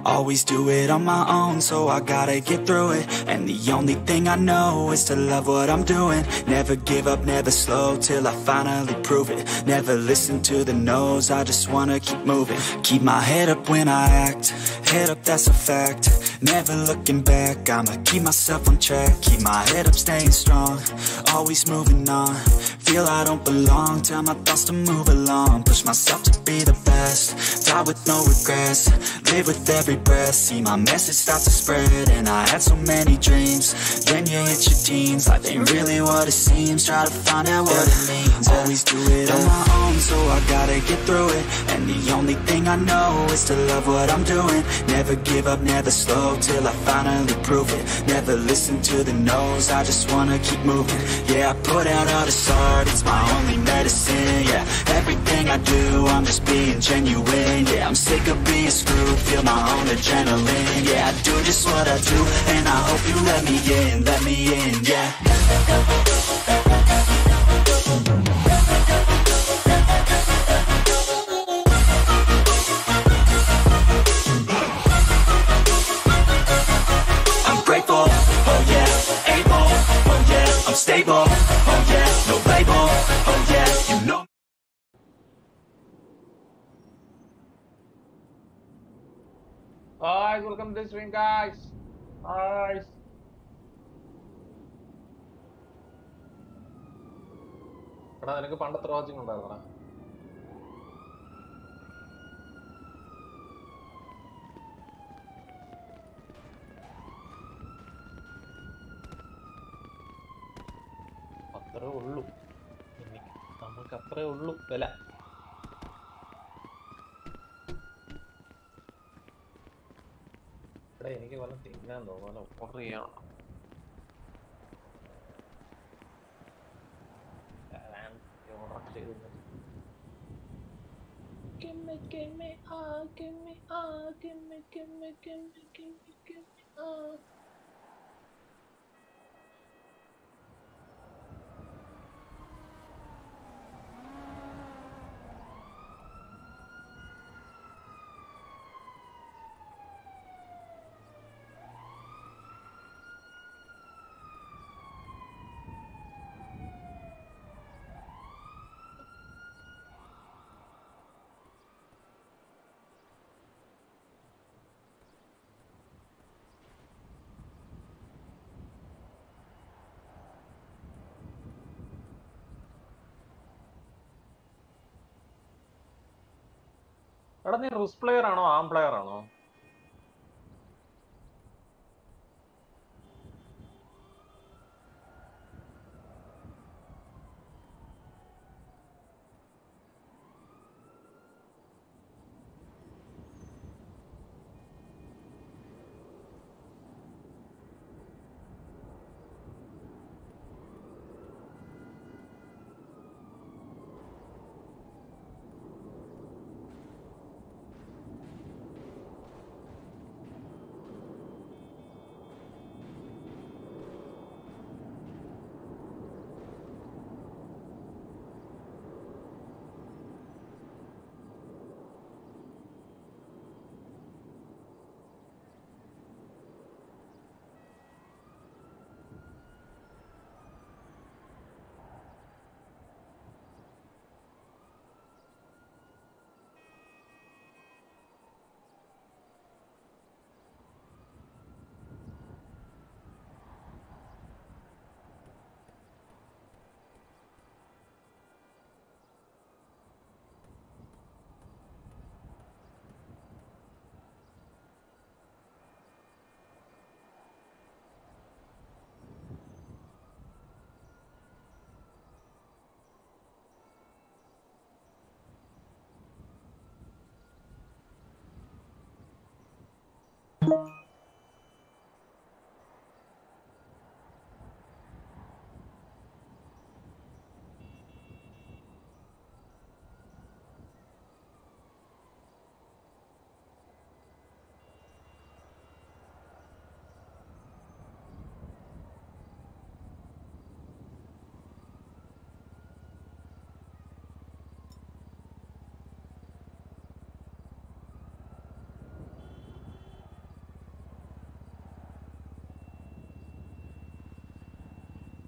Always do it on my own, so I gotta get through it. And the only thing I know is to love what I'm doing. Never give up, never slow till I finally prove it. Never listen to the no's, I just wanna keep moving. Keep my head up when I act, head up, that's a fact. Never looking back, I'ma keep myself on track. Keep my head up, staying strong, always moving on. Feel I don't belong, tell my thoughts to move along. Push myself to be the best, die with no regrets. Live with every breath, see my message start to spread. And I had so many dreams. Then you hit your teens, life ain't really what it seems. Try to find out what it means. Always do it on my own, so I gotta get through it. And the only thing I know is to love what I'm doing. Never give up, never slow till I finally prove it. Never listen to the no's, I just wanna keep moving. Yeah, I put out all this art, it's my only medicine. Yeah, everything I do, I'm just being genuine. Yeah, I'm sick of being screwed, feel my own adrenaline. Yeah, I do just what I do, and I hope you let me in, let me in. Yeah. I'm grateful, oh yeah, able, oh yeah, I'm stable, oh yeah, no label, oh yeah, you know. Hi, welcome to the stream, guys. Hi. എടാ നിനക്ക് പണ്ടത്തെ watching ഉണ്ടായിരുന്നടാ അത്രേ ഉള്ളൂ എനിക്ക് നമുക്ക് അത്രേ ഉള്ളൂ വില എടാ എനിക്ക് വല്ല തിന്നാൻ തോന്നുന്നു ഓർഡർ ചെയ്യണം ഓർഡർ ചെയ്തു Gimme, gimme, ah, gimme, ah, gimme, gimme, gimme, gimme, gimme, ah. എടാ നീ റിസ് പ്ലെയർ ആണോ ആം പ്ലെയർ ആണോ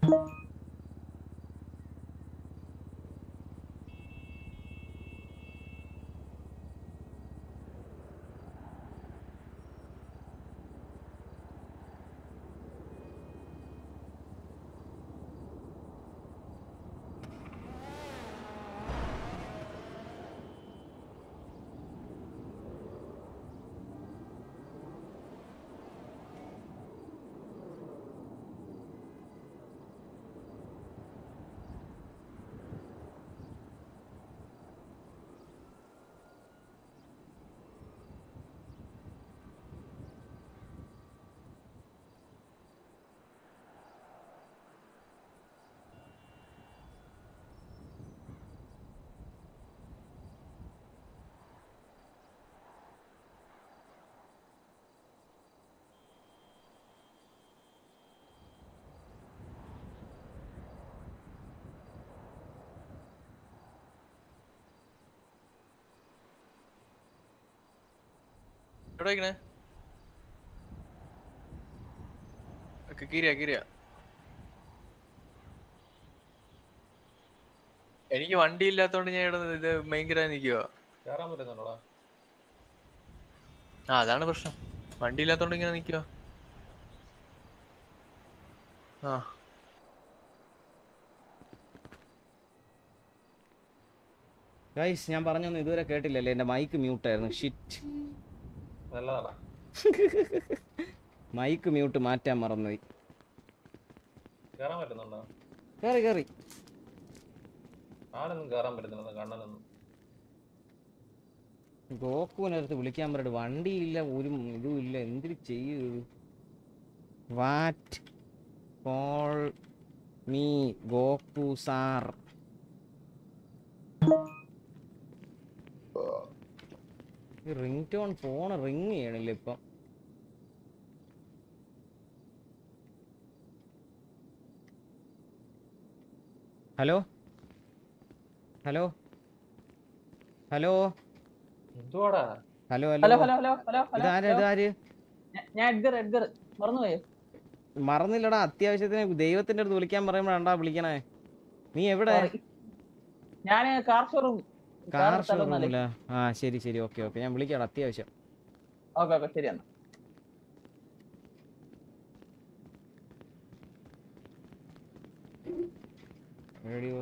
എവിടെ വയ്ക്കണേ കിരിയ കിരിയ എനിക്ക് വണ്ടി ഇല്ലാത്തോണ്ട് ഞാൻ ഇവിടെ ഇത് ഭയങ്കര നിൽക്കുക കേറാൻ പറ്റുന്നുണ്ടോടാ ആ അതാണ് പ്രശ്നം വണ്ടി ഇല്ലാത്തോണ്ട് ഇങ്ങനെ നിൽക്കുക ആ ഗൈസ് ഞാൻ പറഞ്ഞൊന്നും ഇതുവരെ കേട്ടില്ലല്ലേ എൻ്റെ മൈക്ക് മ്യൂട്ടായിരുന്നു ഷിറ്റ് നല്ലതാടാ മൈക്ക് മ്യൂട്ട് മാറ്റാൻ മറന്നുപോയി കേറാൻ പറ്റുന്നുണ്ടോ കയറി കയറി ആടൊന്നും കേറാൻ പറ്റുന്നില്ല കണ്ണനൊന്നും ഗോക്കുവിനടുത്ത് വിളിക്കാൻ പറഞ്ഞിട്ട് വണ്ടിയില്ല ഒരു ഇതും ഇല്ല എന്തിന് ചെയ്യൂ what call me Goku sir ringtone phone ring ചെയ്യണില്ല ഇപ്പം ഹലോ ഹലോ ഹലോ എന്തുവാടാ hello hello hello hello hello hello hello ഇതാര് ഇതാര് ഞാ- ഞാൻ എഡ്ഗർ എഡ്ഗർ മറന്നുപോയി മറന്നില്ലടാ അത്യാവശ്യത്തിന് ദൈവത്തിന്റെ അടുത്ത് വിളിക്കാൻ പറയുമ്പോഴാണ്ടാ വിളിക്കണേ നീ എവിടെ ഞാൻ കാർ ഷോറൂം കാർ ഷോറൂമില്ല ആ ശരി ശരി ഓക്കെ ഓക്കെ ഞാൻ വിളിക്കാം അത്യാവശ്യം ഓക്കെ ഓക്കെ ശരി എന്നാ റേഡിയോ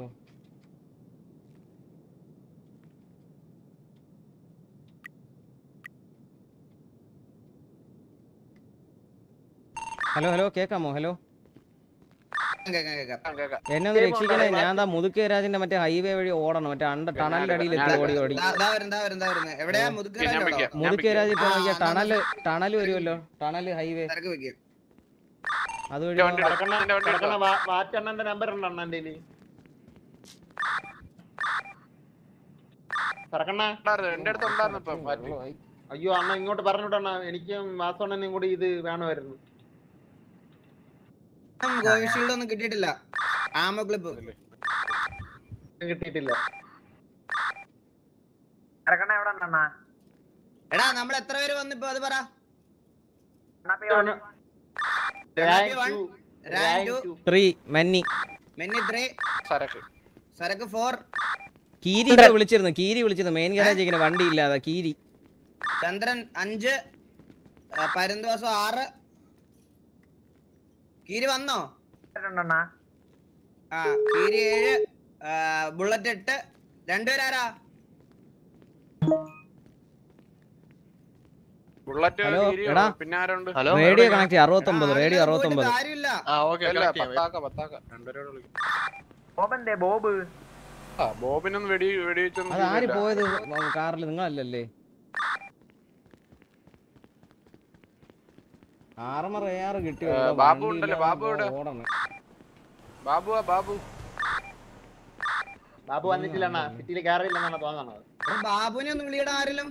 ഹലോ ഹലോ കേക്കാമോ ഹലോ എന്നെ ഒന്ന് രക്ഷിക്കണേ ഞാൻ എന്താ മുതുക്കേരാജിന്റെ മറ്റേ ഹൈവേ വഴി ഓടണം മറ്റേ അണ്ട ടണലിന്റെ അടിയിൽ എത്തി ഓടി ഓടി എവിടെയാ മുതുക്കരല്ലോ മുതുക്കേരാജ് ഇപ്പൊ നോക്കിയാ ടണല് ടണല് വരുമല്ലോ ടണല് ഹൈവേ തിരക്ക് വെക്കും അതുവഴി വാറ്റണ്ണന്റെ നമ്പർ ഉണ്ടോ അണ്ണന്റെ പറക്കണ്ണ എന്റെ അടുത്ത് ഉണ്ടായിരുന്നു ഇപ്പൊ മാറ്റി. അയ്യോ അണ്ണ ഇങ്ങോട്ട് പറഞ്ഞോട്ടണ്ണ എനിക്കും വാസവണ്ണനും കൂടി ഇത് വേണമായിരുന്നു കോവിഷീൽഡ് ഒന്നും കിട്ടിയിട്ടില്ല ആമോ ക്ലിപ്പ് കിട്ടിയിട്ടില്ല എടാ നമ്മൾ എത്ര പേര് വന്നിപ്പോ അത് പറ Rank one, two, rank rank two. two. Three മന്നി മെന്നി ത്രീ സരക്ക് സരക്ക് ഫോർ കീരി ഇപ്പൊ വിളിച്ചിരുന്നു കീരി വിളിച്ചിരുന്നു മെയിൻ ഗാരേജ് ഇങ്ങനെ വണ്ടി ഇല്ലാതെ കീരി ചന്ദ്രൻ അഞ്ച് ആ, പരുന്തുവാസം ആറ് കീരി വന്നോ ആ കീരി ഏഴ് ആ, ബുള്ളറ്റ് എട്ട് രണ്ടുപേരാരാ ബുള്ളറ്റ് ഹലോ, ഗിരിയോ? എടാ. പിന്നെ ആരുണ്ട് ഹലോ റേഡിയോ കണക്ട് ചെയ്യാം അറുപത്തൊമ്പത് ആ, റേഡിയോ ആരും അറുപത്തൊമ്പത് പോയിട്ട് കാര്യമില്ല ആ ഓക്കെ അല്ല പത്താക്ക പത്താക്ക രണ്ടുപേരോട് വിളിക്കും ബോബ് ആ ബോബിനൊന്നും വെടി വെടിവെച്ചൊന്നും അത് ആര് ചെയ്തില്ല. പോയത് കാറിൽ നിങ്ങളല്ലല്ലേ ആറമർ എയാറ് കിട്ടിയോ ഏ, ഇവിടെ ബാബു വണ്ടി ഉണ്ടല്ലോ, ഇല്ലാതെ ബാബു ഇവിടെ. ഓടണം ബാബുവാ ബാബു ബാബു വന്നിട്ടില്ല അണ്ണ സിറ്റിയിൽ കയറിയില്ലെന്നാണ് തോന്നണത് എടാ, ബാബുവിനെ ഒന്ന് വിളിയടാ ആരെങ്കിലും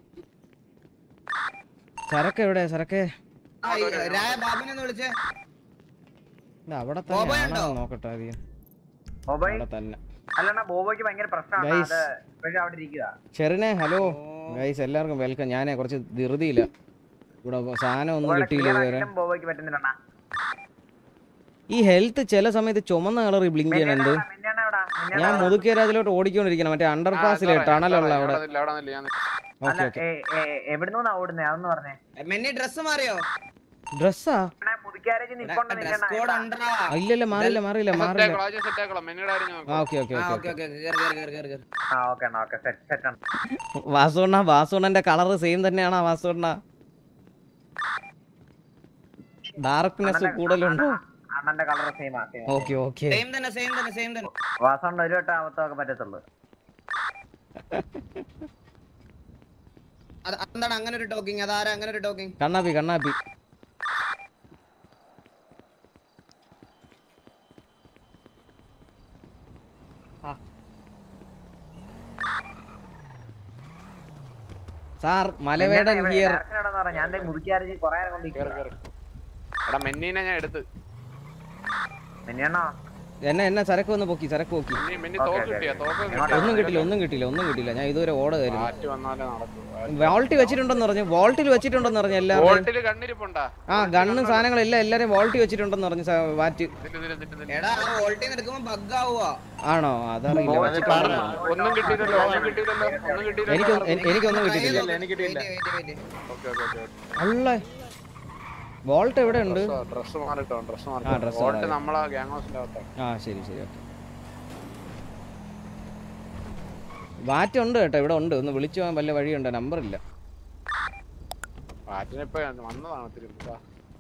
സരക്ക് എവിടെ സരക്ക് ആ, ഈ രായ ബാബുവിനെ ഒന്ന് വിളിച്ചേ ഇത് അവിടെ ബോബോ തന്നെ ഉണ്ടോ? ആണോ നോക്കട്ടെ ആദ്യം അവിടെ തന്നെ അല്ലണ്ണ ബോബോയ്ക്ക് ഭയങ്കര പ്രശ്നമാണ് Guys. അത് ഇപ്പോഴും അവിടെ ഇരിക്കുക ഷെറിനെ ഹലോ ഗൈസ് എല്ലാവർക്കും വെൽക്കം ഞാനേ കുറച്ച് ധൃതിയില്ല ഇവിടെ സാധനം ഒന്നും കിട്ടിയില്ല ഇതുവരെ ബോബോയ്ക്ക് പറ്റുന്നില്ല ഈ ഹെൽത്ത് ചില സമയത്ത് ചുമന്ന കളർ ബ്ലിങ്ക് ചെയ്യണം എന്ത് മിന്നാണ് എവിടാ മിന്നാണ് ഞാൻ മുതുക്കേരാജിലോട്ട് ഓടിക്കൊണ്ടിരിക്കണം മറ്റേ അണ്ടർ പാസിലെ ടണലുള്ള അവിടെ അല്ല ഓക്കെ ഓക്കെ ഏ, ഏ, എവിടുന്നാ ഓടുന്നേ അതൊന്ന് പറഞ്ഞേ മെന്നി ഡ്രസ് മാറിയോ ഡ്രസ്സാ മുതുക്കാരേജ് നിൽക്കൊണ്ട ഡ്രസ് കോഡ് ഉണ്ടടാ ഇല്ലല്ല മാറില്ല മാറില്ല മാറില്ല ആ ഓക്കെ ഓക്കെ ആ ഓക്കെ ഓക്കെ ഓക്കെ കേറ് കേറ് കേറ് കേറ് കേറ് ആ ഓക്കെ എന്നാ ഓക്കെ സെറ്റ് സെറ്റ് ആണ് വാസുണ്ണ വാസുണ്ണന്റെ കളർ സെയിം തന്നെയാണോ വാസുണ്ണ ഡാർക്ക്നെസ് കൂടുതലുണ്ടോ അണ്ണന്റെ കളർ സെയിം ആ സെയിം ഓക്കെ ഓക്കെ സെയിം തന്നെ സെയിം തന്നെ സെയിം തന്നെ വാസോണ്ട് ഒരു വട്ടം അബദ്ധമൊക്കെ പറ്റത്തുള്ളൂ അത് എന്താണ് അങ്ങനെ ഒരു ടോക്കിംഗ് അതാരാ അങ്ങനെ ഒരു ടോക്കിംഗ് കണ്ണാപ്പി കണ്ണാപ്പി സാർ മലവേടൻ ഹിയർ ഞാൻ മുതുക്കാരേജ് കൊറേ നേരം കൊണ്ട് എടാ മെന്നീനെ ഞാൻ എടുത്ത് മിന്നാണോ എന്നെ എന്നെ സരക്ക് വന്ന് പൊക്കി സരക്ക് പൊക്കി മെന്നി മെന്നി ഓക്കേ, തോക്ക് ഓക്കേ, കിട്ടിയാ ഓക്കേ. തോക്ക് എങ്ങോട്ടാ? കിട്ടിയാ? ഒന്നും കിട്ടില്ല ഒന്നും കിട്ടില്ല ഒന്നും കിട്ടില്ല ഞാൻ ഇതുവരെ ഓട കയറി കാറ്റ് വന്നാലേ നടക്കൂ വോൾട്ടി വെച്ചിട്ടുണ്ടെന്ന് പറഞ്ഞു വോൾട്ടിൽ വെച്ചിട്ടുണ്ടെന്ന് പറഞ്ഞു എല്ലാവരും വോൾട്ടില് കണ്ണിരിപ്പുണ്ടാ ആ ഗണ്ണും സാധനങ്ങളെല്ലാം എല്ലാരും വോൾട്ടി വെച്ചിട്ടുണ്ടെന്ന് പറഞ്ഞു സാ- വാറ്റ് ഇതില് ഇതില് ഇതില് ഇതില്. എടാ ആ വോൾട്ടിന്ന് എടുക്കുമ്പോ ബഗ് ആവുക ആണോ അതറിയില്ല വെച്ചിട്ടുണ്ടെന്ന് പറഞ്ഞു. ഒന്നും കിട്ടിയില്ലല്ലോ ഒന്നും കിട്ടിയില്ലല്ലോ ഒന്നും കിട്ടിയില്ലല്ലോ എനിക്ക് എ- എനിക്കൊന്നും കിട്ടിയിട്ടില്ല എനിക്ക് കിട്ടിയില്ല ഓക്കേ ഓക്കേ ഓക്കേ അല്ല വോൾട്ട് എവിടെ ഉണ്ട് ഡ്രസ് മാറിട്ടോ ഡ്രസ് ആ, മാറിട്ടോ dress വോൾട്ട് മാറി. നമ്മളെ ഗ്യാങ് ഹൗസിന്റെ അകത്താണ് ആ ശരി ശരി ഓക്കെ വാറ്റ് ഉണ്ട് കേട്ടോ ഇവിടെ ഉണ്ട് ഒന്ന് വിളിച്ചു പോകാൻ വല്ല വഴിയുണ്ടോ നമ്പർ ഇല്ല കാറ്റിനിപ്പോ വന്നതാണ് ഒത്തിരി വാ.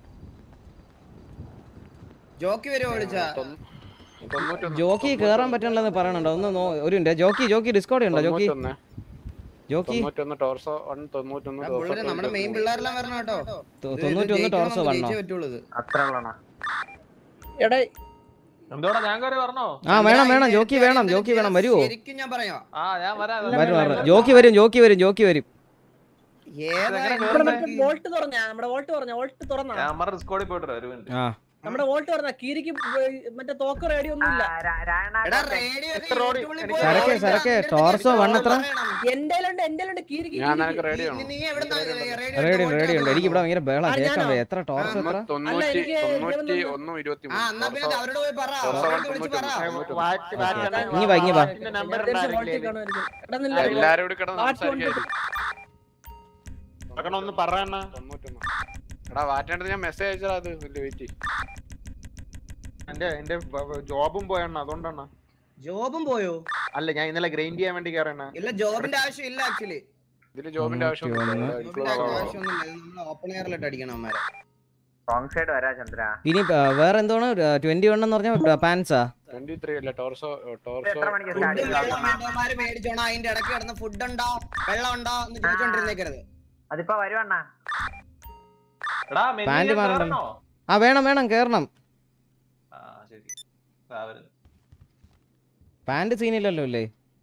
ജോക്കി വരുമോ വിളിച്ചാ തൊണ്ണൂ- തൊണ്ണൂറ്റൊന്ന് ജോക്കി കേറാൻ പറ്റണില്ലെന്ന് പറയണുണ്ടോ ഒന്ന് നോ ഒരു മിനിറ്റ് ജോക്കി ജോക്കി ഡിസ്കൗണ്ട് ഉണ്ടോ ജോക്കി തൊണ്ണൂറ്റൊന്ന് ജോക്കി തൊണ്ണൂറ്റൊന്ന് ടോർസോ വൺ തൊണ്ണൂറ്റൊന്ന് എടാ, ടോർസോ പുള്ളേരെ നമ്മുടെ മെയിൻ പിള്ളേരെല്ലാം വരണം കേട്ടോ തൊ- ഇത് തൊണ്ണൂറ്റൊന്ന് ജയിക്കണം, ടോർസോ നമുക്ക് വണ്ണോ ജയിച്ചേ പറ്റുള്ളൂ ഇത്. അത്ര ഉള്ളണ എടാ എന്തോടാ ഞാൻ കയറി പറഞ്ഞോ ആ വേണം വേണം ജോക്കി വേണം ജോക്കി വേണം വരുവോ ശരിക്കും ഞാൻ പറയാം ആ ഞാൻ വരാം വരും വരും ജോക്കി വരും ജോക്കി വരും ജോക്കി വരും ഏതാ ഇവിടെ മറ്റേ വോൾട്ട് തുറഞ്ഞാ നമ്മുടെ വോൾട്ട് തുറഞ്ഞ വോൾട്ട് തുറന്നാ ഞാൻ മറ സ്കോഡിൽ പോയിട്ട് വരാം, ഒരു മിനിറ്റ് ആ നമ്മുടെ വോൾട്ട് തുറന്ന കീരിക്ക് വേ- മറ്റേ തോക്ക് റേഡിയോ ഒന്നും ഇല്ല എടാ റേഡിയോ എത്ര ഓടി? എനിക്ക് സരക്കെ, സരക്കെ, ടോർസോ വണ്ണെത്ര? എന്റെ എന്റെ എന്റെ കീരിക്ക് ഞാൻ നിനക്ക് റേഡിയോ നീ- നീ എവിടുന്നാ റേഡിയോ റെഡി ഉണ്ട് റെഡി ഉണ്ട് എനിക്ക് ഇവിടെ ഭയങ്കര ബഹളം ആ, കേൾക്കാൻ ഞാനോ? വയ്യ. എത്ര ടോർച്ച് എത്ര തൊണ്ണൂറ്റി എനിക്ക് തൊണ്ണൂറ്റി ഇരുപത്തൊന്ന് ഒന്നും ഇരുപത്തി ആ എന്നാ പിന്നെ അവരോട് പോയി പറ ടോർസോ വൺ അവരോട് വിളിച്ച് പറ തൊണ്ണൂറ്റൊന്ന് വാറ്റ് വാറ്റ് ഇങ്ങ് വാ, ഇങ്ങ് വാ. നമ്പർ ഞാൻ വിചാരിച്ചു വോൾട്ടിൽ കാണുമായിരിക്കും. എടാ നില്ല, എല്ലാരും കൂടി കിടന്ന് വാറ്റ് സംസാരിക്കായിരിക്കും ഒന്ന് പറയണ തൊണ്ണൂറ്റൊന്ന് എടാ വാറ്റേണ്ടത് ഞാൻ മെസ്സേജ് അയച്ചടാ അത് വലിയ വെയിറ്റ് എന്റെ എന്റെ ജോബും പോയണ്ണ അതുകൊണ്ടാണ് ജോബും പോയോ അല്ല ഞാൻ ഇന്നലെ ഗ്രൈൻഡ് ചെയ്യാൻ വേണ്ടി കയറണ ഇല്ല ജോബിന്റെ ആവശ്യം ഇല്ല ആക്ച്വലി ഇതില് ജോബിന്റെ ആവശ്യമൊന്നുമില്ല ജോബിന്റെ ആവശ്യമൊന്നുമില്ല ഇത് നമ്മൾ ഓപ്പൺ എയറിലിട്ട് അടിക്കണം അമ്മമാരെ റോങ് സൈഡ് വരാ ചന്ദ്ര ഇനി ആ, വേറെ എന്തോന്ന് ട്വന്റി വൺ എന്ന് പറഞ്ഞ പാൻസാ ട്വന്റി ത്രീ അല്ല ടോർസോ ടോർസോ എത്ര മണിക്ക് ഫുഡ് സ്റ്റാർട്ട് വെള്ളം വേണ്ടവന്മാര് മേടിച്ചോണം അതിന്റെ ഇടയ്ക്ക് കിടന്ന് ഫുഡ് ഉണ്ടോ വെള്ളം ഉണ്ടോ എന്ന് ചോദിച്ചോണ്ടിരുന്നേക്കരുത് അതിപ്പോ വരുവണ്ണ എടാ പാന്റ് മെന്നി മാറണം. കയറണോ ആ വേണം വേണം കേറണം ആ ശരി ആ, വരുന്നു. പാന്റ് സീനില്ലല്ലോ അല്ലേ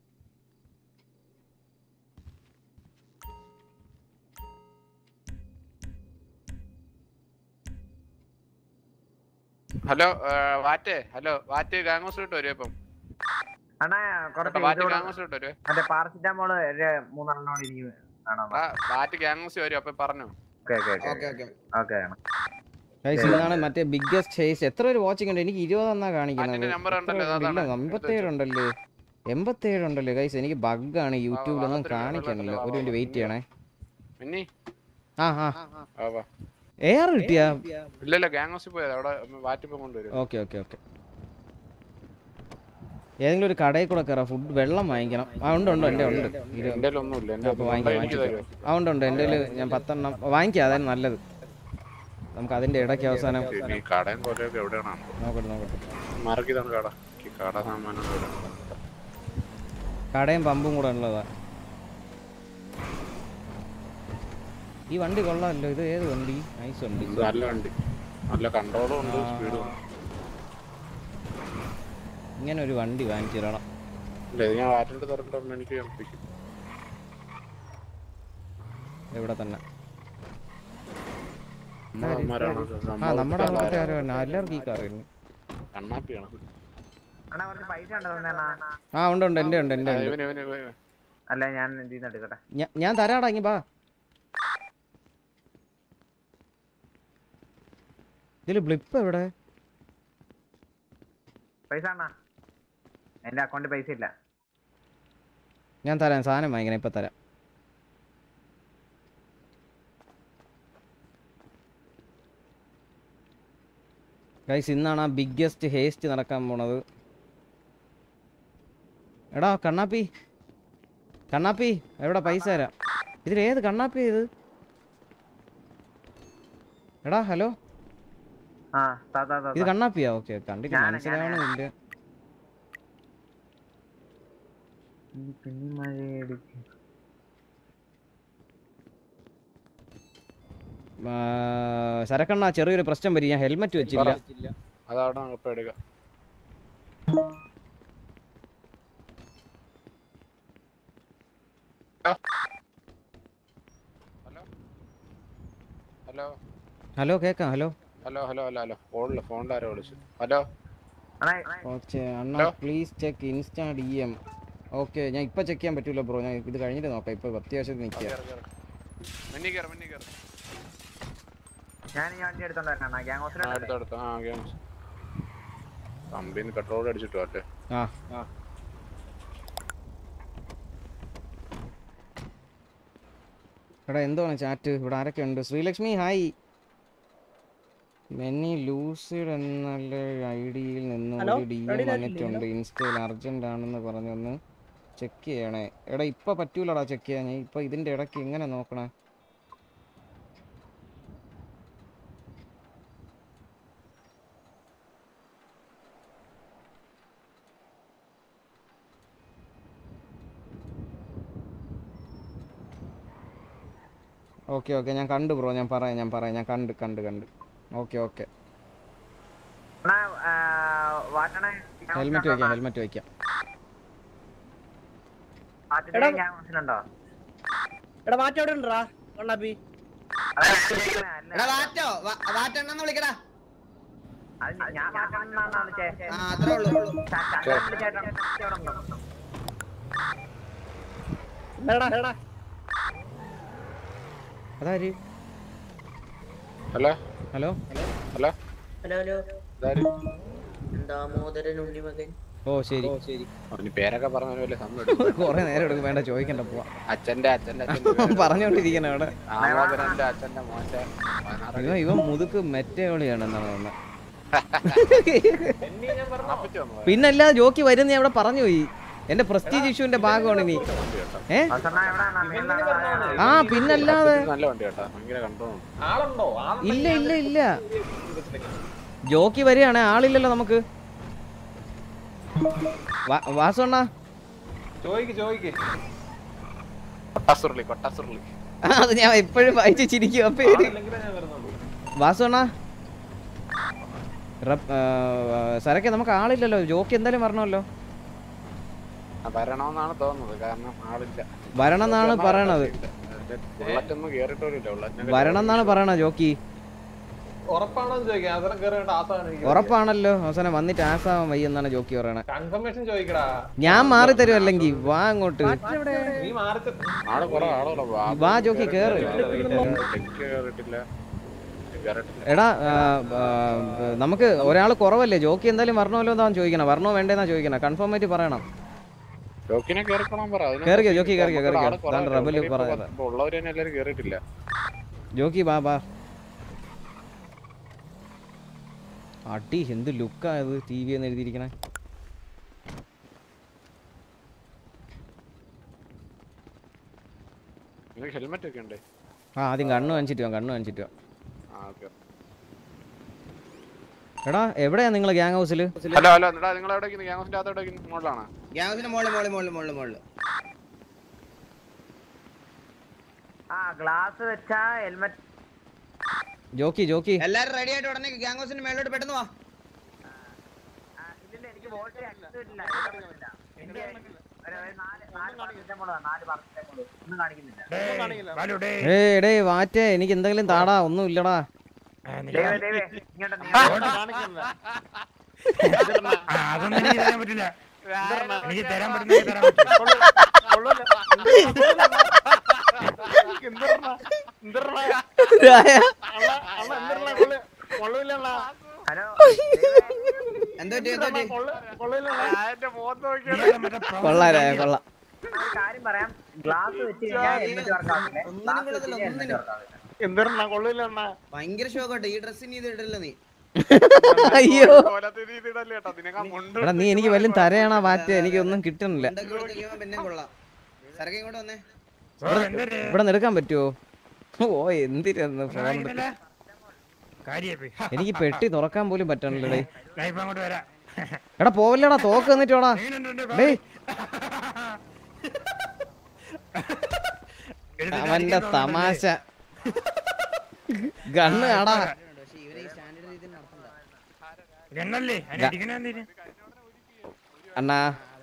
ഹലോ വാറ്റ് ഹലോ വാറ്റ് ഗാങ്ങോസ് ഇട്ട് വരും ഇപ്പം അണ്ണാ കുറച്ച് വാറ്റ് ഇതുകൂടെ- ഗാങ്ങോസ് ഇട്ട് വരും മറ്റേ പാരസിറ്റാമോള് ഒരു മൂന്നെണ്ണോട് ഇരിക്കും ആണോ ആ വാറ്റ് ഗാങ്ങോസ് വരും അപ്പൊ പറഞ്ഞു okay okay okay okay okay okay guys ഇതാണ് മറ്റേ ബിഗ്ഗസ്റ്റ് ചേസ് എത്ര ഒരു വാച്ചിങ് ഉണ്ട് എനിക്ക് ഇരുപതെന്നാ കാണിക്കുന്നത് അതിന്റെ number ഉണ്ടല്ലോ, എത്ര- അതാണ്. ഇല്ല അമ്പത്തേഴ് ഉണ്ടല്ലേ എൺപത്തേഴ് ഉണ്ടല്ലേ ഗൈസ് എനിക്ക് ബഗ്ഗാണ് യൂട്യൂബിലൊന്നും ഭാഗത്തില് കാണിക്കണില്ല വെള്ളത്തില് ഒരു മിനിറ്റ് വെയിറ്റ് ചെയ്യണേ മിന്നി ആ ആ ആ വാ എയർ കിട്ടിയാ ഇല്ലല്ല ഗാങ്ങോസിൽ പോയത് അവിടെ വാറ്റ് ഇപ്പം കൊണ്ടുവരും ഓക്കെ ഓക്കെ ഓക്കെ ഏതെങ്കിലും ഒരു കടയിൽ കൂടെ കയറാം ഫുഡ് വെള്ളം വാങ്ങിക്കണം ആ ഉണ്ട് ഉണ്ട് എൻ്റെ ഉണ്ട് ഇരു- എന്റെ ഒന്നുമില്ല എന്റെ അപ്പൊ വാങ്ങിക്കാം എനിക്ക് വാങ്ങിക്കാം തരുമോ ആ ഉണ്ട് ഉണ്ട് എൻ്റെ ഞാൻ പത്തെണ്ണം വാങ്ങിക്കാം അതാണ് നല്ലത് നമുക്ക് അതിന്റെ ഇടയ്ക്ക് അവസാനം ഈ കടയും കൊലയൊക്കെ എവിടെയാണ് നോക്കട്ടെ നോക്കട്ടെ മറക്കിതാണ് കട ഈ കട സാമാനം ഇവിടെ. കടയും പമ്പും കൂടെ ഉള്ളതാ ഈ വണ്ടി കൊള്ളാമല്ലോ ഇത് ഏത് വണ്ടി നൈസ് വണ്ടി ഇത് നല്ല വണ്ടി നല്ല കൺട്രോളും ഉണ്ട് ആ. സ്പീഡും ഉണ്ട് ഇങ്ങനെ ഒരു വണ്ടി വാങ്ങിച്ചു തരണം ഇല്ല ഇത് ഞാൻ വാറ്റിന്റെ തുറന്നിട്ട് എനിക്ക് കളിപ്പിക്കും ഇവിടെ തന്നെ നമ്മളെ അമ്മമാരാണ് ആ നമ്മുടെ അവിടുത്തെ ആരോ എല്ലാവർക്കും ഈ കാർ കണ്ണാപ്പിയാണ് അണ്ണാ കുറച്ച് പൈസ ഉണ്ടോ തന്നേണ്ണാ ആ ഉണ്ട് ഉണ്ട് എൻ്റെ ഉണ്ട് എൻ്റെ ആ, ഉണ്ട് ഇവന് ഇവന് ഇവന് അല്ല ഞാൻ എന്ത് ചെയ്യുന്ന എടുക്കട്ടെ ഞാ- ഞാൻ തരാടാ ഇങ്ങ് ബാ ഇതില് ബ്ലിപ്പ് എവിടെ പൈസ അണ്ണാ എന്റെ അക്കൗണ്ടിൽ പൈസ ഇല്ല ഞാൻ തരാം സാധനം വാങ്ങിക്കണം ഇപ്പൊ തരാം ഗൈസ് ഇന്നാണ് ആ ബിഗ്ഗസ്റ്റ് ഹേസ്റ്റ് നടക്കാൻ പോണത് എടാ കണ്ണാപ്പി കണ്ണാപ്പി എവിടെ പൈസ തരാം ഇതിൽ ഏത് കണ്ണാപ്പി ഇത് എടാ ഹലോ ആ താ താ താ ഇത് താ. കണ്ണാപ്പിയാ ഓക്കെ കണ്ടിട്ട് ഞാനാ, മനസ്സിലാവണമില്ല ഈ പെൺമഴയടിച്ച്. ആ, സരക്കണ്ണ ചെറിയൊരു പ്രശ്നം പറ്റി ഞാൻ ഹെൽമെറ്റ് വെച്ചില്ല അതവിടെ ഇപ്പൊ എടുക്കാം ഹലോ ഹലോ ഹലോ കേക്കാം hello hello hello hello hello ഫോണില് ഫോണിൽ ആരോ വിളിച്ചു ഹലോ അണ്ണാ ഓക്കെ അണ്ണ hello? Please check insta D M okay ഞാൻ ഇപ്പൊ ചെക്ക് ചെയ്യാൻ പറ്റൂല ബ്രോ ഞാൻ ഇത് കഴിഞ്ഞിട്ട് നോക്കാം ഇപ്പൊ അത്യാവശ്യത്തിന് നിൽക്കുക മിന്നി കയറി മിന്നി കയറി ഞാൻ ഈ വണ്ടി എടുത്തോണ്ട് വരണം അണ്ണാ ഗ്യാങ് ആ ഹൗസിലുണ്ട് അടുത്ത അടുത്ത ആ ഗെയിംസ് കമ്പിന്ന് പെട്രോൾ അടിച്ചിട്ട് പറ്റേ ആ എടാ എന്താണ് ചാറ്റ് ഇവിടെ ആരൊക്കെ ഉണ്ട് ശ്രീലക്ഷ്മി ഹായ് മെനി ലൂസിഡ് എന്നുള്ള ഐ ഡിയിൽ നിന്ന് ഹലോ? ഒരു ഡി എം റെഡിയിലാക്കില്ലേ? വന്നിട്ടുണ്ട് ഇൻസ്റ്റയിൽ അർജന്റ് ആണെന്ന് പറഞ്ഞൊന്ന് ചെക്ക് ചെയ്യണേ എടാ ഇപ്പൊ പറ്റൂലടാ ചെക്ക് ചെയ്യാൻ ഞാൻ ഇപ്പൊ ഇതിന്റെ ഇടയ്ക്ക് എങ്ങനെ നോക്കണേ ഓക്കെ ഓക്കെ ഞാൻ കണ്ടു ബ്രോ ഞാൻ പറയാം ഞാൻ പറയാം ഞാൻ കണ്ട് കണ്ട് കണ്ട് ഓക്കെ ഓക്കെ അണ്ണാ ആ, വാട്ടണേ ഗ്യാങ് ഹെൽമെറ്റ് ഹൗസിലുണ്ടോ വെക്കാം അണ്ണാ? ഹെൽമെറ്റ് വെക്കാം ആദ്യത്തെ ഗ്യാങ് ഹൗസിലുണ്ടോ എടാ വാറ്റ് എവിടെ ഉണ്ടാ കണ്ണാപ്പി അത് ഞാൻ അല്ല. എടാ വാറ്റോ വാറ്റെണ്ണെന്ന് വിളിക്കടാ അത് ഞാൻ- ഞാൻ വാട്ടണെന്നാണ് വിളിച്ചേ ആ അത്രേ ഉള്ളൂ ച- ചന്ദ്രൻ വിളിച്ചേട്ടാ ഇവിടെ ഉണ്ടോ? എടാ എടാ അതാര് hello hello hello hello hello ഇതാര് ദാമോദരൻ ഉണ്ണിമകൻ ഓ ശരി അവന് പേരൊക്കെ പറഞ്ഞ വലിയ സമയം കുറെ നേരം എടുക്കും വേണ്ട ചോദിക്കണ്ട പോവാ അച്ഛന്റെ അച്ഛന്റെ അച്ഛന്റെ പറഞ്ഞോണ്ടിരിക്കണ അവിടെ ദാമോദരന്റെ അച്ഛന്റെ മോന്റെ പതിനാറ് ഇവൻ ഇവൻ മുതുക്ക് മെറ്റയോളിയാണ് എന്നാണ് തോന്നുന്നത് അപ്പച്ചി വന്നു പിന്നല്ലാതെ ജോക്കി വരുന്ന അവിടെ പറഞ്ഞു പോയി എന്റെ പ്രസ്റ്റീജ് ഇഷ്യൂന്റെ ഭാഗമാണ് ഇനി ഏ വാസണ്ണ എവിടാണ്? നീ എന്താണ് ആ പിന്നല്ലാതെ നല്ല വണ്ടി കേട്ടോ ഭയങ്കര കണ്ടോണം ആളുണ്ടോ ആളുണ്ടോ? ഇല്ല ഇല്ല ഇല്ല ജോക്കി വരികയാണെ ആളില്ലല്ലോ നമുക്ക് വാ- വാസുണ്ണ ചോദിക്ക് ചോദിക്ക് കൊട്ടാസുരുളി കൊട്ടാസുരുളി ആ, അത് ഞാൻ എപ്പോഴും വായിച്ച് ചിരിക്കും അപ്പൊ ആളില്ലെങ്കിലേ ഞാൻ വരുന്നുള്ളൂ വാസുണ്ണ സരക്കെ നമുക്ക് ആളില്ലല്ലോ ജോക്കി എന്തായാലും വരണമല്ലോ ആ, വരണമെന്നാണ് തോന്നുന്നത് കാരണം ആളില്ല വരണം എന്നാണ് പറയണത് ബുള്ളറ്റ് ഒന്നും കേറിയിട്ടില്ല ബുള്ളറ്റിനെ വരണം എന്നാണ് പറയണത് ജോക്കി ഉറപ്പാണോ എന്ന് ചോദിക്കാം അതിനെ കയറിയിട്ട് ആസാണ് ഉറപ്പാണല്ലോ അവസാനം വന്നിട്ട് ആസാവാൻ വയ്യ എന്നാണ് ജോക്കി പറയണത് കൺഫർമേഷൻ ചോദിക്കടാ ഞാൻ മാറി തരും അല്ലെങ്കിൽ വാ അങ്ങോട്ട് നീ മാറി ആള് കുറെ ആളുള്ള വാ ജോക്കി കേറ് കേറിയിട്ടില്ല കേറിയിട്ടില്ല എടാ ആ, ആ, നമുക്ക് ഒരാൾ കുറവല്ലേ ജോക്കി എന്തായാലും വരണമല്ലോ എന്നാണ് ചോദിക്കണം വരണോ വേണ്ടേന്നാ ചോദിക്കണം കൺഫേം ആയിട്ട് പറയണം ജോക്കിനെ കേറിക്കോളാൻ പറ അതിന് കേറിക്കോ, ജോക്കി കേറിക്കോ, നമുക്ക് കേറിക്കോ. ആള് കുറവാ. ദാണ്ട് റബല് ഇപ്പൊ പറയാതെ. ഇപ്പൊ ഉള്ളവര് തന്നെ എല്ലാരും കേറിയിട്ടില്ല ജോക്കി ബാ ബാ അടി എന്ത് ലുക്കായത് ടി വി എന്ന് എഴുതിയിരിക്കണേ നിങ്ങൾക്ക് ഹെൽമെറ്റ് ഒക്കെ ഉണ്ട് ആ ആദ്യം കണ്ണ് വാങ്ങിച്ചിട്ട് വാ കണ്ണ് വാങ്ങിച്ചിട്ട് വാ ആ ഓക്കെ എടാ എവിടെയാ നിങ്ങൾ ഗ്യാങ് ഹൗസിൽ ഹലോ ഹലോ എന്നിട്ടാ നിങ്ങൾ എവിടെ ഗ്യാങ്സിന്റെ അകത്ത് എവിടെ മുകളിലാണ് ഗ്യാങ്സിന്റെ മോളിൽ മോളിൽ മോളിൽ മോളിൽ മോളിൽ ആ ഗ്ലാസ് വെച്ചാ ഹെൽമെറ്റ് ജോക്കി ജോക്കി എല്ലാരും റെഡി ആയിട്ട് ഉടനെ ഗ്യാങ് ഹൗസിന്റെ മേലോട്ട് പെട്ടെന്ന് വാ ഇല്ലില്ല എനിക്ക് വോൾട്ട് ആക്സസ് ഇല്ല ഇതൊന്നുമില്ല. എനിക്ക് ഒരു ഒരു നാല് നാല് പാർട്ടിന്റെ മോളാ നാല് പാർട്ടിന്റെ മോള് ഒന്നും കാണിക്കുന്നില്ല ഏ എടേ വാറ്റേ എനിക്ക് എന്തെങ്കിലും താടാ ഒന്നും ഇല്ലടാ ദൈവേ ദൈവേ ഇങ്ങോട്ട് നീ അതൊന്നും എനിക്ക് തരാൻ പറ്റില്ല എനിക്ക് തരാൻ പറ്റുന്ന തരാൻ പറ്റില്ല ഹലോ എന്താ പറ്റി എന്താ പറ്റി കൊള്ളാരായ കൊള്ളാം ഒരു കാര്യം പറയാം ഗ്ലാസ് വെച്ച് കഴിഞ്ഞാൽ ഹെൽമെറ്റ് വർക്ക് ആവില്ലേ ഒന്നിനും കൊള്ളത്തില്ല ഒന്നിനും എന്തെണ്ണ കൊള്ളില്ല അണ്ണ ഭയങ്കര ഷോക്കട്ടെ ഈ ഡ്രസ്സിന് ഇത് ഇടല്ല നീ അയ്യോ എടാ നീ എനിക്ക് വല്ലതും തരയാണോ മാറ്റ എനിക്കൊന്നും കിട്ടുന്നില്ല എന്തൊക്കെ കൊടുത്ത് കഴിയുമ്പോ പിന്നെയും കൊള്ളാം സരക്ക് ഇങ്ങോട്ട് വന്നേ ഇവിടെ നിന്ന് എടുക്കാൻ പറ്റുമോ ഓ എന്തിരുന്ന് ഫോൺ എടുത്ത് കാര്യായി എനിക്ക് പെട്ടി തുറക്കാൻ പോലും പറ്റണില്ലടേ ലൈഫ് അങ്ങോട്ട് വരാം എടാ പോവല്ലടാ തോക്ക് എന്നിട്ട് വാടാ ഡേയ് അവന്റെ തമാശ ഗണ്ണ് ആടാ പക്ഷെ ഇവരെ ഈ സ്റ്റാൻഡേർഡ് രീതിയിൽ നടത്തണ്ട ഗണ്ണല്ലേ അതിനെ അടിക്കണ എന്തിന് അണ്ണാ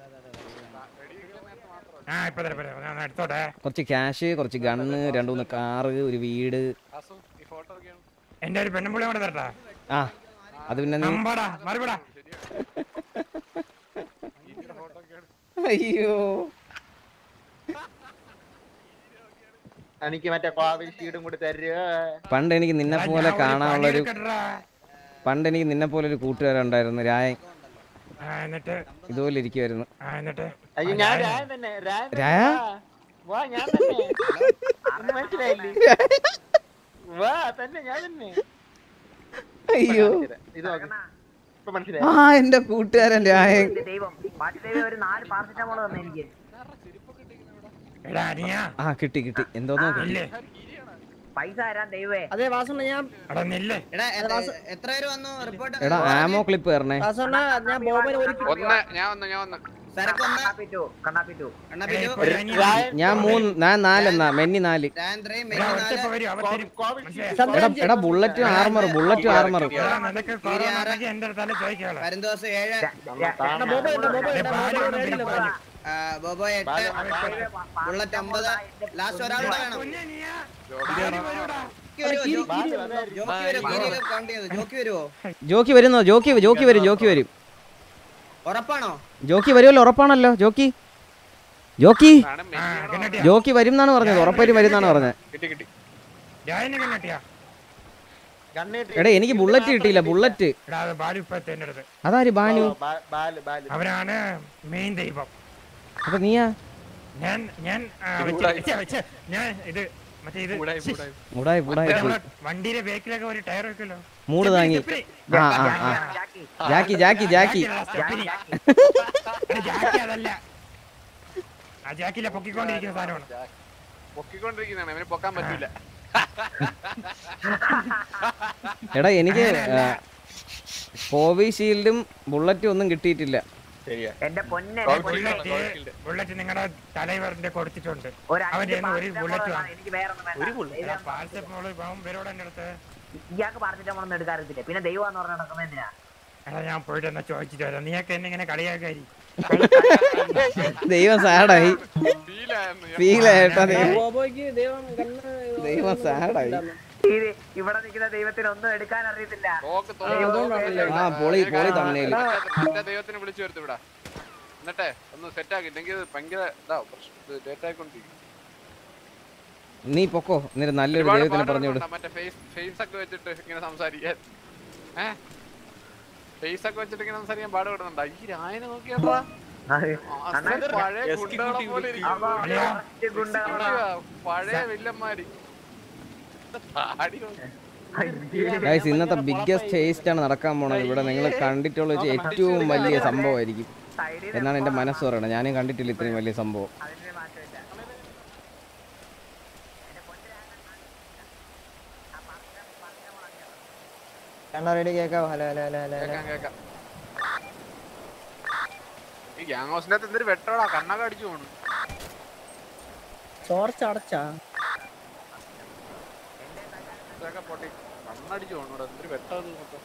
ആ ഇപ്പൊ തരാം, ഇപ്പൊ തരാം. ഞാൻ എടുത്തോട്ടെ കുറച്ച് ക്യാഷ് കുറച്ച് ഗണ്ണ് രണ്ടു മൂന്ന് കാറ് ഒരു വീട് എന്റെ ഒരു പെണ്ണുമ്പുള്ളി കൂടെ തരട്ടാ ആ അത് പിന്നെ നീ അമ്പാടാ മറിപടാ അയ്യോ എനിക്ക് മറ്റേ കോവിൽ ഷീഡും കൂടി തരുക പണ്ട് എനിക്ക് നിന്നെ പോലെ കാണാനുള്ളൊരു പണ്ട് എനിക്ക് നിന്നെ പോലെ ഒരു കൂട്ടുകാരൻ ഉണ്ടായിരുന്നു രായൻ എന്നിട്ട് ഇതുപോലെ ഇരിക്കുമായിരുന്നു ആ എന്നിട്ട് അയ്യോ ഞാൻ രായൻ തന്നെ രായൻ തന്നെ. രായ? വാ, വാ ഞാൻ തന്നെ ഒന്നും മനസ്സിലായില്ലേ വാ തന്നെ ഞാൻ തന്നെ അയ്യോ ഇത് നോക്ക്. ഇപ്പൊ മനസ്സിലായി ആ എന്റെ കൂട്ടുകാരൻ രായൻ ഇത് ദൈവം ബാക്കി ദൈവം ഒരു നാല് പാരസെറ്റമോൾ തന്നെ എനിക്ക് എടാ അനിയാ ആ കിട്ടി കിട്ടി എന്തോന്നോ കിട്ടി ഇല്ലേ പൈസ തരാൻ ദൈവേ അതെ വാസണ്ണ ഞാൻ എടാ നില്ലേ എടാ എത്ര- എത്ര പേര് വന്നു റിപ്പോർട്ട് എടാ ആമോ ക്ലിപ്പ് തരണേ വാസണ്ണ ഞാൻ ബോബനെ ഒരു ഒന്ന് ഞാൻ ഒന്ന് ഞാൻ ഒന്ന് സരക്ക് ഒന്ന് കണ്ണാപ്പിറ്റു കണ്ണാപ്പിറ്റു അണ്ണാ എടാ, പിറ്റു ഇപ്പൊ ഒരു അനിയാ. ഞാൻ മൂന്ന് ഞാൻ നാലെന്നാ മെന്നി നാല് രാന്ദ്രയും എടാ, മെനി ഒറ്റ ഇപ്പൊ നാല് വരും, അവൻ തരും. മനസ്സിലായോ? എടാ എടാ ബുള്ളറ്റും ആർമറും ബുള്ളറ്റും ആർമറും എടാ, നിനക്ക് കൊറോണ ഉണ്ടെങ്കിൽ എന്റെ അടുത്തല്ല ചോദിക്കാളെ പരന്തോസ് ഏഴ് ബോബോ ഉണ്ട് ബോബോ ഉണ്ട് ബാലു ഉണ്ട്, പിന്നെ ബാലു. ആ, ബോബോ എട്ട് ബുള്ളറ്റ് അമ്പത് ലാസ്റ്റ് ഒരാളുടെ വേണം പൊന്നെ നീയാ. ജോക്കി വരുവോ? ജോ- ജോക്കി വരുമോ കീരിയൊക്കെ കൗണ്ട് ചെയ്തോ ജോക്കി വരുവോ ജോക്കി വരുന്നോ ജോക്കി ജോക്കി വരും ജോക്കി വരും ഉറപ്പാണോ ജോക്കി വരുമല്ലോ ഉറപ്പാണല്ലോ ജോക്കി ജോക്കി ആ, കണ്ണട്ടിയാ. ജോക്കി വരും എന്നാണ് പറഞ്ഞത് ഉറപ്പായിട്ടും വരും എന്നാണ് പറഞ്ഞത് കിട്ടി കിട്ടി രായനെ കണ്ണട്ടിയാ. എടാ എനിക്ക് ബുള്ളറ്റ് കിട്ടിയില്ല ബുള്ളറ്റ് എടാ, അത് ബാലു ഇപ്പൊ എന്റെ അടുത്ത് അതാര് ബാനു ബാല് ബാല് അവനാണ് മെയിൻ ദൈവം അപ്പൊ നീയാ ഞാൻ ഞാൻ ആ, ഇത് വെച്ച്, കൂടായി. വെച്ച്, വെച്ച്. ഞാൻ ഇത് മറ്റേ ഇത് കൂടായി ശ്ശി, കൂടായി മുടായി മുടായി മറ്റേ പോയി നമ്മുടെ വണ്ടിയുടെ ബേക്കിലൊക്കെ ഒരു ടയർ വെക്കല്ലോ മൂട് താങ്ങി ആ ആ ആ ജാക്കി ജാക്കി ജാക്കി ജാക്കി സ്റ്റെപ്പിനി. എടാ, ജാക്കി അതല്ല ആ ജാക്കിലെ പൊക്കിക്കൊണ്ടിരിക്കുന്ന സാധനമാണ് പൊക്കിക്കൊണ്ടിരിക്കുന്നതാണ് അവന് പൊക്കാൻ പറ്റൂല എടാ എനിക്ക് കോവിഷീൽഡും ബുള്ളറ്റും ഒന്നും കിട്ടിയിട്ടില്ല ശരിയാ എന്റെ പൊന്നെ കോവിഡ് പൊന്നെ. Shield, Covid shield. ബുള്ളറ്റ് നിങ്ങളുടെ തലൈവറിന്റെ കൊടുത്തിട്ടുണ്ട് ഒരു അവന്റെ അഞ്ച് കയ്യിന്ന് ഒരു പാരസെറ്റമോൾ ബുള്ളറ്റ് തന്നാ വാങ്ങി എനിക്ക് വേറെ ഒന്നും വേണ്ട ദൈവം- പാൽസെപ്പോൾ വരോടെ എന്റെ അടുത്ത് ഇയാൾക്ക് പാരസെറ്റമോൾ ഒന്നും എടുക്കാറില്ല പിന്നെ ദൈവം എന്ന് പറഞ്ഞ നടക്കുന്നത് എന്തിനാ എടാ ഞാൻ പോയിട്ട് എന്നാ ചോദിച്ചിട്ട് വരാം നീയൊക്കെ എന്നെ ഇങ്ങനെ കളിയാക്കാരി ദൈവം സാഡായി Feel ആയിരുന്നു. ഞാൻ ഫീൽ ആയിട്ടാ ദൈവം ബോബോയ്ക്ക് ദൈവം കണ്ണ് ദൈവം സാഡായി ഇത് ഇവിടെ നിൽക്കുന്ന ദൈവത്തിന് ഒന്നും എടുക്കാൻ അറിയത്തില്ല തോക്ക് തോക്ക് ആ പൊളി പൊളി തന്നേല് മറ്റേ- മറ്റേ ദൈവത്തിനെ വിളിച്ചു വരുത്തു വിടാ എന്നിട്ടേ ഒന്ന് സെറ്റ് ആക്കി ഇല്ലെങ്കിൽ ഇത് ഭയങ്കര ഇതാവും പ്രശ്നം ലേറ്റ് ആയിക്കൊണ്ടിരിക്കും നീ പൊക്കോ എന്നിട്ട് നല്ലൊരു ഒരുപാട് ദൈവത്തിന് പാടുകളുണ്ട്. പറഞ്ഞു വിടും മറ്റേ ഫേസ് ഫേസ് ഒക്കെ വെച്ചിട്ട് ഇങ്ങനെ സംസാരിക്കാൻ ഏ ഫേസ് ഒക്കെ വെച്ചിട്ട് ഇങ്ങനെ സംസാരിക്കാൻ പാട് കിട്ടുന്നുണ്ട് ഈ രായനെ നോക്കിയാ പഴയ ഗുണ്ടകളെ പോലെ ഇരിക്കുന്നു. അളിയാ, ഇരിക്കുവാ, പഴയ വില്ലന്മാര് താടി നോക്ക്. ഗൈസ് ഇന്നത്തെ ബിഗ്ഗസ്റ്റ് ടേസ്റ്റ് ആണ് നടക്കാൻ പോണത് ഇവിടെ നിങ്ങൾ കണ്ടിട്ടുള്ള വെച്ച് ഏറ്റവും വലിയ സംഭവമായിരിക്കും എന്നാണ് എന്റെ മനസ്സ് പറയണത് ഞാനും കണ്ടിട്ടില്ല ഇത്രയും വലിയ സംഭവം അതിന് മാറ്റമില്ല റെഡി കേക്കാവോ ഹലോ ഹലോ ഹലോ ഹലോ കേക്കാം കേക്കാം ഈ ഗ്യാങ് ഹൗസിന്റെ അകത്ത് എന്തൊരു വെട്ടോടാ കണ്ണൊക്കെ അടിച്ചു പോണു ചോർച്ച അടച്ചാ ഇതൊക്കെ പൊട്ടി കണ്ണടിച്ചു പോണു ഇവിടെ എന്തൊരു വെട്ടാ ഇത് മൊത്തം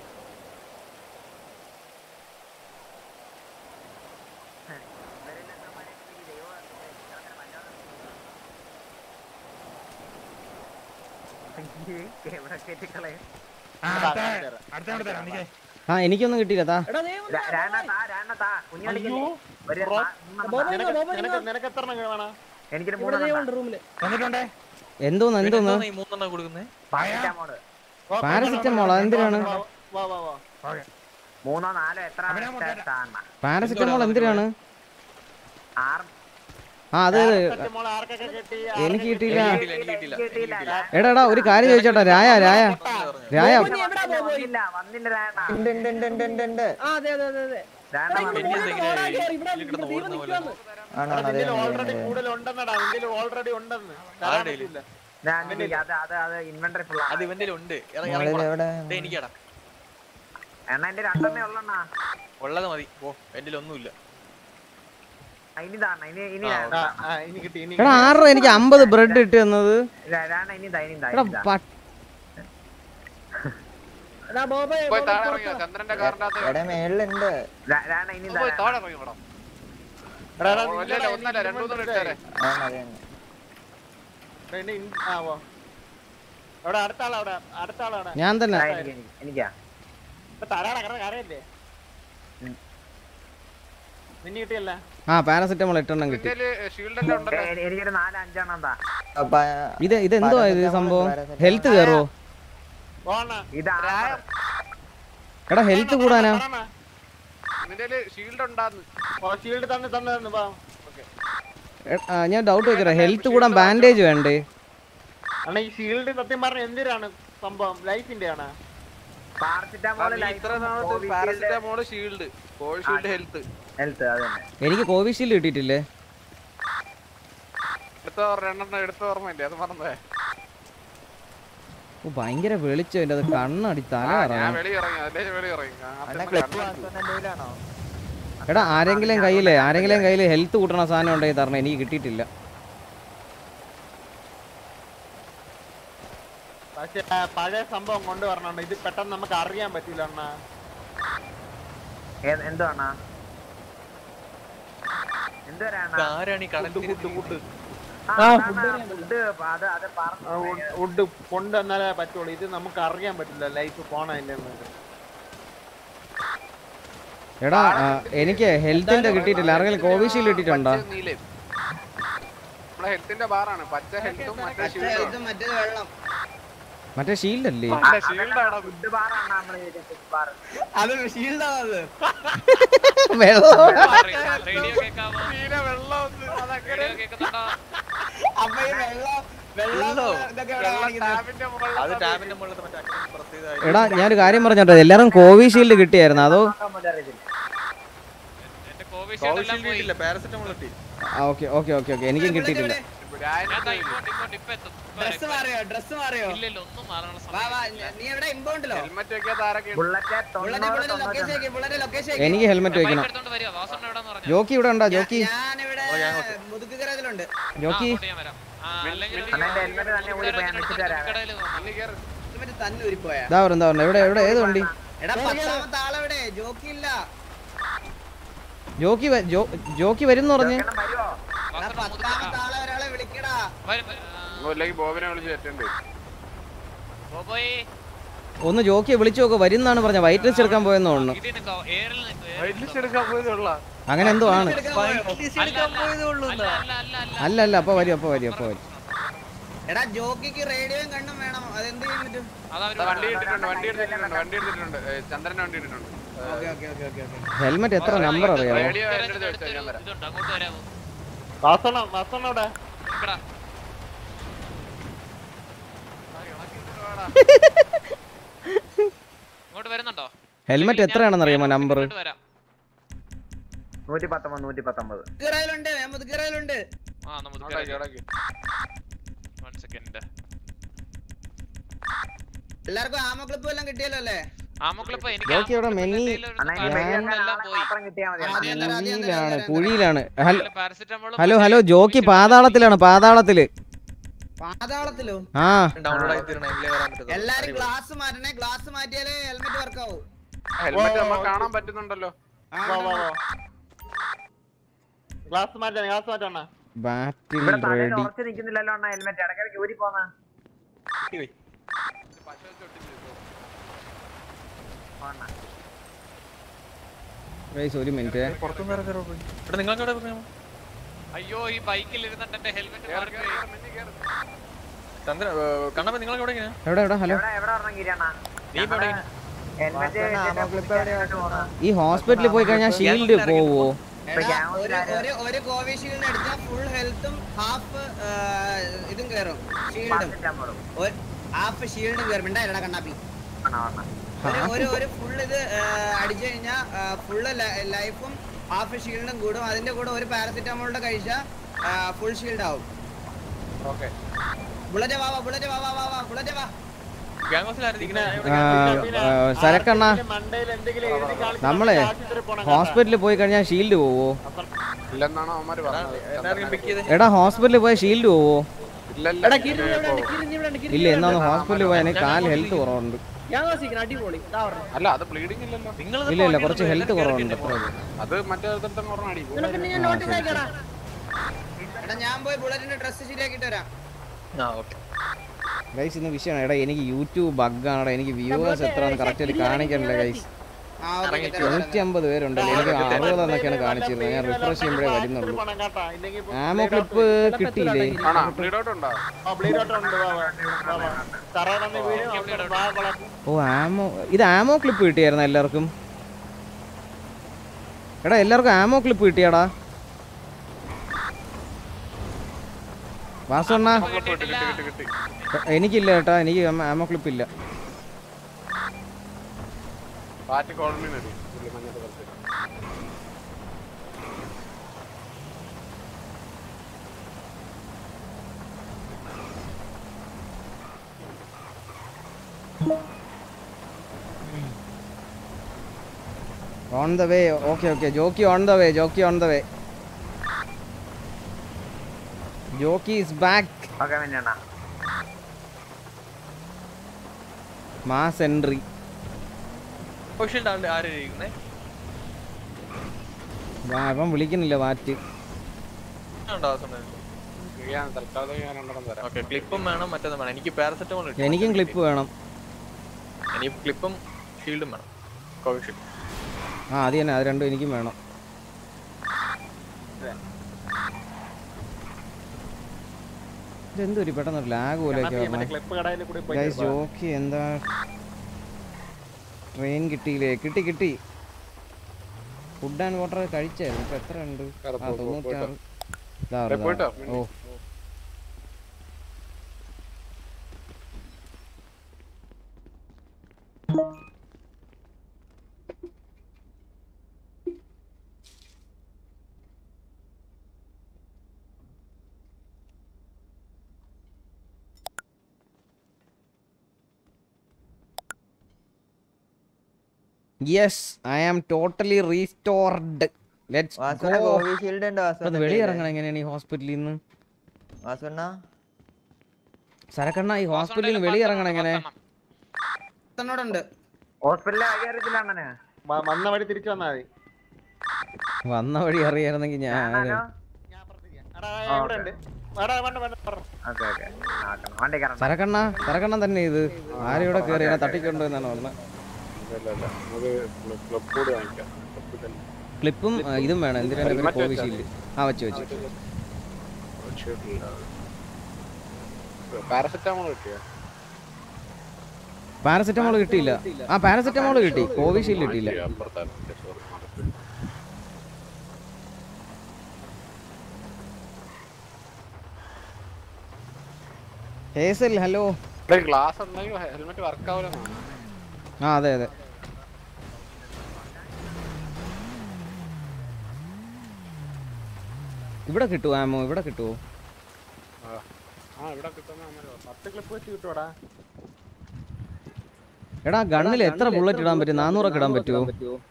എവിടെ കേട്ടിക്കളെ ആ, അടുത്ത അടുത്ത അവിടെ തരാം നിക്കേ ആ എനിക്കൊന്നും കിട്ടിയില്ല താ എടാ ദൈവം രാണത്താ രാണത്താ കുഞ്ഞുകളിക്കല്ലേ ഒരു ബ്രോ, നാ- മൂന്നെണ്ണം ബോബോ താ. ഇങ്ങോ, ബോബോ നിനക്ക് ഇങ്ങോ. നിനക്ക് എത്ര എണ്ണം വേണം എനിക്കൊരു ഇവിടെ മൂന്നെണ്ണം ദൈവം താ. ഉണ്ട് റൂമില് വന്നിട്ടുണ്ടേ എന്തോന്ന് എന്തോന്ന് മൂന്നെണ്ണം കൊടുക്കുന്നേ പാരസെറ്റമോള് വാ, പാരസിറ്റമോൾ എന്തിനാണ് വാ വാ വാ ഓക്കെ മൂന്നോ നാലോ എത്ര കാണണം പാരസിറ്റമോൾ എന്തിനാണ് ആറ് ആ അത് പാരസെറ്റമോൾ ആർക്കൊക്കെ കിട്ടി എനിക്ക് കിട്ടിയില്ല കിട്ടിയില്ല എടാ എടാ ഒരു കാര്യം ചോദിച്ചോട്ടെ രായ രായ രായ വന്നില്ല വന്നില്ല രായണ്ണ ഉണ്ട് ഉണ്ട് ഉണ്ട് ഉണ്ട് ഉണ്ട് ഉണ്ട് ആ അതെ അതെ അതെ അതെ രായണ്ണ വന്നില്ല ആണോ അതെ നിന്റെ ഓൾറെഡി കൂടുതൽ ഉണ്ടെന്നടാ നിന്റെ ഓൾറെഡി ഉണ്ടെന്ന് തരാൻ പറ്റില്ല. ഞാൻ അത് അത് അത് ഇൻവെന്ററി ഫുൾ അത് ഇവന്റെ ഉണ്ട് ഇറങ്ങി നമ്മളിത് ഇറങ്ങി എവിടെ ദേ എനിക്കടാ എണ്ണ എന്റെ രണ്ടെണ്ണേ ഉള്ളണ്ണ ഉള്ളത് മതി ഓ എന്റെ ഒന്നുമില്ല ഇനി താണ ഇനി ഇനി ആ, ആ, ഇനി കിട്ടി ഇനി എടാ ആറ് എനിക്ക് അമ്പത് ബ്രെഡ് ഇട്ട് തന്നത് രാണ ഇനി താ ഇനി താ എടാ ഇനി താ. പ- എടാ ബോബേ പോയി താഴെ ഇറങ്ങിയോ ചന്ദ്രന്റെ കാറിന്റെ അകത്ത് എവിടെ മേളിലുണ്ട് രാ- രാണ ഇനി താ പോയി താഴെ ഇറങ്ങി വേണം എടാ, എടാ, ഒന്നല്ല നിന്റെ ഒന്നല്ല രണ്ടു മൂന്ന് ഇട്ടേരെ ആണ് അതെ തന്നെ പിന്നെ ഇൻ- ആ, പോ. അവിടെ അടുത്ത ആളാ അവിടെ അടുത്ത ആളാണ് ഞാൻ തന്നെ ആ, എനിക്ക് എനിക്ക് എനിക്കാ തരാടാ കിടന്ന് കരയല്ലേ നിന്നെ കിട്ടിയല്ല ആ പാരസിറ്റമോൾ എട്ടെണ്ണം കിട്ടി നിന്റെ ഷീൽഡ് എല്ലാം ഉണ്ടല്ലോ എ- എനിക്കൊരു നാല് അഞ്ചെണ്ണം താ അപ്പൊ ഇത് ഇത് എന്തുവാ ഇത് സംഭവം ഹെൽത്ത് കയറോ പോണ ഇത് ആറ് എടാ ഹെൽത്ത് കൂടാനാ നിന്റെ ഷീൽഡ് ഉണ്ടാന്ന് ഓ ഷീൽഡ് തന്നെ തന്നെ തന്നെ വാ ഓക്കെ എ- ആ, ഞാൻ ഡൗട്ട് ചോദിക്കട്ടെ ഹെൽത്ത് കൂടാൻ ബാൻഡേജ് വേണ്ടേ അണ്ണാ ഈ ഷീൽഡ് സത്യം പറഞ്ഞ എന്തിനാണ് സംഭവം ലൈഫിന്റെ ആണ് പാരസിറ്റമോൾ ഇത്ര നാളത്തെ പാരസിറ്റമോള് ഷീൽഡ് കോഴി ഷീൽഡ് ഹെൽത്ത് ഹെൽത്ത് അത് തന്നെ എനിക്ക് കോവിഷീൽഡ് കിട്ടിയിട്ടില്ലേ എടുത്ത രണ്ടെണ്ണം എടുത്ത ഓർമ്മയില്ലേ അത് മറന്നേ ഓ ഭയങ്കര വെളിച്ചം എൻ്റെ അത് കണ്ണടി തല ആ, ഞാൻ കറങ്ങും വെളി ഇറങ്ങി അതിന്റെ വെളി ഇറങ്ങി ആ, അണ്ണാ അച്ഛൻ ക്ലിപ്പ് കണ്ണടിച്ചു. വാങ്ങിച്ചോണ്ട് എന്റെ കയ്യിലാണോ എടാ ആരെങ്കിലും കയ്യിലേ ആരെങ്കിലും കയ്യിൽ ഹെൽത്ത് കൂട്ടണ സാധനം ഉണ്ടെങ്കിൽ തരണം എനിക്ക് കിട്ടിയിട്ടില്ല പക്ഷെ ആ, പഴയ സംഭവം കൊണ്ടുവരണം ഇത് പെട്ടെന്ന് നമുക്ക് അറിയാൻ പറ്റില്ല അണ്ണാ ഏത്- എന്തുവാണ് എന്തുവരാണ് ആരാണ് ഈ കടൽ ഫുഡ് ഫുഡ് അത് അത് പറഞ്ഞു ഫുഡ് കൊണ്ടുവന്നാലേ പറ്റുള്ളൂ ഇത് നമുക്ക് അറിയാൻ പറ്റില്ല ലൈഫ് പോണില്ലെന്ന് എടാ ആ, എനിക്ക് ഹെൽത്തിന്റെ കിട്ടിയിട്ടില്ല ആരെങ്കിലും കോവിഷീൽഡ് കിട്ടിയിട്ടുണ്ടോ പച്ച നീലയും നമ്മളെ ഹെൽത്തിന്റെ ബാറാണ് പച്ച ഹെൽത്തും മറ്റേ ഷീൽഡും ഇത് മറ്റേത് വെള്ളം മറ്റേ ഷീൽഡ് അല്ലേ ഷീൽഡാണ് ഫുഡ് ബാറാണ് നമ്മള് ഫുഡ് ബാർ അത് ഷീൽഡാണ് അത് വെള്ളം റേഡിയോ കേൾക്കാമോ നീല വെള്ളം ഒന്ന് അതങ്ങനെ റേഡിയോ കേൾക്കുന്നുണ്ടോ അപ്പൊ ഈ വെള്ളം വെള്ളം ഇതൊക്കെ എവിടെ വെള്ളം കാണിക്കുന്നത്? ടാബിന്റെ മുകളിൽ അത് ടാബിന്റെ മുകളിലത്തെ മറ്റേ അറ്റം പ്രത്യേകത എടാ ഞാനൊരു കാര്യം പറഞ്ഞോട്ടെ എല്ലാരും കോവിഷീൽഡ് കിട്ടിയായിരുന്നു അതോ എന്റെ കോവിഷീൽഡ് എല്ലാം പോയി ഇല്ല പാരസെറ്റമോൾ കിട്ടി ഓക്കെ ഓക്കെ ഓക്കെ ഓക്കെ എനിക്കും കിട്ടിയിട്ടില്ല ഞാൻ ദാ ഇങ്ങോട്ട് ഇങ്ങോട്ട് ഇപ്പൊ എത്തും ഇപ്പൊ ഡ്രസ് വരാം. മാറിയോ ഡ്രസ് മാറിയോ ഇല്ല ഇല്ല ഒന്നും മാറാനുള്ള വാ വാ സമയം നീ എവിടെ ഇമ്പോണ്ടല്ലോ ഹെൽമെറ്റ് വെക്കാത്ത ആരൊക്കെ ഉണ്ട്? ബുള്ളറ്റ് ബുള്ളറ്റ് തൊണ്ണൂറ് ബുള്ളറ്റ് ലൊക്കേഷൻ തൊണ്ണൂറ്റൊന്ന് ബുള്ളറ്റ് ലൊക്കേഷൻ എനിക്ക് ഹെൽമെറ്റ് ബൈക്ക് വെക്കണം എടുത്തോണ്ട് വരിക വാസണ്ണ എവിടെന്ന് പറഞ്ഞു ജോക്കി ഇവിടെ ഉണ്ടോ ജോക്കി ഞാനിവിടെ മുതുകുകരയിലുണ്ട് ജോക്കി ഞാൻ വരാം ആ, അല്ലെങ്കിൽ അണ്ണാ, എന്റെ helmet തന്നെ ഓടി പോയി ഞാൻ വെച്ചിട്ട് വരാം. കടയിൽ ഇനി കേറ്. മറ്റേ തന്നെ ഊരിപ്പോയാ ഇതാ പറഞ്ഞു ഇതാ പറഞ്ഞു എവിടെ എവിടെ ഏത് വണ്ടി എടാ പത്താമത്തെ ആളെവിടെ ജോക്കി ഇല്ല ജോക്കി വ- ജോ- ജോക്കി വരും പറഞ്ഞ് എണ്ണം വരുവോ എടാ പത്താമത്തെ ആളെ ഒരാളെ വിളിക്കടാ ഓ, ഇല്ലെങ്കിൽ ബോബിനെ വിളിച്ച് കയറ്റേണ്ടി വരും. ബോബോയ് ഒന്ന് ജോക്കിയെ വിളിച്ചു നോക്ക് വരുന്നാണ് പറഞ്ഞ വൈറ്റ് ലിസ്റ്റ് എടുക്കാൻ പോയെന്ന് തോന്നുന്നു ഇതിൽ നിൽക്കോ എയറിൽ നിൽക്കോ വൈറ്റ് ലിസ്റ്റ് എടുക്കാൻ പോയതേ ഉള്ളാ. അങ്ങനെ എന്തോ ആണ് അല്ല അല്ല അല്ല അല്ല അല്ല അല്ല അല്ല അപ്പൊ വരും അപ്പൊ വരും അപ്പൊ വരും എടാ ജോക്കിക്ക് റേഡിയോയും കണ്ണും വേണം അതെന്ത് ചെയ്യാൻ പറ്റും അതവര് ദാ വണ്ടി ഇട്ടിട്ടുണ്ട് വണ്ടി എടുത്തിട്ടുണ്ട് വണ്ടി എടുത്തിട്ടുണ്ട് ഏ, ചന്ദ്രന്റെ വണ്ടി ഇട്ടിട്ടുണ്ട് okay okay okay okay okay helmet എത്ര നമ്പർ അറിയാമോ റേഡിയോ എന്റെ അടുത്ത് വെച്ചോ ഞാൻ തരാം ഇതുണ്ട് അങ്ങോട്ട് വരാമോ വാസണ വാസണ അവിടെ നിക്കടാ ഇങ്ങോട്ട് വരുന്നുണ്ടോ ഹെൽമെറ്റ് എത്രയാണെന്ന് അറിയാമോ നമ്പർ ഇങ്ങോട്ട് വരാം നൂറ്റി പത്തൊമ്പത് നൂറ്റി പത്തൊമ്പത് മുതുകിറയിലുണ്ട് ഞാൻ മുതുകിറയിലുണ്ട് ആ നമുക്ക് ഇങ്ങോട്ടേക്ക്, ഇങ്ങോട്ടേക്ക്. വൺ സെക്കൻഡ് എല്ലാവർക്കും ആമ ക്ലിപ്പ് എല്ലാം കിട്ടിയല്ലോ അല്ലേ ആമക്കളിപ്പോ എനിക്ക് ജോക്കി അവിടെ മെന്നി അണ്ണാ ഇനി ഞാൻ- വെടിവെക്കാൻ എല്ലാം ആളെ പോയി മാത്രം കിട്ടിയാൽ മതി ആദ്യം തരാം, ആദ്യം തരാം, കുഴിയിലാണ് തരാം, തരാം. കുഴിയിലാണ് hello paracetamol hello hello Jockey പാതാളത്തിലാണ് പാതാളത്തില് പാതാളത്തിലോ ആ ഡൗൺലോഡ് ആയി തീരണം എങ്കിലേ വരാൻ പറ്റത്തുള്ളൂ. എല്ലാരും അടിപൊളി. ഗ്ലാസ് മാറ്റണേ ഗ്ലാസ് മാറ്റിയാലേ ഹെൽമെറ്റ് വർക്ക് ആവൂ ഹെൽമെറ്റ് നമുക്ക് കാണാൻ പറ്റുന്നുണ്ടല്ലോ വാ വാ വാ ഗ്ലാസ് മാറ്റാൻ ഗ്ലാസ് മാറ്റണ ബാറ്റിൽ ഇവിടെ തലയിൽ റെഡി ഉറച്ചു നിൽക്കുന്നില്ലല്ലോ അണ്ണാ ഹെൽമെറ്റ് ഇടയ്ക്കിടയ്ക്ക് ഊരി പോന്ന കിട്ടി പോയി. പശ വെച്ച് ഒട്ടിച്ച് വെച്ചോ. ഗൈസ് ഒരു മിനിറ്റ് പുറത്തുനിന്ന് ഇറങ്ങി കയറി പോയി. എടാ നിങ്ങൾക്ക് എവിടെ പോയി? അയ്യോ ഈ ബൈക്കിൽ ഇരുന്നിട്ട് എന്റെ ഹെൽമെറ്റ് കേറ്, മാറി കേറ്, കേറ്, മുന്നിൽ കേറ്. ചന്ദ്രൻ കണ്ണപ്പ നിങ്ങൾക്ക് എവിടെ ഇങ്ങനെ എവിടെ എവിടെ ഹലോ എവിടെ എവിടെ പറഞ്ഞ ഗിരിയണ്ണ നീ ഇപ്പൊ എവിടെ ഇങ്ങനെ? ഈ ഹോസ്പിറ്റലിൽ പോയി കഴിഞ്ഞാൽ ഷീൽഡ് പോവോ എടാ, ഒരു ഒരു ഒരു കോവിഷീൽഡ് അടിച്ചാൽ ഫുൾ ഹെൽത്തും ഹാഫ് ഇതും കയറും ഷീൽഡും ഹാഫ് ഷീൽഡും കയറും മിണ്ടായിരടാ കണ്ണാപ്പി ഒരു ഒരു ഒരു ഫുൾ ഇത് അടിച്ചു കഴിഞ്ഞാൽ ഫുള്ള് ലൈഫും ഹാഫ് ഷീൽഡും കൂടും അതിന്റെ കൂടെ ഒരു പാരസിറ്റമോളിന്റെ കഴിച്ചാൽ ഫുൾ ഷീൽഡ് ആവും ഓക്കെ ബുള്ളറ്റ് വാ വാ ബുള്ളറ്റ് വാ വാ വാ വാ ബുള്ളറ്റ് വാ സരക്കണ്ണ നമ്മളെ ഹോസ്പിറ്റലിൽ പോയി കഴിഞ്ഞാൽ ഷീൽഡ് പോവോ ഇല്ലെന്നാണ് അവന്മാര് പറഞ്ഞത് എടാ ഹോസ്പിറ്റലിൽ പോയ ഷീൽഡ് പോവോ ഇല്ലല്ല എടാ കിരി ഇവിടെ ഉണ്ട് കിരി ഇവിടെ ഉണ്ട് ഇല്ല എന്നാന്ന് ഹോസ്പിറ്റലിൽ പോയാൽ എനിക്ക് കാല് ഹെൽത്ത് കുറവുണ്ട് ഞാൻ വാസിക്കണം അടിപൊളി ഇതാ പറഞ്ഞത് അല്ല അത് ബ്ലീഡിംഗ് ഇല്ലല്ലോ ഇല്ല ഇല്ല കുറച്ച് ഹെൽത്ത് കുറവുണ്ട് അത്രേ ഉള്ളൂ. അത് മറ്റേ തന്നെ പറഞ്ഞാടി നിനക്ക് ഞാൻ നോട്ടീസ് അയക്കടാ എടാ ഞാൻ പോയി ബുള്ളറ്റിന്റെ ഡ്രസ് ശരിയാക്കിട്ട് വരാം ഗൈസ് ഇന്ന് വിഷയമാണ് എടാ എനിക്ക് യൂട്യൂബ് ബഗ്ഗാണ് എനിക്ക് വ്യൂവേഴ്സ് എത്രയാണെന്ന് കറക്റ്റ് ആയിട്ട് കാണിക്കണില്ല ഗൈസ് ആ ഓക്കെ നൂറ്റി അമ്പത് പേരുണ്ടല്ലോ എനിക്ക് അറുപത് എന്നൊക്കെയാണ് കാണിച്ചിരുന്നത് ഞാൻ റിഫ്രഷ് ചെയ്യുമ്പോഴേ വരുന്നുള്ളൂ ആമോ ക്ലിപ്പ് കിട്ടിയില്ലേ ആണോ ബ്ലീഡ് ഔട്ട് ഉണ്ടോ ഓ ആമോ ഇത് ആമോ ക്ലിപ്പ് കിട്ടിയായിരുന്നു എല്ലാവർക്കും എടാ എല്ലാവർക്കും ആമോ ക്ലിപ്പ് കിട്ടിയാടാ വാസണ്ണ കിട്ടി കിട്ടി കിട്ടി കിട്ടി എനിക്കില്ല കേട്ടാ എനിക്ക് ആമോ ക്ലിപ്പ് ഇല്ല പാറ്റ് കോളനി നടി പുള്ളി മഞ്ഞത്ത് കളിച്ച് on the way okay okay Jockey on the way Jockey on the way Jockey is back okay മിന്നണ്ണ മാസ് എൻട്രി അവൻ വിളിക്കുന്നില്ല വാറ്റ് ഞാൻ തൽക്കാലം ഞാൻ രണ്ടെണ്ണം തരാം ക്ലിപ്പും വേണം മറ്റൊന്നും വേണം എനിക്ക് പാരസെറ്റമോൾ എനിക്കും ക്ലിപ്പ് വേണം എനിക്ക് ക്ലിപ്പും ഷീൽഡും വേണം കോവിഷീൽഡ് ആ അത് തന്നെ അത് രണ്ടും എനിക്കും വേണം ഇതെന്തൊരു പെട്ടെന്ന് ലാഗ് പോലെയൊക്കെ ക്ലിപ്പ് കടയിൽ കൂടി പോയി ഗൈസ് ജോക്കി എന്താ ട്രെയിൻ കിട്ടിയില്ലേ കിട്ടി കിട്ടി ഫുഡ് ആൻഡ് വാട്ടർ കഴിച്ചായിരുന്നു ഇപ്പൊ എത്ര ഉണ്ട് കേറ്, ആ പോ, പോ, തൊണ്ണൂറ്റാറ് പോയിട്ടോ. ഇതാ, ഏ, ഇതാ. പോയിട്ടോ? Oh yes I am totally restored let's വാസുണ്ണ ഗോ കോവിഷീൽഡ് ഉണ്ട് വാസുണ്ണ വെളിയിറങ്ങണം എങ്ങനെയാണ് ഈ ഹോസ്പിറ്റലിൽ നിന്ന് വാസുണ്ണ സരക്കണ്ണ ഈ ഹോസ്പിറ്റലിൽ നിന്ന് വെളിയിറങ്ങണം എങ്ങനെ ണ്ട് ഹോസ്പിറ്റലിൽ അറിയത്തില്ല അങ്ങനെ വ- വന്ന വഴി തിരിച്ചു വന്നാൽ മതി വന്ന വഴി അറിയായിരുന്നെങ്കിൽ ഞാൻ എടാ ഇവിടെ ഉണ്ട് വേണ്ട വേണ്ട വേണ്ട പറ. ഓക്കെ ഓക്കെ വണ്ടി കയറണം സരക്കണ്ണ സരക്കണ്ണ തന്നെ ഇത് ആരും ഇവിടെ കയറി എന്നെ തട്ടിക്കൊണ്ടു എന്നാണ് പറഞ്ഞത് ഇല്ല ഇല്ല നമുക്ക് ക്ലബ് കൂടി വാങ്ങിക്കാം ക്ലബ് തന്നെ ക്ലിപ്പും ആ, ഇതും വേണം എന്തിനാണ് Helmet വെച്ചാ കോവിഷീൽഡ് ആ വെച്ച് വെച്ച് പാരസെറ്റാമോൾ കിട്ടിയോ പാരസെറ്റമോൾ കിട്ടിയില്ല ആ പാരസെറ്റമോൾ കിട്ടി കോവിഷീൽഡ് കിട്ടിയില്ല അപ്പുറത്താണ് സോറി ഹേസൽ ഹലോ ഗ്ലാസ് ഉണ്ടെങ്കിൽ ഹെൽമെറ്റ് വർക്ക് ആവില്ലെന്നാണ് ആ അതെ അതെ ഇവിടെ കിട്ടുമോ ആമോ ഇവിടെ കിട്ടുമോ ആ ഇവിടെ കിട്ടുന്ന അന്നേരം പത്ത് ക്ലിപ്പ് വെച്ച് കിട്ടുവാടാ എടാ ഗണ്ണിൽ എത്ര ബുള്ളറ്റ് ഇടാൻ പറ്റും നാനൂറൊക്കെ ഇടാൻ പറ്റുമോ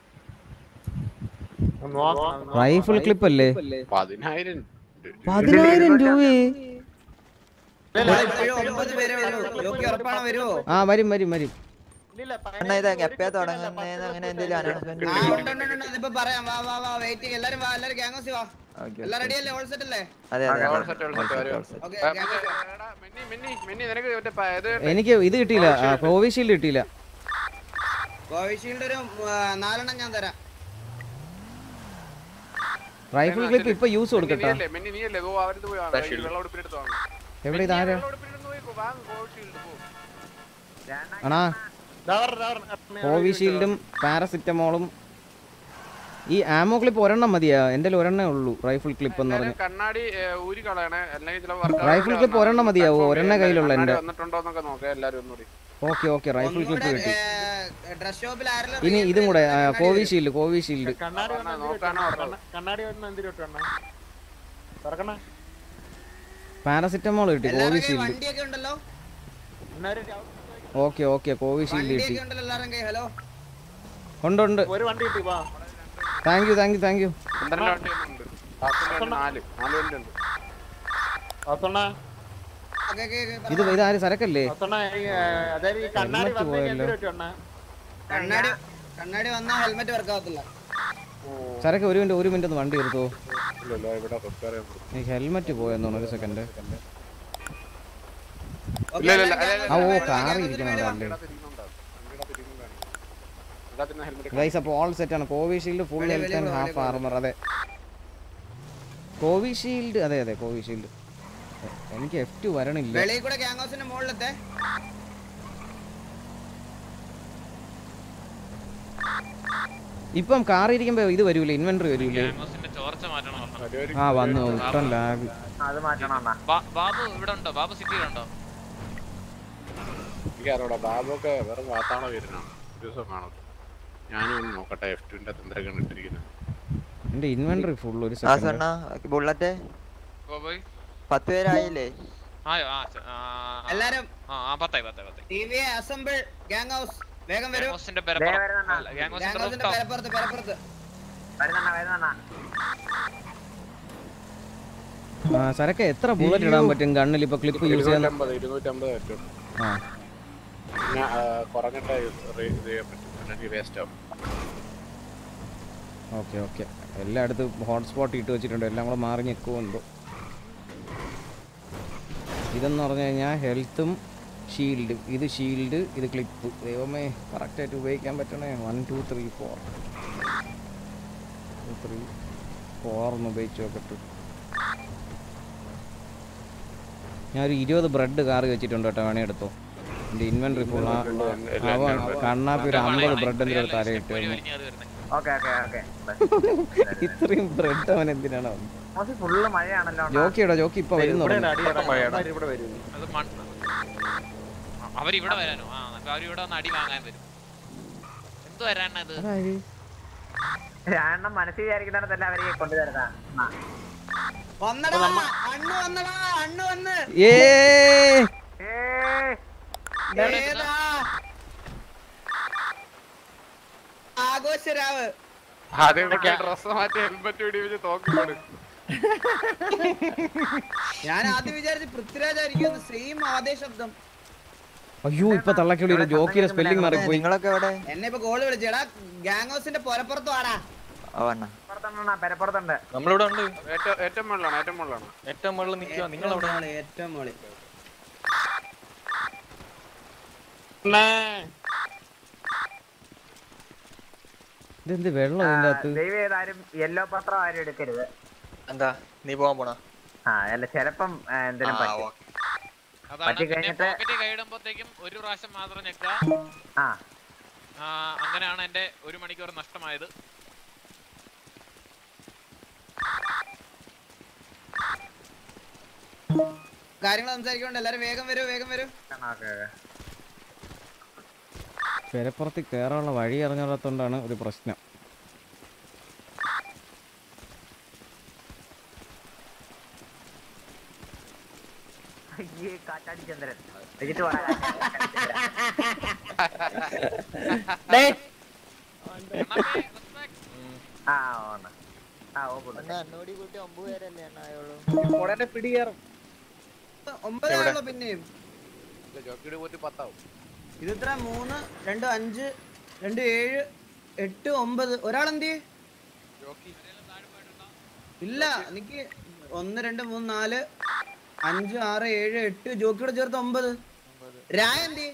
റൈഫിൾ ക്ലിപ്പ് അല്ലേ പതിനായിരം പതിനായിരം രൂപയെ ഒമ്പത് പേരെ ഉള്ളൂ ജോക്കി ഉറപ്പാണോ വരുമോ ആ വരും വരും വരും അണ്ണാ ഇത് എപ്പോഴാ തുടങ്ങുന്നേന്ന് അങ്ങനെ എന്തെങ്കിലും അനൗൺസ്മെന്റ് ആ ഉണ്ട് ഉണ്ട് ഉണ്ട് അതിപ്പോ പറയാം വാ വാ വാ വെയിറ്റ് എല്ലാരും വാ എല്ലാരും ഗ്യാങ്ങോസി വാ ഓക്കെ എല്ലാം റെഡി അല്ലേ ഓൾ സെറ്റ് അല്ലേ അതെ അതെ all set, all set, വരും. ഓക്കെ ആ, മറ്റേ, എടാ, മിന്നി, മിന്നി, മിന്നി, നിനക്ക് മറ്റേ പ- ഇത് എനിക്ക് ഇത് കിട്ടിയില്ല കോവിഷീൽഡ് കിട്ടിയില്ല കോവിഷീൽഡ് ഒരു ആ, നാലെണ്ണം ഞാൻ തരാം റൈഫിൾ ക്ലിപ്പ് ഇപ്പൊ യൂസ് മിന്നി കൊടുക്കട്ടാ നീയല്ലേ, മിന്നി നീയല്ലേ? ഗോ, അവരടുത്ത് പോയി വാങ്ങ്. ഈ വെള്ളം ഉടുപ്പിനെടുത്ത് വാങ്ങ്. എവിടെ മിന്നി, ഇതാരാ വെള്ളം ഉടുപ്പിനെടുത്ത് പോയി വാങ്ങ്, കോവിഷീൽഡ് പോ. അണാ കോവിഷീൽഡും പാരസിറ്റമോളും ഈ ആമോ ക്ലിപ്പ് ഒരെണ്ണം മതിയാ എൻ്റെ ഒരെണ്ണേ ഉള്ളൂ റൈഫിൾ ക്ലിപ്പ് എന്ന് പറഞ്ഞു കണ്ണാടി ഏ, ഊരി കളയണേ അല്ലെങ്കിൽ ചില workout റൈഫിൾ ക്ലിപ്പ് ഒരെണ്ണം മതിയാവോ ഒരെണ്ണ കയ്യിലുള്ള കണ്ണാടി എൻ്റെ വന്നിട്ടുണ്ടോ എന്നൊക്കെ നോക്കാം എല്ലാരും ഒന്നുകൂടി ഓക്കെ ഓക്കെ റൈഫിൾ ക്ലിപ്പ് കിട്ടി ഡ്രസ് ഷോപ്പിൽ ആരെല്ലാം ഇനി ഇതും കൂടെ ആ, കോവിഷീൽഡ് കോവിഷീൽഡ് കണ്ണാടി വന്ന് എന്തിനു നോക്കാനാ ഇട്ടു? കണ്ണ- കണ്ണാടി വന്ന് എന്തിനു ഇട്ടു അണ്ണാ? തുറക്കണ്ണാ. പാരസിറ്റമോൾ കിട്ടി കോവിഷീൽഡ് വണ്ടിയൊക്കെ ഉണ്ടല്ലോ അണ്ണാര് ഓക്കെ ഓക്കെ കോവിഷീൽഡ് കിട്ടി വണ്ടിയൊക്കെ ഉണ്ടല്ലോ എല്ലാരും കൈ ഹലോ ഉണ്ട് ഉണ്ട് ഒരു വണ്ടി കിട്ടി വാ thank you thank you thank you പന്ത്രണ്ട് വണ്ടി ഉണ്ട് ബാക്കിയുള്ള നാല് നാല് വണ്ടി ഉണ്ട് വാസണ്ണ ഓക്കെ ഓക്കെ ഇത് ഇതാര് സരക്കല്ലേ വാസണ്ണ ഈ, ഏ, അതായത് ഈ കണ്ണാടി ഹെൽമെറ്റ് വന്നേക്ക് പോയല്ലോ. എന്തിനു ഇട്ടു അണ്ണാ? കണ്ണാടി കണ്ണാടി വന്നാ ഹെൽമെറ്റ് വർക്ക് ആവത്തില്ല സരക്ക് ഒരു മിനിറ്റ് ഒരു മിനിറ്റ് ഒന്ന് വണ്ടി എടുത്തോ ഇല്ലല്ലോ ഇവിടെ റിപ്പയർ ചെയ്യാൻ ഈ ഹെൽമെറ്റ് പോയെന്നോണ് ഒരു സെക്കൻഡ് ഇല്ല ഇല്ല ഇല്ല ആ ഓ കാറി ഇരിക്കണല്ലേ ഗൈസ് അപ്പോൾ ഓൾ സെറ്റ് ആണ് Covishield full health and half armour അതെ കോവിഷീൽഡ് അതെ അതെ കോവിഷീൽഡ് എനിക്ക് എഫ് ടു വരണില്ല വെളിയിൽ കൂടെ ഗ്യാങ് ഹൗസിന്റെ മുകളിലത്തെ ഇപ്പം കാർ ഇരിക്കുമ്പോ ഇത് വരൂലേ ഇൻവെന്ററി വരൂലേ ഗ്യാങ്സിന്റെ ചോർച്ച മാറ്റണം പറഞ്ഞു. ആ വന്നു ഇഷ്ടം ലാഗ് അത് മാറ്റണം അണ്ണാ ബാ- ബാബു ഇവിടെ ഉണ്ടോ ബാബു സിറ്റിയിലുണ്ടോ എനിക്കറിയാം ബാബൊക്കെ വെറും വാത്താണോ വരുന്നതാണ് ഒരു ദിവസം കാണും ഞാനും ഒന്ന് നോക്കട്ടെ എഫ് ടുവിന്റെ എന്തൊക്കെയാണ് ഇട്ടിരിക്കുന്നത് എന്റെ ഇൻവെന്ററി ഫുൾ ഒരു ആ സെക്കൻഡ് സണ്ണ ബുള്ളറ്റ് ഓ പോയി പത്ത് പേരായില്ലേ ആയോ ആ ച- ആ, എല്ലാരും ആ ആ പത്തായി പത്തായി പത്തായി T V assemble gang house വേഗം വരൂ ഗ്യാങ്സിന്റെ ദേ വരുന്നെണ്ണ. പെരപ്പുറം ഗ്യാങ് ഗ്യാങ്സിന്റെ ഹൗസിന്റെ പരപ്പുറത്ത് പരപ്പുറത്ത് വരുന്നണ്ണ വരുന്നണ്ണ ആ സരക്ക് എത്ര ബുള്ളറ്റ് ഇടാൻ പറ്റും ഗണ്ണിൽ ഇപ്പൊ ക്ലിപ്പ് യൂസ് ചെയ്യാൻ ഇരുന്നൂറ്റമ്പത് ഇരുന്നൂറ്റമ്പത് പറ്റുള്ളൂ ആ പിന്നെ ആ, കുറഞ്ഞിട്ട് ഇത് ചെയ്യാൻ പറ്റും അല്ലെങ്കിൽ വേസ്റ്റ് ആവും ഓക്കെ ഓക്കെ എല്ലായിടത്തും ഹോട്ട്സ്പോട്ട് ഇട്ട് വെച്ചിട്ടുണ്ട് എല്ലാം കൂടെ മാറി നിൽക്കുമെന്തോ ഇതെന്ന് പറഞ്ഞു കഴിഞ്ഞാൽ ഹെൽത്തും ഷീൽഡും ഇത് ഷീൽഡ് ഇത് ക്ലിപ്പ് ദൈവമേ കറക്റ്റായിട്ട് ഉപയോഗിക്കാൻ പറ്റണേ one two three four two three four എന്ന് ഉപയോഗിച്ച് നോക്കട്ടെ ഞാനൊരു ഇരുപത് ബ്രെഡ് കാറി വെച്ചിട്ടുണ്ട് കേട്ടോ വേണേ എടുത്തോ എൻ്റെ ഇൻവെൻട്രി ഫുൾ അവ കണ്ണാപ്പി ഒരു അമ്പത് ബ്രെഡ് എന്തെങ്കിലും തലയിട്ട് ഓക്കെ ഓക്കെ ഓക്കെ ഇത്രയും ബ്രെഡ് അവൻ എന്തിനാണ് വന്നത് മോശം ഫുള്ള് മഴയാണല്ലോ അണ്ണാ. ജോക്കിയുടെ ജോക്കി ഇപ്പൊ വരുന്നു ഇവിടെ അടി ഇറങ്ങും. അണ്ണാര് ഇവിടെ വരും അത് മണ്ണ് അവരിവിടെ വരാനോ ആ അപ്പൊ അവരിവിടെ വന്ന് അടി വാങ്ങാൻ വരും എന്ത് വരാനത് രണ്ടെണ്ണം മനസ്സിൽ വിചാരിക്കുന്നിടത്തല്ല അവരെ കൊണ്ടുവരുന്ന വന്നടാ അണ്ണു വന്നടാ അണ്ണു വന്ന് ഏ ഏതാ ആഘോഷരാവ് ആദ്യം ഡ്രസ് മാറ്റി ഹെൽമെറ്റ് പിടിപ്പിച്ച് തോക്കിക്കൊണ്ട് ഞാൻ ആദ്യം വിചാരിച്ചു പൃഥ്വിരാജായിരിക്കും സെയിം അതേ ശബ്ദം അയ്യോ ഇപ്പൊ തള്ളക്കിളി ഒരു ജോക്കിയുടെ സ്പെല്ലിംഗ് മാറിപ്പോയി നിങ്ങളൊക്കെ എവിടെ എന്നെ ഇപ്പൊ കോള് വിളിച്ചേടാ ഗ്യാങ് ഹൗസിന്റെ പുറപ്പുറത്ത് വാടാ ഓ അണ്ണ പുറത്തുണ്ടെണ്ണ പെരപ്പുറത്തുണ്ട് നമ്മളിവിടെ ഉണ്ട് ഏറ്റവും ഏറ്റവും മുകളിലാണ് ഏറ്റവും മുകളിലാണ് ഏറ്റവും മുകളിൽ നിൽക്കുക നിങ്ങൾ അവിടെ മോളി, ഏറ്റവും മോളി ഇതെന്ത് വെള്ളം ഇതിന്റെ അകത്ത് ദൈവം ഏതായാലും യെല്ലോ പത്രം ആരും എടുക്കരുത് എന്താ നീ പോകാൻ പോണ ആ അല്ല ചിലപ്പം ആ, എന്തേലും ആ, പറ്റും ഓക്കേ. അതാണ് പറ്റി പിന്നെ കഴിഞ്ഞിട്ട് പോക്കറ്റിൽ കൈയിടുമ്പോഴത്തേക്കും ഒരു പ്രാവശ്യം മാത്രം ഞെക്കുക ആ ആ, അങ്ങനെയാണ് എന്റെ ഒരു മണിക്കൂർ നഷ്ടമായത് കാര്യങ്ങൾ സംസാരിക്കൊണ്ട് എല്ലാരും വേഗം വരൂ വേഗം വരൂ ഓക്കെ ഓക്കെ പെരപ്പുറത്ത് കയറാനുള്ള വഴി അറിഞ്ഞാത്തോണ്ടാണ് ഒരു പ്രശ്നം അയ്യേ കാറ്റാടി ചന്ദ്രൻ വെച്ചിട്ട് പോടാ ആ ഓണ ആ ഓ അണ്ണ എന്നോടി കൂട്ടി ഒമ്പത് പേരല്ലേ അണ്ണ ആയുള്ളൂ ഉടനെ പിടികേറും ഒമ്പതാണല്ലോ പിന്നെയും ജോക്കിയുടെ പോയിട്ട് പത്താവും ഇത് എത്ര മൂന്ന് രണ്ട് അഞ്ച് രണ്ട് ഏഴ് എട്ട് ഒമ്പത് ഒരാളെന്തി ഇല്ല എനിക്ക് ഒന്ന് രണ്ട് മൂന്ന് നാല് അഞ്ച് ആറ് ഏഴ് എട്ട് ജോക്കിയോട് ചേർത്ത് ഒമ്പത് രായ എന്തി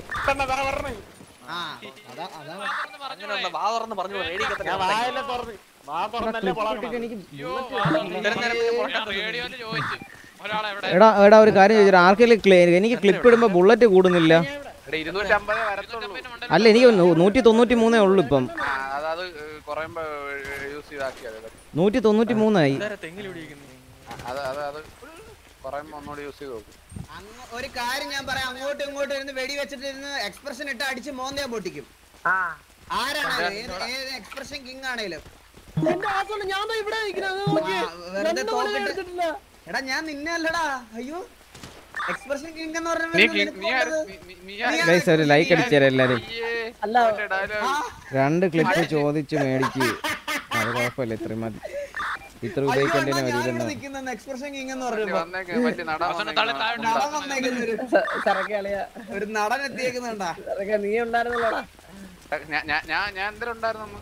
ആ അതാ അതാ അങ്ങനെയുള്ള വാ തുറന്ന് പറഞ്ഞു ഞാൻ വായല്ല തുറന്ന് വാ തുറന്നല്ലേ പൊളാക്കണം എനിക്ക് റേഡിയോയില് ചോദിച്ചു ഒരാളെവിടെ എടാ എടാ ഒരു കാര്യം ചോദിച്ചാൽ ആർക്കെങ്കിലും ക്ലി- എനിക്ക് ക്ലിപ്പ് ഇടുമ്പോ ബുള്ളറ്റ് കൂടുന്നില്ല എടാ ഇരുന്നൂറ്റമ്പതേ വരത്തുള്ളൂ അല്ല എനിക്ക് നൂ- നൂറ്റി തൊണ്ണൂറ്റി മൂന്നേ ഉള്ളൂ ഇപ്പം ആ, അതായത് കുറയുമ്പോ യൂസ് ചെയ്താക്കിയാൽ നൂറ്റി തൊണ്ണൂറ്റി മൂന്നായി അത് അത് അത് കുറയുമ്പോ ഒന്നുകൂടി യൂസ് ചെയ്ത് നോക്കും അങ്ങ് ഒരു കാര്യം ഞാൻ പറയാം അങ്ങോട്ടും ഇങ്ങോട്ടും ഇരുന്ന് വെടി വെച്ചിട്ട് ഇരുന്ന് എക്സ്പ്രഷൻ ഇട്ട് അടിച്ച് മോന്തയാ പൊട്ടിക്കും ആരാണ് ഏത് എക്സ്പ്രഷൻ കിങ് ആണേലും എന്റെ ആസോണ്ട് ഞാൻ ദാ ഇവിടെ നിൽക്കുന്നത് നോക്കിയേ വെറുതെ രണ്ട് ഗോള് തോക്കിട്ട് എടുത്തിട്ടില്ല എടാ ഞാൻ നിന്നെ അല്ലടാ അയ്യോ എക്സ്പ്രഷൻ കിങ് എന്ന് നീ പറഞ്ഞ കി- നീ ആര്- നീ- നീ- നീ ആര്? ഗൈസ് ഒരു ലൈക്ക് അടിച്ചേരാം എല്ലാരും അല്ല മറ്റേ dialogue. രണ്ട് ക്ലിപ്പ് ചോദിച്ച് മേടിക്ക് അത് കുഴപ്പമില്ല ഇത്രയും മതി ഇത്ര ഉപയോഗിക്കേണ്ടതിന് വരില്ലെന്ന് നിൽക്കുന്ന എക്സ്പ്രഷൻ കിങ് എന്ന് മറ്റേ പറഞ്ഞപ്പോ വന്നേക്ക് മറ്റേ നട വന്നേക്ക്. നടൻ വന്നേക്കുന്ന ഒരു സറക്കെ അളിയാ ഒരു നടൻ എത്തിയേക്കുന്നുണ്ടാ സറക്കെ നീ ഉണ്ടായിരുന്നല്ലോടാ ഞാൻ ഞാൻ ഞാൻ ഞാൻ എന്തിനും ഉണ്ടായിരുന്നു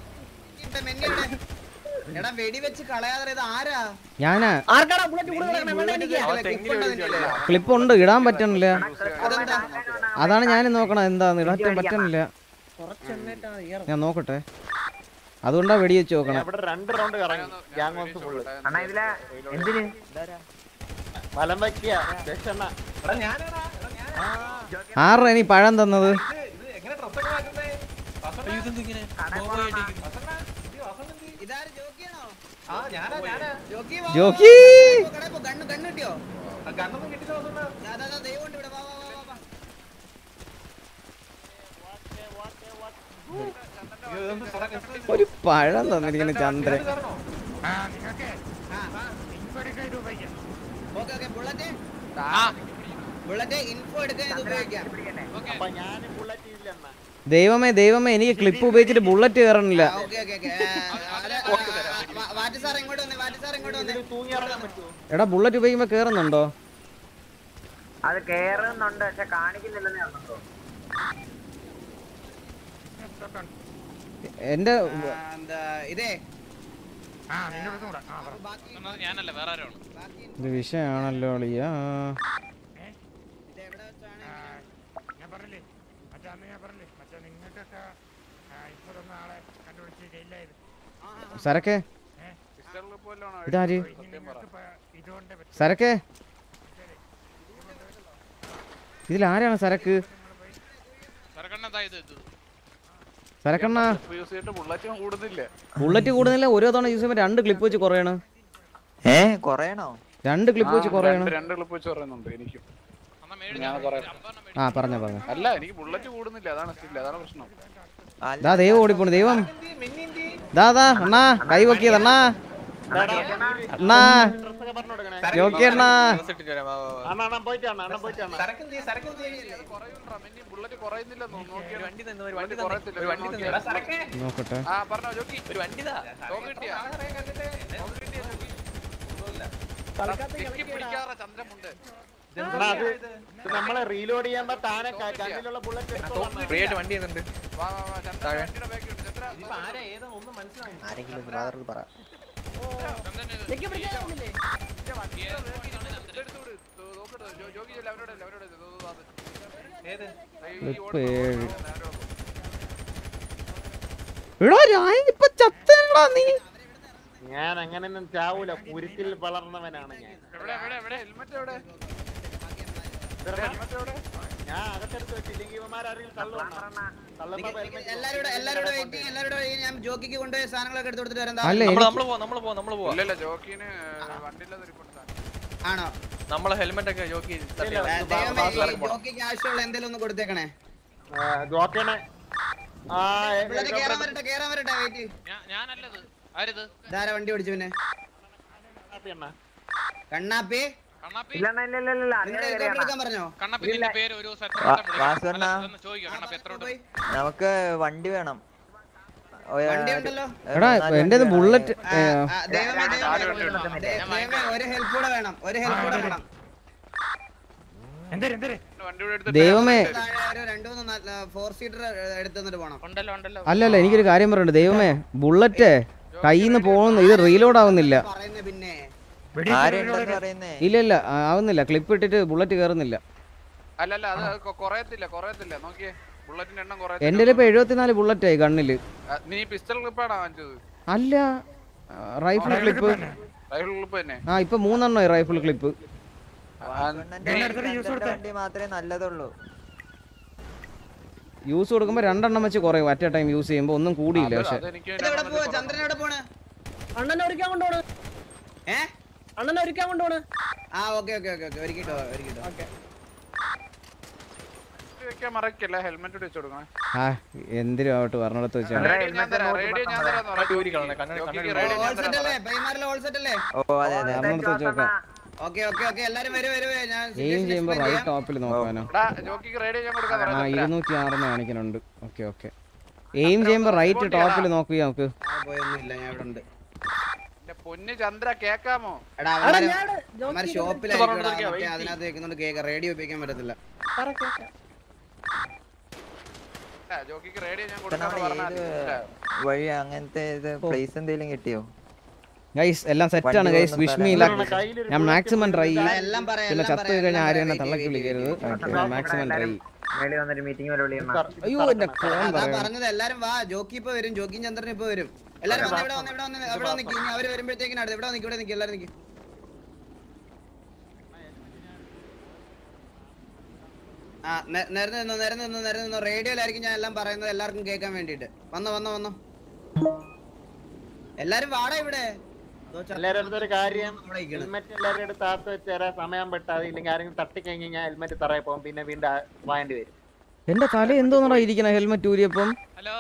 എടാ വെടി വെച്ച് കളയാതെ ഇത് ആരാ ഞാനാ ആർക്കാടാ ബുള്ളറ്റ് കൂടുതൽ വേണം എനിക്ക് ക്ലിപ്പ് ഉണ്ട് ഇടാൻ പറ്റണില്ല അതെന്താ അതാണ് ഞാൻ നോക്കണം എന്താന്ന് ഇടാൻ പറ്റണില്ല കുറച്ചെണ്ണേറ്റാണ് ഈ ഞാൻ നോക്കട്ടെ അതുകൊണ്ടാ വെടി വെച്ച് നോക്കണം ഇവിടെ രണ്ട് റൗണ്ട് കറങ്ങി ഗ്യാങ് ഹൗസ് ഫുള്ള് അണ്ണാ ഇതിലെ എന്തിന് ഫലം വയ്ക്കുക ദക്ഷണ്ണ ആറ് ഇനി പഴം തന്നത് എങ്ങനെ ഡ്രസ്സൊക്കെ മാറ്റുന്നേ ഇതാര് ജോക്കിയാണോ ആ ഞാനാ ഞാനാ ജോക്കി വാ, ജോക്കി. വാ, വാ, കടയിൽ പോ, കണ്ണ് കണ്ണ് കിട്ടിയോ ആ ഗണ്ണൊന്നും കിട്ടില്ല വസണ്ണ ദാ, ദാ, ദാ, ദൈവം ഉണ്ട് ഇവിടെ വാ വാ വാ, വാ വാ ഒരു പഴം തന്നിരിക്കുന്ന ചന്ദ്രൻ ആ നിങ്ങൾക്ക് ഇൻഫോ എടുക്കാൻ ഇത് ഉപയോഗിക്കാം okay okay bullet bullet info എടുക്കാൻ ഇത് ഉപയോഗിക്കാം അപ്പൊ ഞാൻ ബുള്ളറ്റ് ഇല്ല അണ്ണ ദൈവമേ ദൈവമേ എനിക്ക് ക്ലിപ്പ് ഉപയോഗിച്ചിട്ട് ബുള്ളറ്റ് കയറണില്ല okay okay okay what sir ഇങ്ങോട്ട് വന്നേ വാറ്റ് സാർ ഇങ്ങോട്ട് വന്നേ തൂങ്ങി ഇറങ്ങാൻ പറ്റുമോ എടാ ബുള്ളറ്റ് ഉപയോഗിക്കുമ്പോ കേറുന്നുണ്ടോ അത് കേറുന്നുണ്ട് പക്ഷെ കാണിക്കുന്നില്ലെന്നേ ഉള്ളൂ എന്റെ ആ, എന്താ ഇതേ ആ നിന്റെ അടുത്തും കൂടെ ആ പറ എന്നത് ഞാനല്ല വേറെ ആരോ ആണ് ഇത് വിഷയമാണല്ലോ അളിയാ ഇത് എവിടെ വെച്ചാണ് ആ, ഞാൻ പറഞ്ഞില്ലേ മറ്റേ അന്ന് ഞാൻ പറഞ്ഞില്ലേ മറ്റേ നിങ്ങൾക്കൊക്കെ ഇപ്പൊ തന്ന ആളെ കണ്ടുപിടിച്ച് ജയിലായത് സരക്കെ പിസ്റ്റളിൽ പോലും ഇതാര് ഇനി നിങ്ങൾക്ക് ഇപ്പൊ ഇതുകൊണ്ട് പറ്റും സരക്കെ ഇതിൽ ആരാണ് സരക്ക് സരക്കണ്ണ എന്താ ഇത് ഇത് സരക്കണ്ണ യൂസ് ചെയ്തിട്ട് ബുള്ളറ്റ് കൂടുന്നില്ല ബുള്ളറ്റ് കൂടുന്നില്ല ഓരോ തവണ യൂസ് ചെയ്യുമ്പോൾ രണ്ട് ക്ലിപ്പ് വെച്ച് കുറയണ് ഏ കൊറയണോ രണ്ട് ക്ലിപ്പ് വെച്ച് കുറയണ് രണ്ട് ക്ലിപ്പ് വെച്ച് പറയുന്നുണ്ട് എനിക്കും അന്നാ മേടിച്ച് ഞാൻ പറയാം ആ പറഞ്ഞോ പറഞ്ഞോ അല്ല എനിക്ക് ബുള്ളറ്റ് കൂടുന്നില്ല അതാണ് still, അതാണ് പ്രശ്നം ദാ ദൈവം ഓടിപ്പോണു ദൈവം ദാ ദാ അണ്ണാ കൈ പൊക്കിയത് അണ്ണാ അണ്ണാ ഡ്രസ്സൊക്കെ പറഞ്ഞു കൊടുക്കണേ ജോക്കി അണ്ണാ അണ്ണ അണ്ണൻ പോയിട്ട് അണ്ണ അണ്ണൻ പോയിട്ട് അണ്ണ സരക്കും ചെയ്യ് സരക്കും ചെയ്യ് കുറയുന്നുണ്ടാ മിന്നി ബുള്ളറ്റ് കുറയുന്നില്ല നോക്കിയാ വണ്ടി തന്നെ ഒരു വണ്ടി കുറയത്തില്ല ഒരു വണ്ടി നോക്കിയാ. എടാ സരക്കേ നോക്കട്ടെ ആ പറഞ്ഞോ ജോക്കി ഒരു വണ്ടി താ തോക്ക് കിട്ടിയാ തോക്ക് കിട്ടിയാ ജോക്കി ചെക്കി പിടിക്കാറ ചന്ദ്രമുണ്ട് അണ്ണാ അത് ഇത് നമ്മളെ റീലോഡ് ചെയ്യുമ്പോ താനെ ക- കണ്ണിലുള്ള ബുള്ളറ്റ് ഫ്രീ ആയിട്ട് വണ്ടി ചെയ്യുന്നുണ്ട് വാ വാ വാ ചന്ദ്ര വണ്ടിയുടെ ബാക്കിൽ ഉണ്ട് ചന്ദ്ര ഇതിപ്പോ ആരാ ഏതാ ഒന്നും മനസ്സിലായി ആരെങ്കിലും ഒന്ന് ബ്രദറിൽ പറ ചെക്കി പിടിക്കാനില്ലേ ജോഗി ചെല്ല അവരോട് അവരോട് ഏത് ക്ലിപ്പ് ഏഴ് എടാ ഞാൻ ഇപ്പൊ ചത്തടാ നീ ഞാൻ അങ്ങനെയൊന്നും ചാവൂല കുരുത്തിൽ വളർന്നവനാണ് ഞാൻ എവിടെ എവിടെ എവിടെ ഹെൽമെറ്റ് എവിടെ ഞാൻ അകത്തെടുത്ത് വെച്ചില്ലെങ്കിൽ ഇവന്മാരാരെങ്കിലും തള്ളുവാണ് തള്ളുമ്പോ helmet എല്ലാരും ഇവിടെ എല്ലാരും ഇവിടെ വെയിറ്റിംഗ് എല്ലാരും ഇവിടെ waiting. ഞാൻ ജോക്കിക്ക് കൊണ്ടുപോയി സാധനങ്ങളൊക്കെ എടുത്ത് കൊടുത്തിട്ട് വരാം ദാ. അല്ല നമ്മള് എനിക്ക് നമ്മള് പോവാ നമ്മള് പോവാ നമ്മള് പോവാ ഇല്ലല്ല ജോക്കിന് വണ്ടിയില്ലാതെ റിപ്പോർട്ട് ആണോ നമ്മളെ ഹെൽമെറ്റ് ഒക്കെ ജോക്കി തട്ടി ആ, കളഞ്ഞു. ദൈവമേ, ബാസ് ഈ ഇറക്കി പോണം. ജോക്കിക്ക് ആവശ്യമുള്ള എന്തെങ്കിലും ഒന്ന് കൊടുത്തേക്കണേ ആ, ജോക്കണെ ആ പിള്ളേരെ കേറാൻ വരട്ടെ കേറാൻ വരട്ടെ വെയിറ്റ് ഞാൻ- ഞാനല്ലത് ആരിത് ധാര വണ്ടി ഓടിച്ചു പിന്നെ അണ്ണ കണ്ണാപ്പി കണ്ണാപ്പി ഇല്ല അണ്ണാ, ഇല്ല ഇല്ല ഇല്ല നിങ്ങൾ അങ്ങനെ ഹെലികോപ്റ്റർ എടുക്കാൻ പറഞ്ഞോ കണ്ണാപ്പി നിന്റെ പേര് ഒരു ദിവസം എത്ര വാ- വട്ടം വിളിക്കണം? വാസുവണ്ണ. അല്ല, ഇതൊന്ന് ചോദിക്കോ കണ്ണാപ്പി എത്ര വട്ടം പോയി. നമുക്ക് വണ്ടി വേണം ഒരു- വണ്ടി ഉണ്ടല്ലോ ഒരു എടാ നാല് എന്റേത് വണ്ടി ബുള്ളറ്റ് ആ, ആ, ദൈവമേ, ദൈവമേ, ദേ- ദൈവമേ, ഒരു ഹെൽപ്പ് കൂടെ വേണം ഒരു ഹെൽപ്പ് കൂടെ വേണം എന്തേലും എന്തേലും വണ്ടി ഇവിടെ എടുത്ത് ദൈവമേ താഴെ ഒരു രണ്ടു മൂന്ന് ഫോർ സീറ്റർ എടുത്തു തന്നിട്ട് പോണം ഉണ്ടല്ലോ ഉണ്ടല്ലോ അല്ലല്ല എനിക്കൊരു കാര്യം പറയണ്ട് ദൈവമേ ബുള്ളറ്റ് കയ്യിൽ നിന്ന് പോകുന്നു ഇത് റീലോഡ് ആവുന്നില്ല പറയുന്ന പിന്നെ ആരുണ്ടെന്ന് പറയുന്നേ ഇല്ല ഇല്ല ആ, ആവുന്നില്ല ക്ലിപ്പ് ഇട്ടിട്ട് ബുള്ളറ്റ് കയറുന്നില്ല അല്ലല്ല അത് കൊ- കുറയത്തില്ല കുറയത്തില്ല നോക്കിയേ ബുള്ളറ്റിന്റെ എണ്ണം എന്റെ കുറയത്തില്ല ഇപ്പൊ എഴുപത്തിനാല് ബുള്ളറ്റ് ആയി കണ്ണില് ആ, നീ പിസ്റ്റൾ ക്ലിപ്പാണോ വാങ്ങിച്ചത് അല്ല റൈഫിൾ ക്ലിപ്പ് റൈഫിൾ ക്ലിപ്പ് തന്നെ ആ ഇപ്പൊ മൂന്നെണ്ണമായി റൈഫിൾ ക്ലിപ്പ് വാസുണ്ണന്റെ വണ്ടി- അടുത്തൊരു use ചന്ദ്രന്റെ കൊടുത്തേ. വണ്ടി മാത്രമേ നല്ലതുള്ളൂ യൂസ് കൊടുക്കുമ്പോൾ രണ്ടെണ്ണം വെച്ച് കുറയും അറ്റ് എ ടൈം യൂസ് ചെയ്യുമ്പോൾ ഒന്നും കൂടിയില്ല പക്ഷെ എവിടെ പോവാ ചന്ദ്രൻ എവിടെ പോണ് അണ്ണനെ ഒരുക്കാൻ കൊണ്ടുപോണ് ഏ അണ്ണനെ ഒരുക്കാൻ കൊണ്ടുപോണ് ആ ഓക്കെ ഓക്കെ ഓക്കെ ഓക്കെ ഒരുക്കിട്ടോ ഒരുക്കിട്ടോ ഓക്കെ വെക്കാൻ മറക്കല്ല ഹെൽമെറ്റ് വെച്ച് കൊടുക്കണേ ആ എന്തിനും ആവട്ടെ പറഞ്ഞിടത്ത് വെച്ചാൽ റേഡിയോ ഞാൻ തരാം റേഡിയോ ഞാൻ തരാം റേഡിയോ ഓൾ സെറ്റ് അല്ലേ പൈമാറിലെ ഓൾ സെറ്റ് അല്ലേ ഓ അതെ അതെ പറഞ്ഞിടത്ത് വെച്ച് നോക്കാം ഓക്കെ ഓക്കെ ഓക്കെ എല്ലാരും വരൂ വരൂ വരൂ. ഞാൻ എയിം situation ചെയ്യുമ്പോൾ explain റൈറ്റ് ചെയ്യാം. ടോപ്പിൽ നോക്കാനോ എടാ ജോക്കിക്ക് റേഡിയോ ഞാൻ കൊടുക്കാൻ ആ പറയാം ഇരുന്നൂറ്റി ആറിന് കാണിക്കുന്നുണ്ട് ഓക്കെ ഓക്കെ എയിം ചെയ്യുമ്പോൾ റൈറ്റ് ടോപ്പിൽ നോക്കുക നമുക്ക് ആ, പോയൊന്നുമില്ല ഞാൻ ഇവിടെ ഉണ്ട് എന്റെ പൊന്ന് ചന്ദ്ര കേക്കാമോ എടാ എടാ, അവന്മാര് ഞാൻ അവന്മാര് ജോക്കി ഷോപ്പിലായിരിക്കും പറഞ്ഞോണ്ടിരിക്കുക, മറ്റേ wait അതിനകത്ത് വെക്കുന്നുണ്ട് കേക്ക് റേഡിയോ ഉപയോഗിക്കാൻ പറ്റത്തില്ല പറ കേക്കാം ആ, ജോക്കിക്ക് റേഡിയോ ഞാൻ ഇപ്പൊ കൊടുക്കാൻ നമ്മള് പറഞ്ഞാൽ ഏത് വഴി അങ്ങനത്തെ ഇത് പ്ലേസ് എന്തെങ്കിലും കിട്ടിയോ ഗൈസ് എല്ലാം സെറ്റാണ് ഗൈസ് വിഷ് മീ ലക്ക് ഞാൻ മാക്സിമം ട്രൈ ചെയ്യും എല്ലാം പറയാം പിന്നെ എല്ലാം ചത്തു പറയാം, കഴിഞ്ഞാൽ എല്ലാം ആരും എന്നെ പറയാം. തള്ളക്കി Wait, wait, വിളിക്കരുത് wait. മാക്സിമം ട്രൈ ചെയ്യും മേളിൽ വന്നൊരു മീറ്റിംഗ് പോലെ വിളിക്കണം അയ്യോ എന്റെ ഫോൺ അതാ പറയാം പറഞ്ഞത് എല്ലാരും വാ ജോക്കി ഇപ്പൊ വരും ജോക്കിയും ചന്ദ്രൻ ഇപ്പൊ വരും എല്ലാരും വന്ന് ഇവിടെ വന്ന് ഇവിടെ വന്ന് ഇവിടെ വന്ന് നിൽക്കും ഇനി അവര് വരുമ്പോഴത്തേക്കിനും അടുത്ത് ഇവിടെ നിൽക്കും ഇവിടെ നിൽക്കും എല്ലാരും നിൽക്കും ആ നെ- നിരന്ന് നിന്നോ നിരന്ന് നിന്നോ നിരന്ന് നിന്നോ റേഡിയോയിലായിരിക്കും ഞാൻ എല്ലാം പറയുന്നത് എല്ലാവർക്കും കേൾക്കാൻ വേണ്ടിട്ട് വന്നോ വന്നോ വന്നോ എല്ലാരും വാടാ ഇവിടെ ദോ ച- എല്ലാരും അടുത്തൊരു കാര്യം ഇവിടെ ഇരിക്കണ്. ഹെൽമെറ്റ് എല്ലാവരും എടുത്ത് താത്ത് വെച്ചേരാ സമയം പെട്ടാതെ ഇല്ലെങ്കിൽ ആരെങ്കിലും തട്ടിക്കഴിഞ്ഞ് കഴിഞ്ഞാൽ ഹെൽമെറ്റ് തറയെ പോകും പിന്നെ വീണ്ടും ആ- വാങ്ങേണ്ടി വരും എന്റെ തല എന്തോന്നടാ ഇരിക്കണ ഹെൽമെറ്റ് ഊരിയപ്പം ഹലോ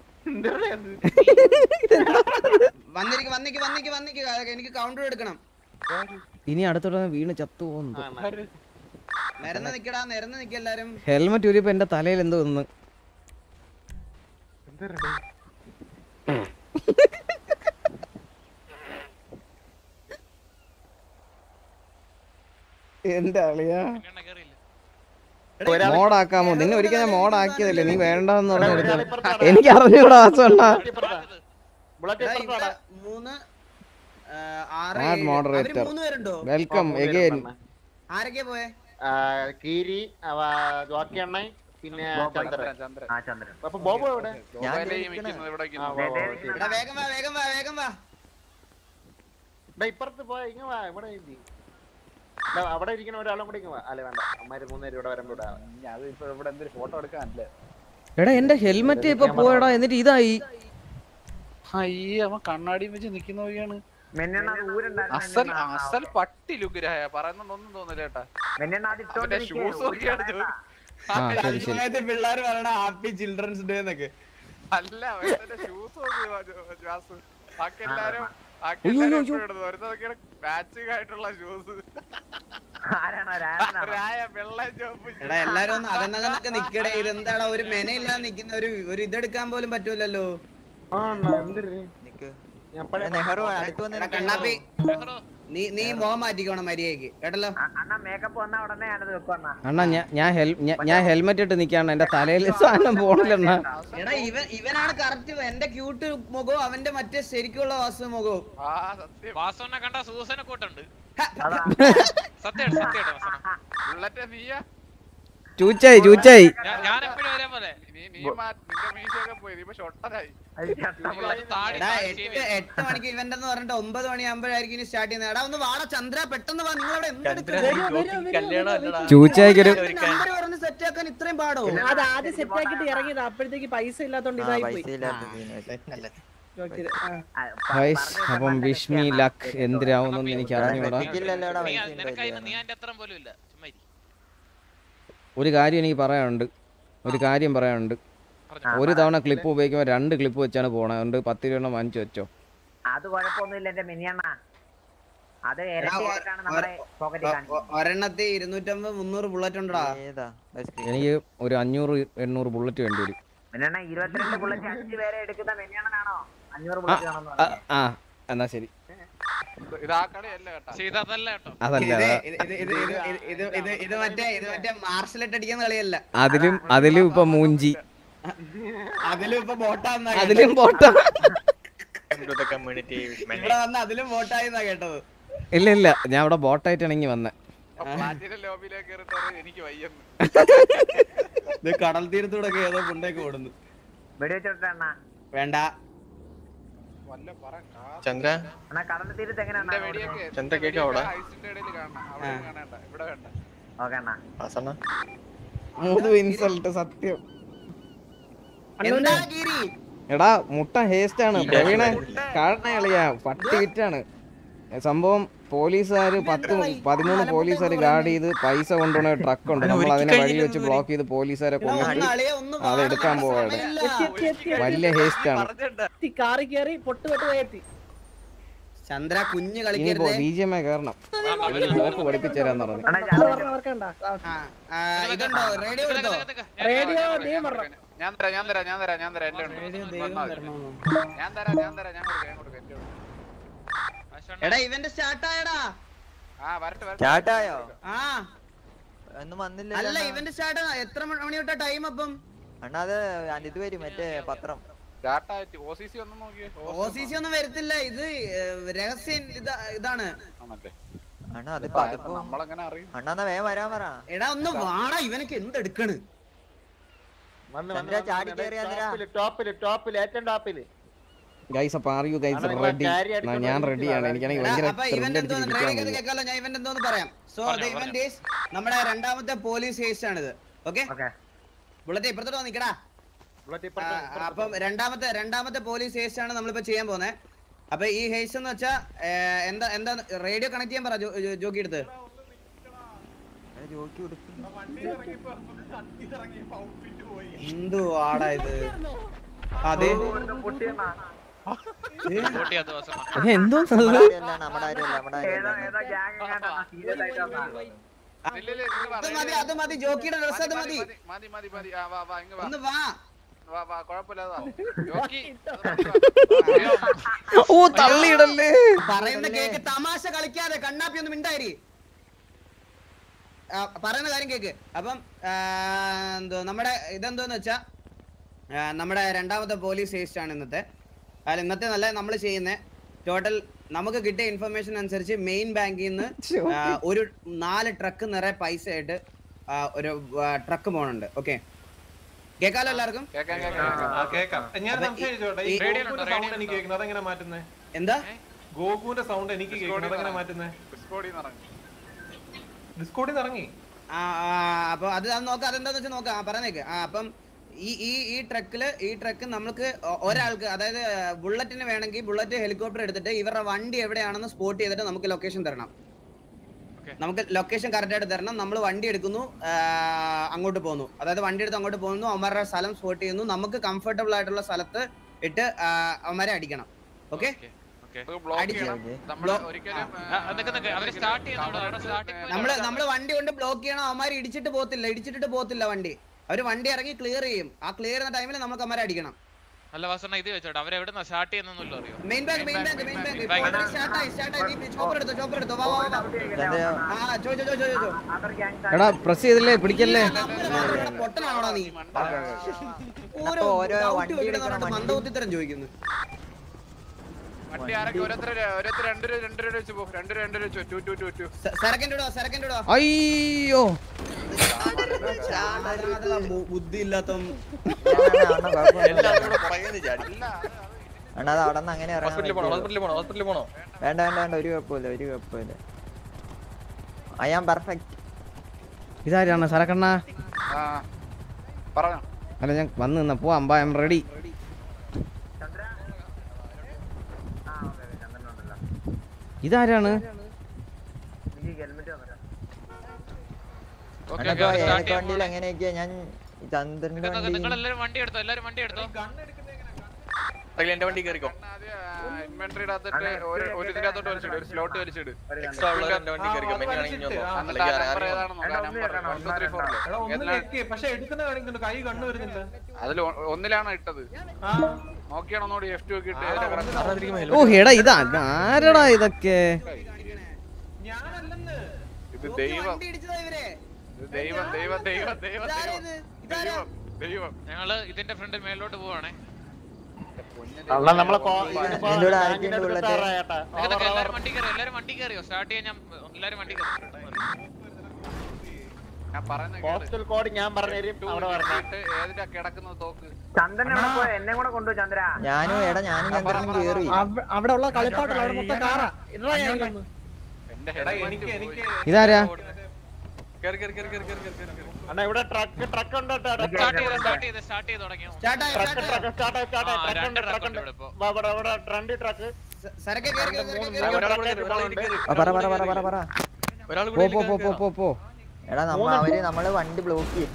വന്നിരിക്കും വന്നിക്ക് വന്നിക്ക് വന്നിക്ക് എനിക്ക് കൗണ്ടർ എടുക്കണം ഇനി അടുത്തോടെ വീണ് ചത്തു പോകുന്നു നിരന്ന് നിക്കടാ നിരന്ന് നിക്ക എല്ലാരും ഹെൽമെറ്റ് ഊരിയപ്പോ എന്റെ തലയിൽ എന്തോ ഒന്ന് എന്റെ അളിയാ എണ്ണ കയറിയില്ല മോഡാക്കാമോ നിന്നെ ഒരിക്കൽ ഞാൻ മോഡാക്കിയതല്ലേ നീ വേണ്ടെന്ന് പറഞ്ഞെടുത്ത എനിക്ക് അറിഞ്ഞൂടാ വാസണ്ണ ബുള്ളറ്റ് എടാ, ഇപ്പുറത്താടാ. ഇവിടെ മൂന്ന് ആ, ആറ് Add ഏഴ്. moderator. അവര് മൂന്ന് പേരുണ്ടോ വെൽക്കം ആ, മൂന്ന് എഗെയിൻ പേരുണ്ട്. ആരൊക്കെയാ പോയെ ആ, കീരി അവ ജോക്കി അണ്ണൻ പിന്നെ ചന്ദ്രൻ ചന്ദ്രൻ ആ ചന്ദ്രൻ അപ്പൊ ബോബോ എവിടെ ഞാൻ മൊബൈലിൽ ഇരിക്കണ. നിൽക്കുന്നത് ഇവിടെ ആ, നിൽക്കുന്നു. വാ, വാ, വാ, ശരി. എടാ വേഗം വാ വേഗം വാ വേഗം വാ ഡാ, ഇപ്പുറത്ത് പോയ ഇങ്ങ വാ ഇവിടെ ഇരി. ഡാ, അവിടെ ഇരിക്കുന്ന ഒരാളും കൂടി ഇങ്ങ് വാ അല്ലെ വേണ്ട അമ്മാര് മൂന്നുപേരും ഇവിടെ വരാൻ കൂടാ അത് ഇപ്പൊ ഇവിടെ എന്തൊരു ഫോട്ടോ എടുക്കാനല്ലേ എടാ എന്റെ ഹെൽമെറ്റ് ഇപ്പൊ പോയടാ എന്നിട്ട് ഇതായി അയ്യേ അവൻ കണ്ണാടിയും വെച്ച് നിക്കുന്ന വഴിയാണ് മെന്നെണ്ണ അസൽ അസൽ പട്ടി ലുഗരായ പറയുന്നൊന്നും തോന്നില്ല ചേട്ടാ മെന്നെണ്ണ അത് അവന്റെ ഷൂസ് നോക്കിയാണ് ചോദി- ആ ശരി ശരി പിള്ളേർ പറയണ ഹാപ്പി ചിൽഡ്രൻസ് ഡേ എന്നൊക്കെ അല്ല അവന്റെ ഷൂസ് നോക്കി വാ, ജോ- ജാസ് ബാക്കി എല്ലാരും ബാക്കി അയ്യോ, എല്ലാരും അയ്യോ. എപ്പോഴും ഇടുന്നു. ഒരുത്തനൊക്കെയാണ് മാച്ചിങ് ആയിട്ടുള്ള ഷൂസ് ആരാണോ രാജനാണോ രായ വെള്ള ചോപ്പ് എടാ എല്ലാരും ഒന്ന് അകന്നകന്നൊക്കെ നിക്കടേ ഇതെന്താടാ ഒരു മെനയില്ലാതെ നിക്കുന്ന ഒരു ഒരു ഇതെടുക്കാൻ പോലും പറ്റൂലല്ലോ നിക്ക് ഞാൻ ഇപ്പഴേ നെഹ്റു അടുത്ത് വന്ന് എടാ കണ്ണാപ്പി നീ നീ മോഹം മാറ്റിക്കോണം മര്യാദക്ക് കേട്ടല്ലോ അണ്ണാ മേക്കപ്പ് വന്ന ഉടനെ ഞാനത് വെക്കും അണ്ണാ അണ്ണാ ഞാൻ ഞാൻ ഹെൽ ഞാൻ- ഞാൻ ഹെൽമെറ്റ് ഇട്ട് നിക്കാണ് എന്റെ തലയിൽ സാധനം പോണില്ലണ്ണ എടാ ഇവൻ ഇവനാണ് കറക്റ്റ് എന്റെ ക്യൂട്ട് മുഖവും അവന്റെ മറ്റേ ശരിക്കുള്ള വാസു മുഖവും ആ സത്യം വാസവനെ കണ്ട സൂസനെ കൂട്ടുണ്ട് ഹ, സത്യമായിട്ട് സത്യമായിട്ട് വാസവന ബുള്ളറ്റ് നീയാ ചൂച്ചായി ചൂച്ചായി ഞാൻ എപ്പോഴും ഒരേ പോലെ നീ നീ മാ- നിന്റെ മീശയൊക്കെ പോയി നീ ഇപ്പൊ ഷൊട്ടനായി താടി എടാ താടി എട്ട് shave ചെയ്തു. എട്ട് മണിക്ക് ഇവന്റ് എന്ന് പറഞ്ഞിട്ട് ഒമ്പത് മണിയാകുമ്പോഴായിരിക്കും ഇനി സ്റ്റാർട്ട് ചെയ്യുന്നത് എടാ ഒന്ന് വാടാ ചന്ദ്ര പെട്ടെന്ന് വാ നിങ്ങൾ അവിടെ ചന്ദ്രൻ ജോക്കി കല്യാണം അല്ലടാ ചൂച്ചായിക്കൊരു നമ്പർ പറഞ്ഞ് സെറ്റ് ആക്കാൻ ഇത്രയും പാടോ അത് ആദ്യം സെറ്റ് ആക്കിട്ട് ഇറങ്ങിയത് അപ്പോഴത്തേക്ക് പൈസ ഇല്ലാത്തോണ്ട് ആ ഇതായി പൈസ പോയി ഇല്ലാത്ത scene. ജോക്കിയത്. ആ. ഗൈസ് അപ്പം വിഷ് മീ ലക്ക് എന്തിനാവുന്നൊന്നും എനിക്ക് അറിഞ്ഞൂടാ എനിക്കില്ലല്ലോടാ നീ പൈസ നിനക്കതിന് ഉണ്ടായില്ല നീ അതിന്റെ അത്രയും പോലും ഇല്ല ചുമ്മാ ഇരി. ഒരു കാര്യം എനിക്ക് പറയാനുണ്ട് ഒരു കാര്യം പറയാനുണ്ട് ഒരു തവണ ക്ലിപ്പ് ഉപയോഗിക്കുമ്പോൾ രണ്ട് ക്ലിപ്പ് വെച്ചാണ് പോണത് അതുകൊണ്ട് പത്ത് രൂപ വാങ്ങിച്ചു വെച്ചോ അത് കുഴപ്പമൊന്നുമില്ല എന്റെ മിനിയണ്ണ അത് ഇരട്ടിയായിട്ടാണ് നമ്മുടെ പോക്കറ്റിൽ കാണിക്കുന്നത് ഒരെണ്ണത്തിൽ ഇരുന്നൂറ്റമ്പത് മുന്നൂറ് ബുള്ളറ്റ് ഉണ്ടടാ ഏതാ ബസ് എനിക്ക് ഒരു അഞ്ഞൂറ് എണ്ണൂറ് ബുള്ളറ്റ് വേണ്ടി വരും മിനിയണ്ണ ഇരുപത്തിരണ്ട് ബുള്ളറ്റ് അഞ്ച് പേരെ എടുക്കുന്ന മിനിയണ്ണനാണോ അഞ്ഞൂറ് ആ, ബുള്ളറ്റ് കാണുന്നു ആ, ആ എന്നാ ശരി ഇത് ആ കടയല്ല കേട്ടാ പക്ഷേ ഇതല്ല കേട്ടോ അതല്ല ഇത് അതാ. ഇത് ഇത് ഇത് ഇത് ഇത് ഇത് ഇത് മറ്റേ ഇത് മറ്റേ മാർഷലിട്ട് അടിക്കുന്ന കളിയല്ല അതിലും അതിലും ഇപ്പൊ മൂഞ്ചി അതിലും ഇപ്പൊ ബോട്ടാന്നാ അതിലും പോട്ട കമ്മ്യൂണിറ്റി ഇവിടെ വന്ന് അതിലും ബോട്ടായിന്നാ കേട്ടത് ഇല്ല ഇല്ല ഞാൻ ഇവിടെ ബോട്ടായിട്ടാണ് ഇങ്ങി വന്നെ പ്ലാറ്റിന്റെ ലോബിയിലേക്ക് കയറിട്ട് പറഞ്ഞു, എനിക്ക് വയ്യെന്ന് ഇത് കടൽ തീരത്തൂടെ ഒക്കെ ഏതോ പുണ്ടേക്ക് ഓടുന്നു വെടിവെച്ചിട്ട് അണ്ണ വേണ്ട വല്ല പറ കാ- ചന്ദ്ര അണ്ണാ കടൽ തീരത്ത് എങ്ങനെയാണ് എന്റെ വെടിയൊക്കെ ചന്ദ്ര കേക്ക് അവിടെ ഐസിന്റെ ഇടയിൽ കാണണം അവിടെ കാണണ്ട ഇവിടെ വേണ്ട ഓക്കെ അണ്ണാ വാസണ്ണ മൂന്ന് ഇൻസൾട്ട് സത്യം എന്താ ഗിരി എടാ മുട്ട ഹേസ്റ്റ് ആണ് പ്രവീണെ കാണണ കളിയാ പട്ടി വിറ്റാണ് സംഭവം പോലീസുകാർ പത്ത് പതിമൂന്ന് പോലീസുകാർ ഗാർഡ് ചെയ്ത് പൈസ കൊണ്ടുപോണ ട്രക്ക് ഉണ്ട് നമ്മൾ അതിനെ വഴി വെച്ച് ബ്ലോക്ക് ചെയ്ത് പോലീസുകാരെ കൊണ്ടിട്ട് അത് എടുക്കാൻ പോവാണ് വലിയ ഹേസ്റ്റ് ആണ് കാറി കയറി പൊട്ട് തൊട്ട് കയറ്റി ചന്ദ്ര കുഞ്ഞ് ഇനിയിപ്പോ കളിക്കരുത് ബി ജി എം ഐ കയറണം ടോപ്പ് പഠിപ്പിച്ചു തരാന്ന് പറഞ്ഞു ഇതുണ്ടോ റേഡിയോ എടുത്തോ റേഡിയോ നീ പറഞ്ഞു ഞാൻ തരാം ഞാൻ തരാം ഞാൻ തരാം ഞാൻ തരാം എന്റെ ഉണ്ട്. വന്നാ മതി. ഞാൻ തരാം ഞാൻ തരാം ഞാൻ കൊടുക്കാം ഞാൻ കൊടുക്കാം എന്റെ ഉണ്ട്. എടാ ഇവന്റ് സ്റ്റാർട്ട് ആയടാ ആ വരട്ടെ വരട്ടെ സ്റ്റാർട്ടായോ ആ ഒന്നും വന്നില്ല അല്ല ഇവന്റ് സ്റ്റാർട്ട് എത്ര മണി തൊട്ടാ ടൈം അപ്പം അണ്ണാ അത് ഇത് വരും മറ്റേ പത്രം സ്റ്റാർട്ടായിട്ട് ഒ സി സി ഒന്നും നോക്കിയേ ഒ സി സി ഒന്നും വരത്തില്ല ഇത് ഏഹ്, രഹസ്യ ഇതാ ഇതാണ് ആണല്ലേ അണ്ണാ അതിപ്പോ അതിപ്പോ നമ്മളെങ്ങനെ അറിയും അണ്ണാ എന്നാ വേഗം വരാൻ പറ എടാ ഒന്ന് വാടാ ഇവനക്ക് എന്തെടുക്കണ് വന്ന് ചന്ദ്ര ചാടി കയറി ചന്ദ്ര ടോപ്പില് ടോപ്പില് ടോപ്പില് ഏറ്റവും ടോപ്പില് ഗൈസ് അപ്പൊ ആർ യു ഗൈസ് റെഡി ഞാൻ റെഡിയാണ് എനിക്കാണെങ്കിൽ ഭയങ്കര അപ്പൊ ഇവന്റ് thrill എന്തോന്ന് അടിച്ചിരിക്കാൻ റേഡിയോ വയ്യ. കേൾക്കാലോ ഞാൻ ഇവന്റ് എന്തോന്ന് പറയാം സോ ദ ഇവന്റ് ഈസ് നമ്മുടെ രണ്ടാമത്തെ പോലീസ് ഹേസ്റ്റ് ആണിത് ഓക്കെ ബുള്ളറ്റ് ഇപ്പുറത്തോട്ട് വന്ന് നിക്കടാ ആ, അപ്പം രണ്ടാമത്തെ രണ്ടാമത്തെ പോലീസ് ഹേസ്റ്റ് ആണ് നമ്മളിപ്പോ ചെയ്യാൻ പോകുന്നത് അപ്പൊ ഈ ഹേസ്റ്റ് എന്ന് വെച്ചാ ഏ, എന്താ എന്താ റേഡിയോ കണക്ട് ചെയ്യാൻ പറ ജോ- ജോ- ജോക്കി എടുത്ത് ജോക്കി കൊടുക്കും എന്തു ആടാ ഇത് അതെ കൂട്ടിയത് വസമ ഏ, എന്തോ നമ്മുടെ അത്? ആരുമല്ല നമ്മുടെ ആരുമല്ല നമ്മുടെ ആരുമല്ല അത് മതി അത് മതി ജോക്കിയുടെ ഡ്രസ് അത് മതി മതി മതി മതി ആ വാ വാ ഇങ്ങ് വാ ഒന്ന് വാ വാ വാ കുഴപ്പമില്ലാതെ വാ ജോക്കി ഓ തള്ളിയിടല്ലേ പറയുന്ന കേക്ക് തമാശ കളിക്കാതെ കണ്ണാപ്പി ഒന്ന് മിണ്ടായി പറയുന്ന കാര്യം കേക്ക് അപ്പം ആ, എന്തോ നമ്മുടെ ഇതെന്തോന്ന് വെച്ചാ ആ, നമ്മുടെ രണ്ടാമത്തെ പോലീസ് ഹേസ്റ്റ് ആണ് ഇന്നത്തെ അതിൽ ഇന്നത്തെ നല്ല നമ്മൾ ചെയ്യുന്ന ടോട്ടൽ നമുക്ക് കിട്ടിയ ഇൻഫർമേഷൻ അനുസരിച്ച് മെയിൻ ബാങ്കിൽ നിന്ന് ആ, ഒരു നാല് ട്രക്ക് നിറയെ പൈസ ആയിട്ട് ആ, ഒരു ട്രക്ക് പോണുണ്ട് ഓക്കെ കേക്കാലോ എല്ലാവർക്കും കേക്കാം കേക്കാം കേക്കാം ഞാൻ അപ്പൊ സംശയം ചോദിച്ചോട്ടെ? ഈ ഈ- ഗോകുവിന്റെ സൗണ്ട് എനിക്ക് കേൾക്കുന്നത് അതെങ്ങനെ മാറ്റുന്നേ എന്താ ഗോകുവിന്റെ സൗണ്ട് എനിക്ക് കേൾക്കുന്നത് അതെങ്ങനെ മാറ്റുന്നേ ഡിസ്കോഡിൽ നിന്ന് ഇറങ്ങി ഡിസ്കോഡിൽ നിന്ന് ഇറങ്ങി ആ ആ, അപ്പൊ അത് അത് നോക്കാം അതെന്താന്ന് വെച്ചാൽ നോക്കാം ആ, പറഞ്ഞേക്ക് ആ അപ്പം ഈ ഈ ഈ ട്രക്കില് ഈ ട്രക്ക് നമുക്ക് ഒ- ഒരാൾക്ക് അതായത് ബുള്ളറ്റിന് വേണമെങ്കിൽ ബുള്ളറ്റ് ഹെലികോപ്റ്റർ എടുത്തിട്ട് ഇവരുടെ വണ്ടി എവിടെയാണെന്ന് സ്പോട്ട് ചെയ്തിട്ട് നമുക്ക് ലൊക്കേഷൻ തരണം നമുക്ക് ലൊക്കേഷൻ കറക്റ്റ് ആയിട്ട് തരണം നമ്മൾ വണ്ടി എടുക്കുന്നു ആ, അങ്ങോട്ട് പോകുന്നു അതായത് വണ്ടി എടുത്ത് അങ്ങോട്ട് പോകുന്നു അവന്മാരുടെ സ്ഥലം സ്പോട്ട് ചെയ്യുന്നു നമുക്ക് കംഫർട്ടബിൾ ആയിട്ടുള്ള സ്ഥലത്ത് ഇട്ട് ആ, അവന്മാരെ അടിക്കണം ഓക്കെ ബ്ലോക്ക് ചെയ്യണം നമ്മൾ ഒരിക്കലും അവര് സ്റ്റാർട്ട് ചെയ്യുന്നുണ്ടോ സ്റ്റാർട്ടിംഗ് നമ്മള് നമ്മള് വണ്ടി കൊണ്ട് ബ്ലോക്ക് ചെയ്യണം അവന്മാര് ഇടിച്ചിട്ട് പോത്തില്ല ഇടിച്ചിട്ട് പോത്തില്ല വണ്ടി അവര് വണ്ടി ഇറങ്ങി ക്ലിയർ ചെയ്യും ആ ക്ലിയർ ചെയ്യുന്ന ടൈമിൽ നമുക്ക് അവന്മാരെ അടിക്കണം അല്ല വസണ്ണ ഇത് വെച്ചോട്ടെ അവരെവിടെ സ്റ്റാർട്ട് ചെയ്യുന്നല്ലോ അറിയോ main bank main bank main bank bank. Start ആയി സ്റ്റാർട്ട് ആയി നീ ചോപ്പർ എടുത്തോ ചോപ്പർ എടുത്തോ വാ വാ വാ ചന്ദ്രയോ ആ ചോ ചോ ചോ ചോ ചോ എടാ പ്രസ് ചെയ്തില്ലേ പിടിക്കല്ലേ പൊട്ടനാണോടാ നീ ഓരോ ഓരോ വണ്ടി വണ്ടി വെക്കണം എടുക്കണം, മന്ദബുദ്ധിത്തരം ചോദിക്കുന്നു വണ്ടി ആരൊക്കെ ഓരോരുത്തർ ഓരോരുത്തർ രണ്ട് രൂപ രണ്ട് രൂപ വെച്ച് പോകും രണ്ട് രൂപ രണ്ട് രൂപ വെച്ച് ടു ടു ടു ടു സെറക്കൻഡ് ഇടോ സെറക്കൻഡ് ഇടോ അയ്യോ ബുദ്ധി ഇല്ലാത്ത അണ്ണാ അത് അവിടെ നിന്ന് അങ്ങനെ ഇറങ്ങാൻ ഹോസ്പിറ്റലിൽ പോണോ പറ്റുള്ളൂ. ഹോസ്പിറ്റലിൽ പോണോ ഹോസ്പിറ്റലിൽ പോണോ വേണ്ട വേണ്ട വേണ്ട ഒരു കുഴപ്പമില്ല ഒരു കുഴപ്പമില്ല ഐ ആം പെർഫെക്റ്റ് ഇതാരാണ് സരക്കണ്ണ ആ പറഞ്ഞോ അല്ല ഞാൻ വന്ന് നിന്ന പോവാം ബാ എം റെഡി ഇതാരാണ് ഓക്കെ അണ്ണാ ഓക്കെ സ്റ്റാർട്ട് ഏതൊക്കെ ചെയ്യാൻ വണ്ടിയിൽ എങ്ങനെയൊക്കെയാ ഞാൻ ഈ ചന്ദ്രന്റെ നിങ്ങൾ വണ്ടി നിങ്ങൾ എല്ലാരും വണ്ടി എടുത്തോ എല്ലാരും വണ്ടി എടുത്തോ അല്ലെങ്കിൽ എന്റെ വണ്ടി കയറിക്കോ ഇൻവെന്ററിയുടെ അകത്തിട്ട് ഒരു ഒരു ഇതിനകത്തോട്ട് വലിച്ചിട് ഒരു സ്ലോട്ട് വലിച്ചിട് എക്സ്ട്രാ ഉള്ളവർ എന്റെ വണ്ടി കയറിക്കോ മെനിയാണെങ്കിൽ ഇനി വന്നോ എന്നിട്ട് ആ അല്ലെങ്കിൽ നമ്പർ ആരെങ്കിലും ഏതാണെന്ന് നോക്കാം നമ്പർ വൺ ടു ത്രീ എടാ ഒന്ന് ഫോറിൽ നെക്കി പക്ഷെ എടുക്കുന്ന കാണിക്കുന്നുണ്ട് കൈ കണ്ണു വരുന്നില്ല അതിൽ ഒന്നിലാണ് ഇട്ടത് നോക്കിയാണോ നോടി എഫ് ടു ഒക്കെ ഇട്ട് ഏതാ കിടക്കുന്നത്? ഓ എടാ ഇതാ ആരടാ ഇതൊക്കെ ഇത് ദൈവം വണ്ടി ഇടിച്ചതാ ഇവരെ ഇത് ദൈവം ദൈവം ദൈവം ദൈവം ദൈവം ദൈവം ദൈവം ഞങ്ങള് ഇതിന്റെ ഫ്രണ്ടിൽ മേലോട്ട് പോവാണേ അണ്ണാ നമ്മളെ കോ- ഇതിനിപ്പോ നിന്റെ കൂടെ ബാങ്കിന്റെ ആരൊക്കെയുണ്ട് അടുത്ത് ഉള്ളത്? എത്താറായേട്ടാ. നിങ്ങളൊക്കെ എല്ലാരും വണ്ടി കയറി എല്ലാരും വണ്ടി കയറിയോ സ്റ്റാർട്ട് ചെയ്യാൻ ഞാൻ എല്ലാരും വണ്ടി കയറി ഞാൻ പറയുന്ന പോസ്റ്റൽ കോഡ് ഞാൻ പറഞ്ഞുതരും അവിടെ വരണം ഏതിനാ കിടക്കുന്നത് തോക്ക് ചന്ദ്രൻ എന്നെ കൂടെ കൊണ്ടു ചന്ദ്ര ഞാനും എടാ ഞാനും ചന്ദ്രനും കേറി അവ- അവിടെ ഉള്ള കളിപ്പാട്ടല്ല അവിടെ മൊത്തം കാറാ ഇടാ ഞാൻ ഇതിലൊന്ന്. എന്റെ എടാ helmet എനിക്ക് പോയി. എനിക്ക് ഇതാരാ കയറി കയറി കയറി കയറി കയറി കയറി അണ്ണാ ഇവിടെ ട്രക്ക് ട്രക്ക് ഉണ്ട് സ്റ്റാർട്ട് ചെയ്ത് സ്റ്റാർട്ട് ചെയ്ത് സ്റ്റാർട്ട് ചെയ്ത് തുടങ്ങിയോ സ്റ്റാർട്ടായി ട്രക്ക് ട്രക്ക് സ്റ്റാർട്ട് സ്റ്റാർട്ട് ആ, ട്രക്ക് രണ്ട് ഉണ്ട് truck ട്രക്ക് ഉണ്ട് ഉണ്ട് ഇവിടെ ഇപ്പോ. വാ, ഇവിടെ ഇവിടെ രണ്ട് ട്രക്ക് സരക്കെ കേറി ആ, പറ പറ പറ പറ പറ ഒരാൾ പോ പോ പോ പോ പോ പോ എടാ നമ്മ അവര് നമ്മള് വണ്ടി ബ്ലോക്ക് ചെയ്യും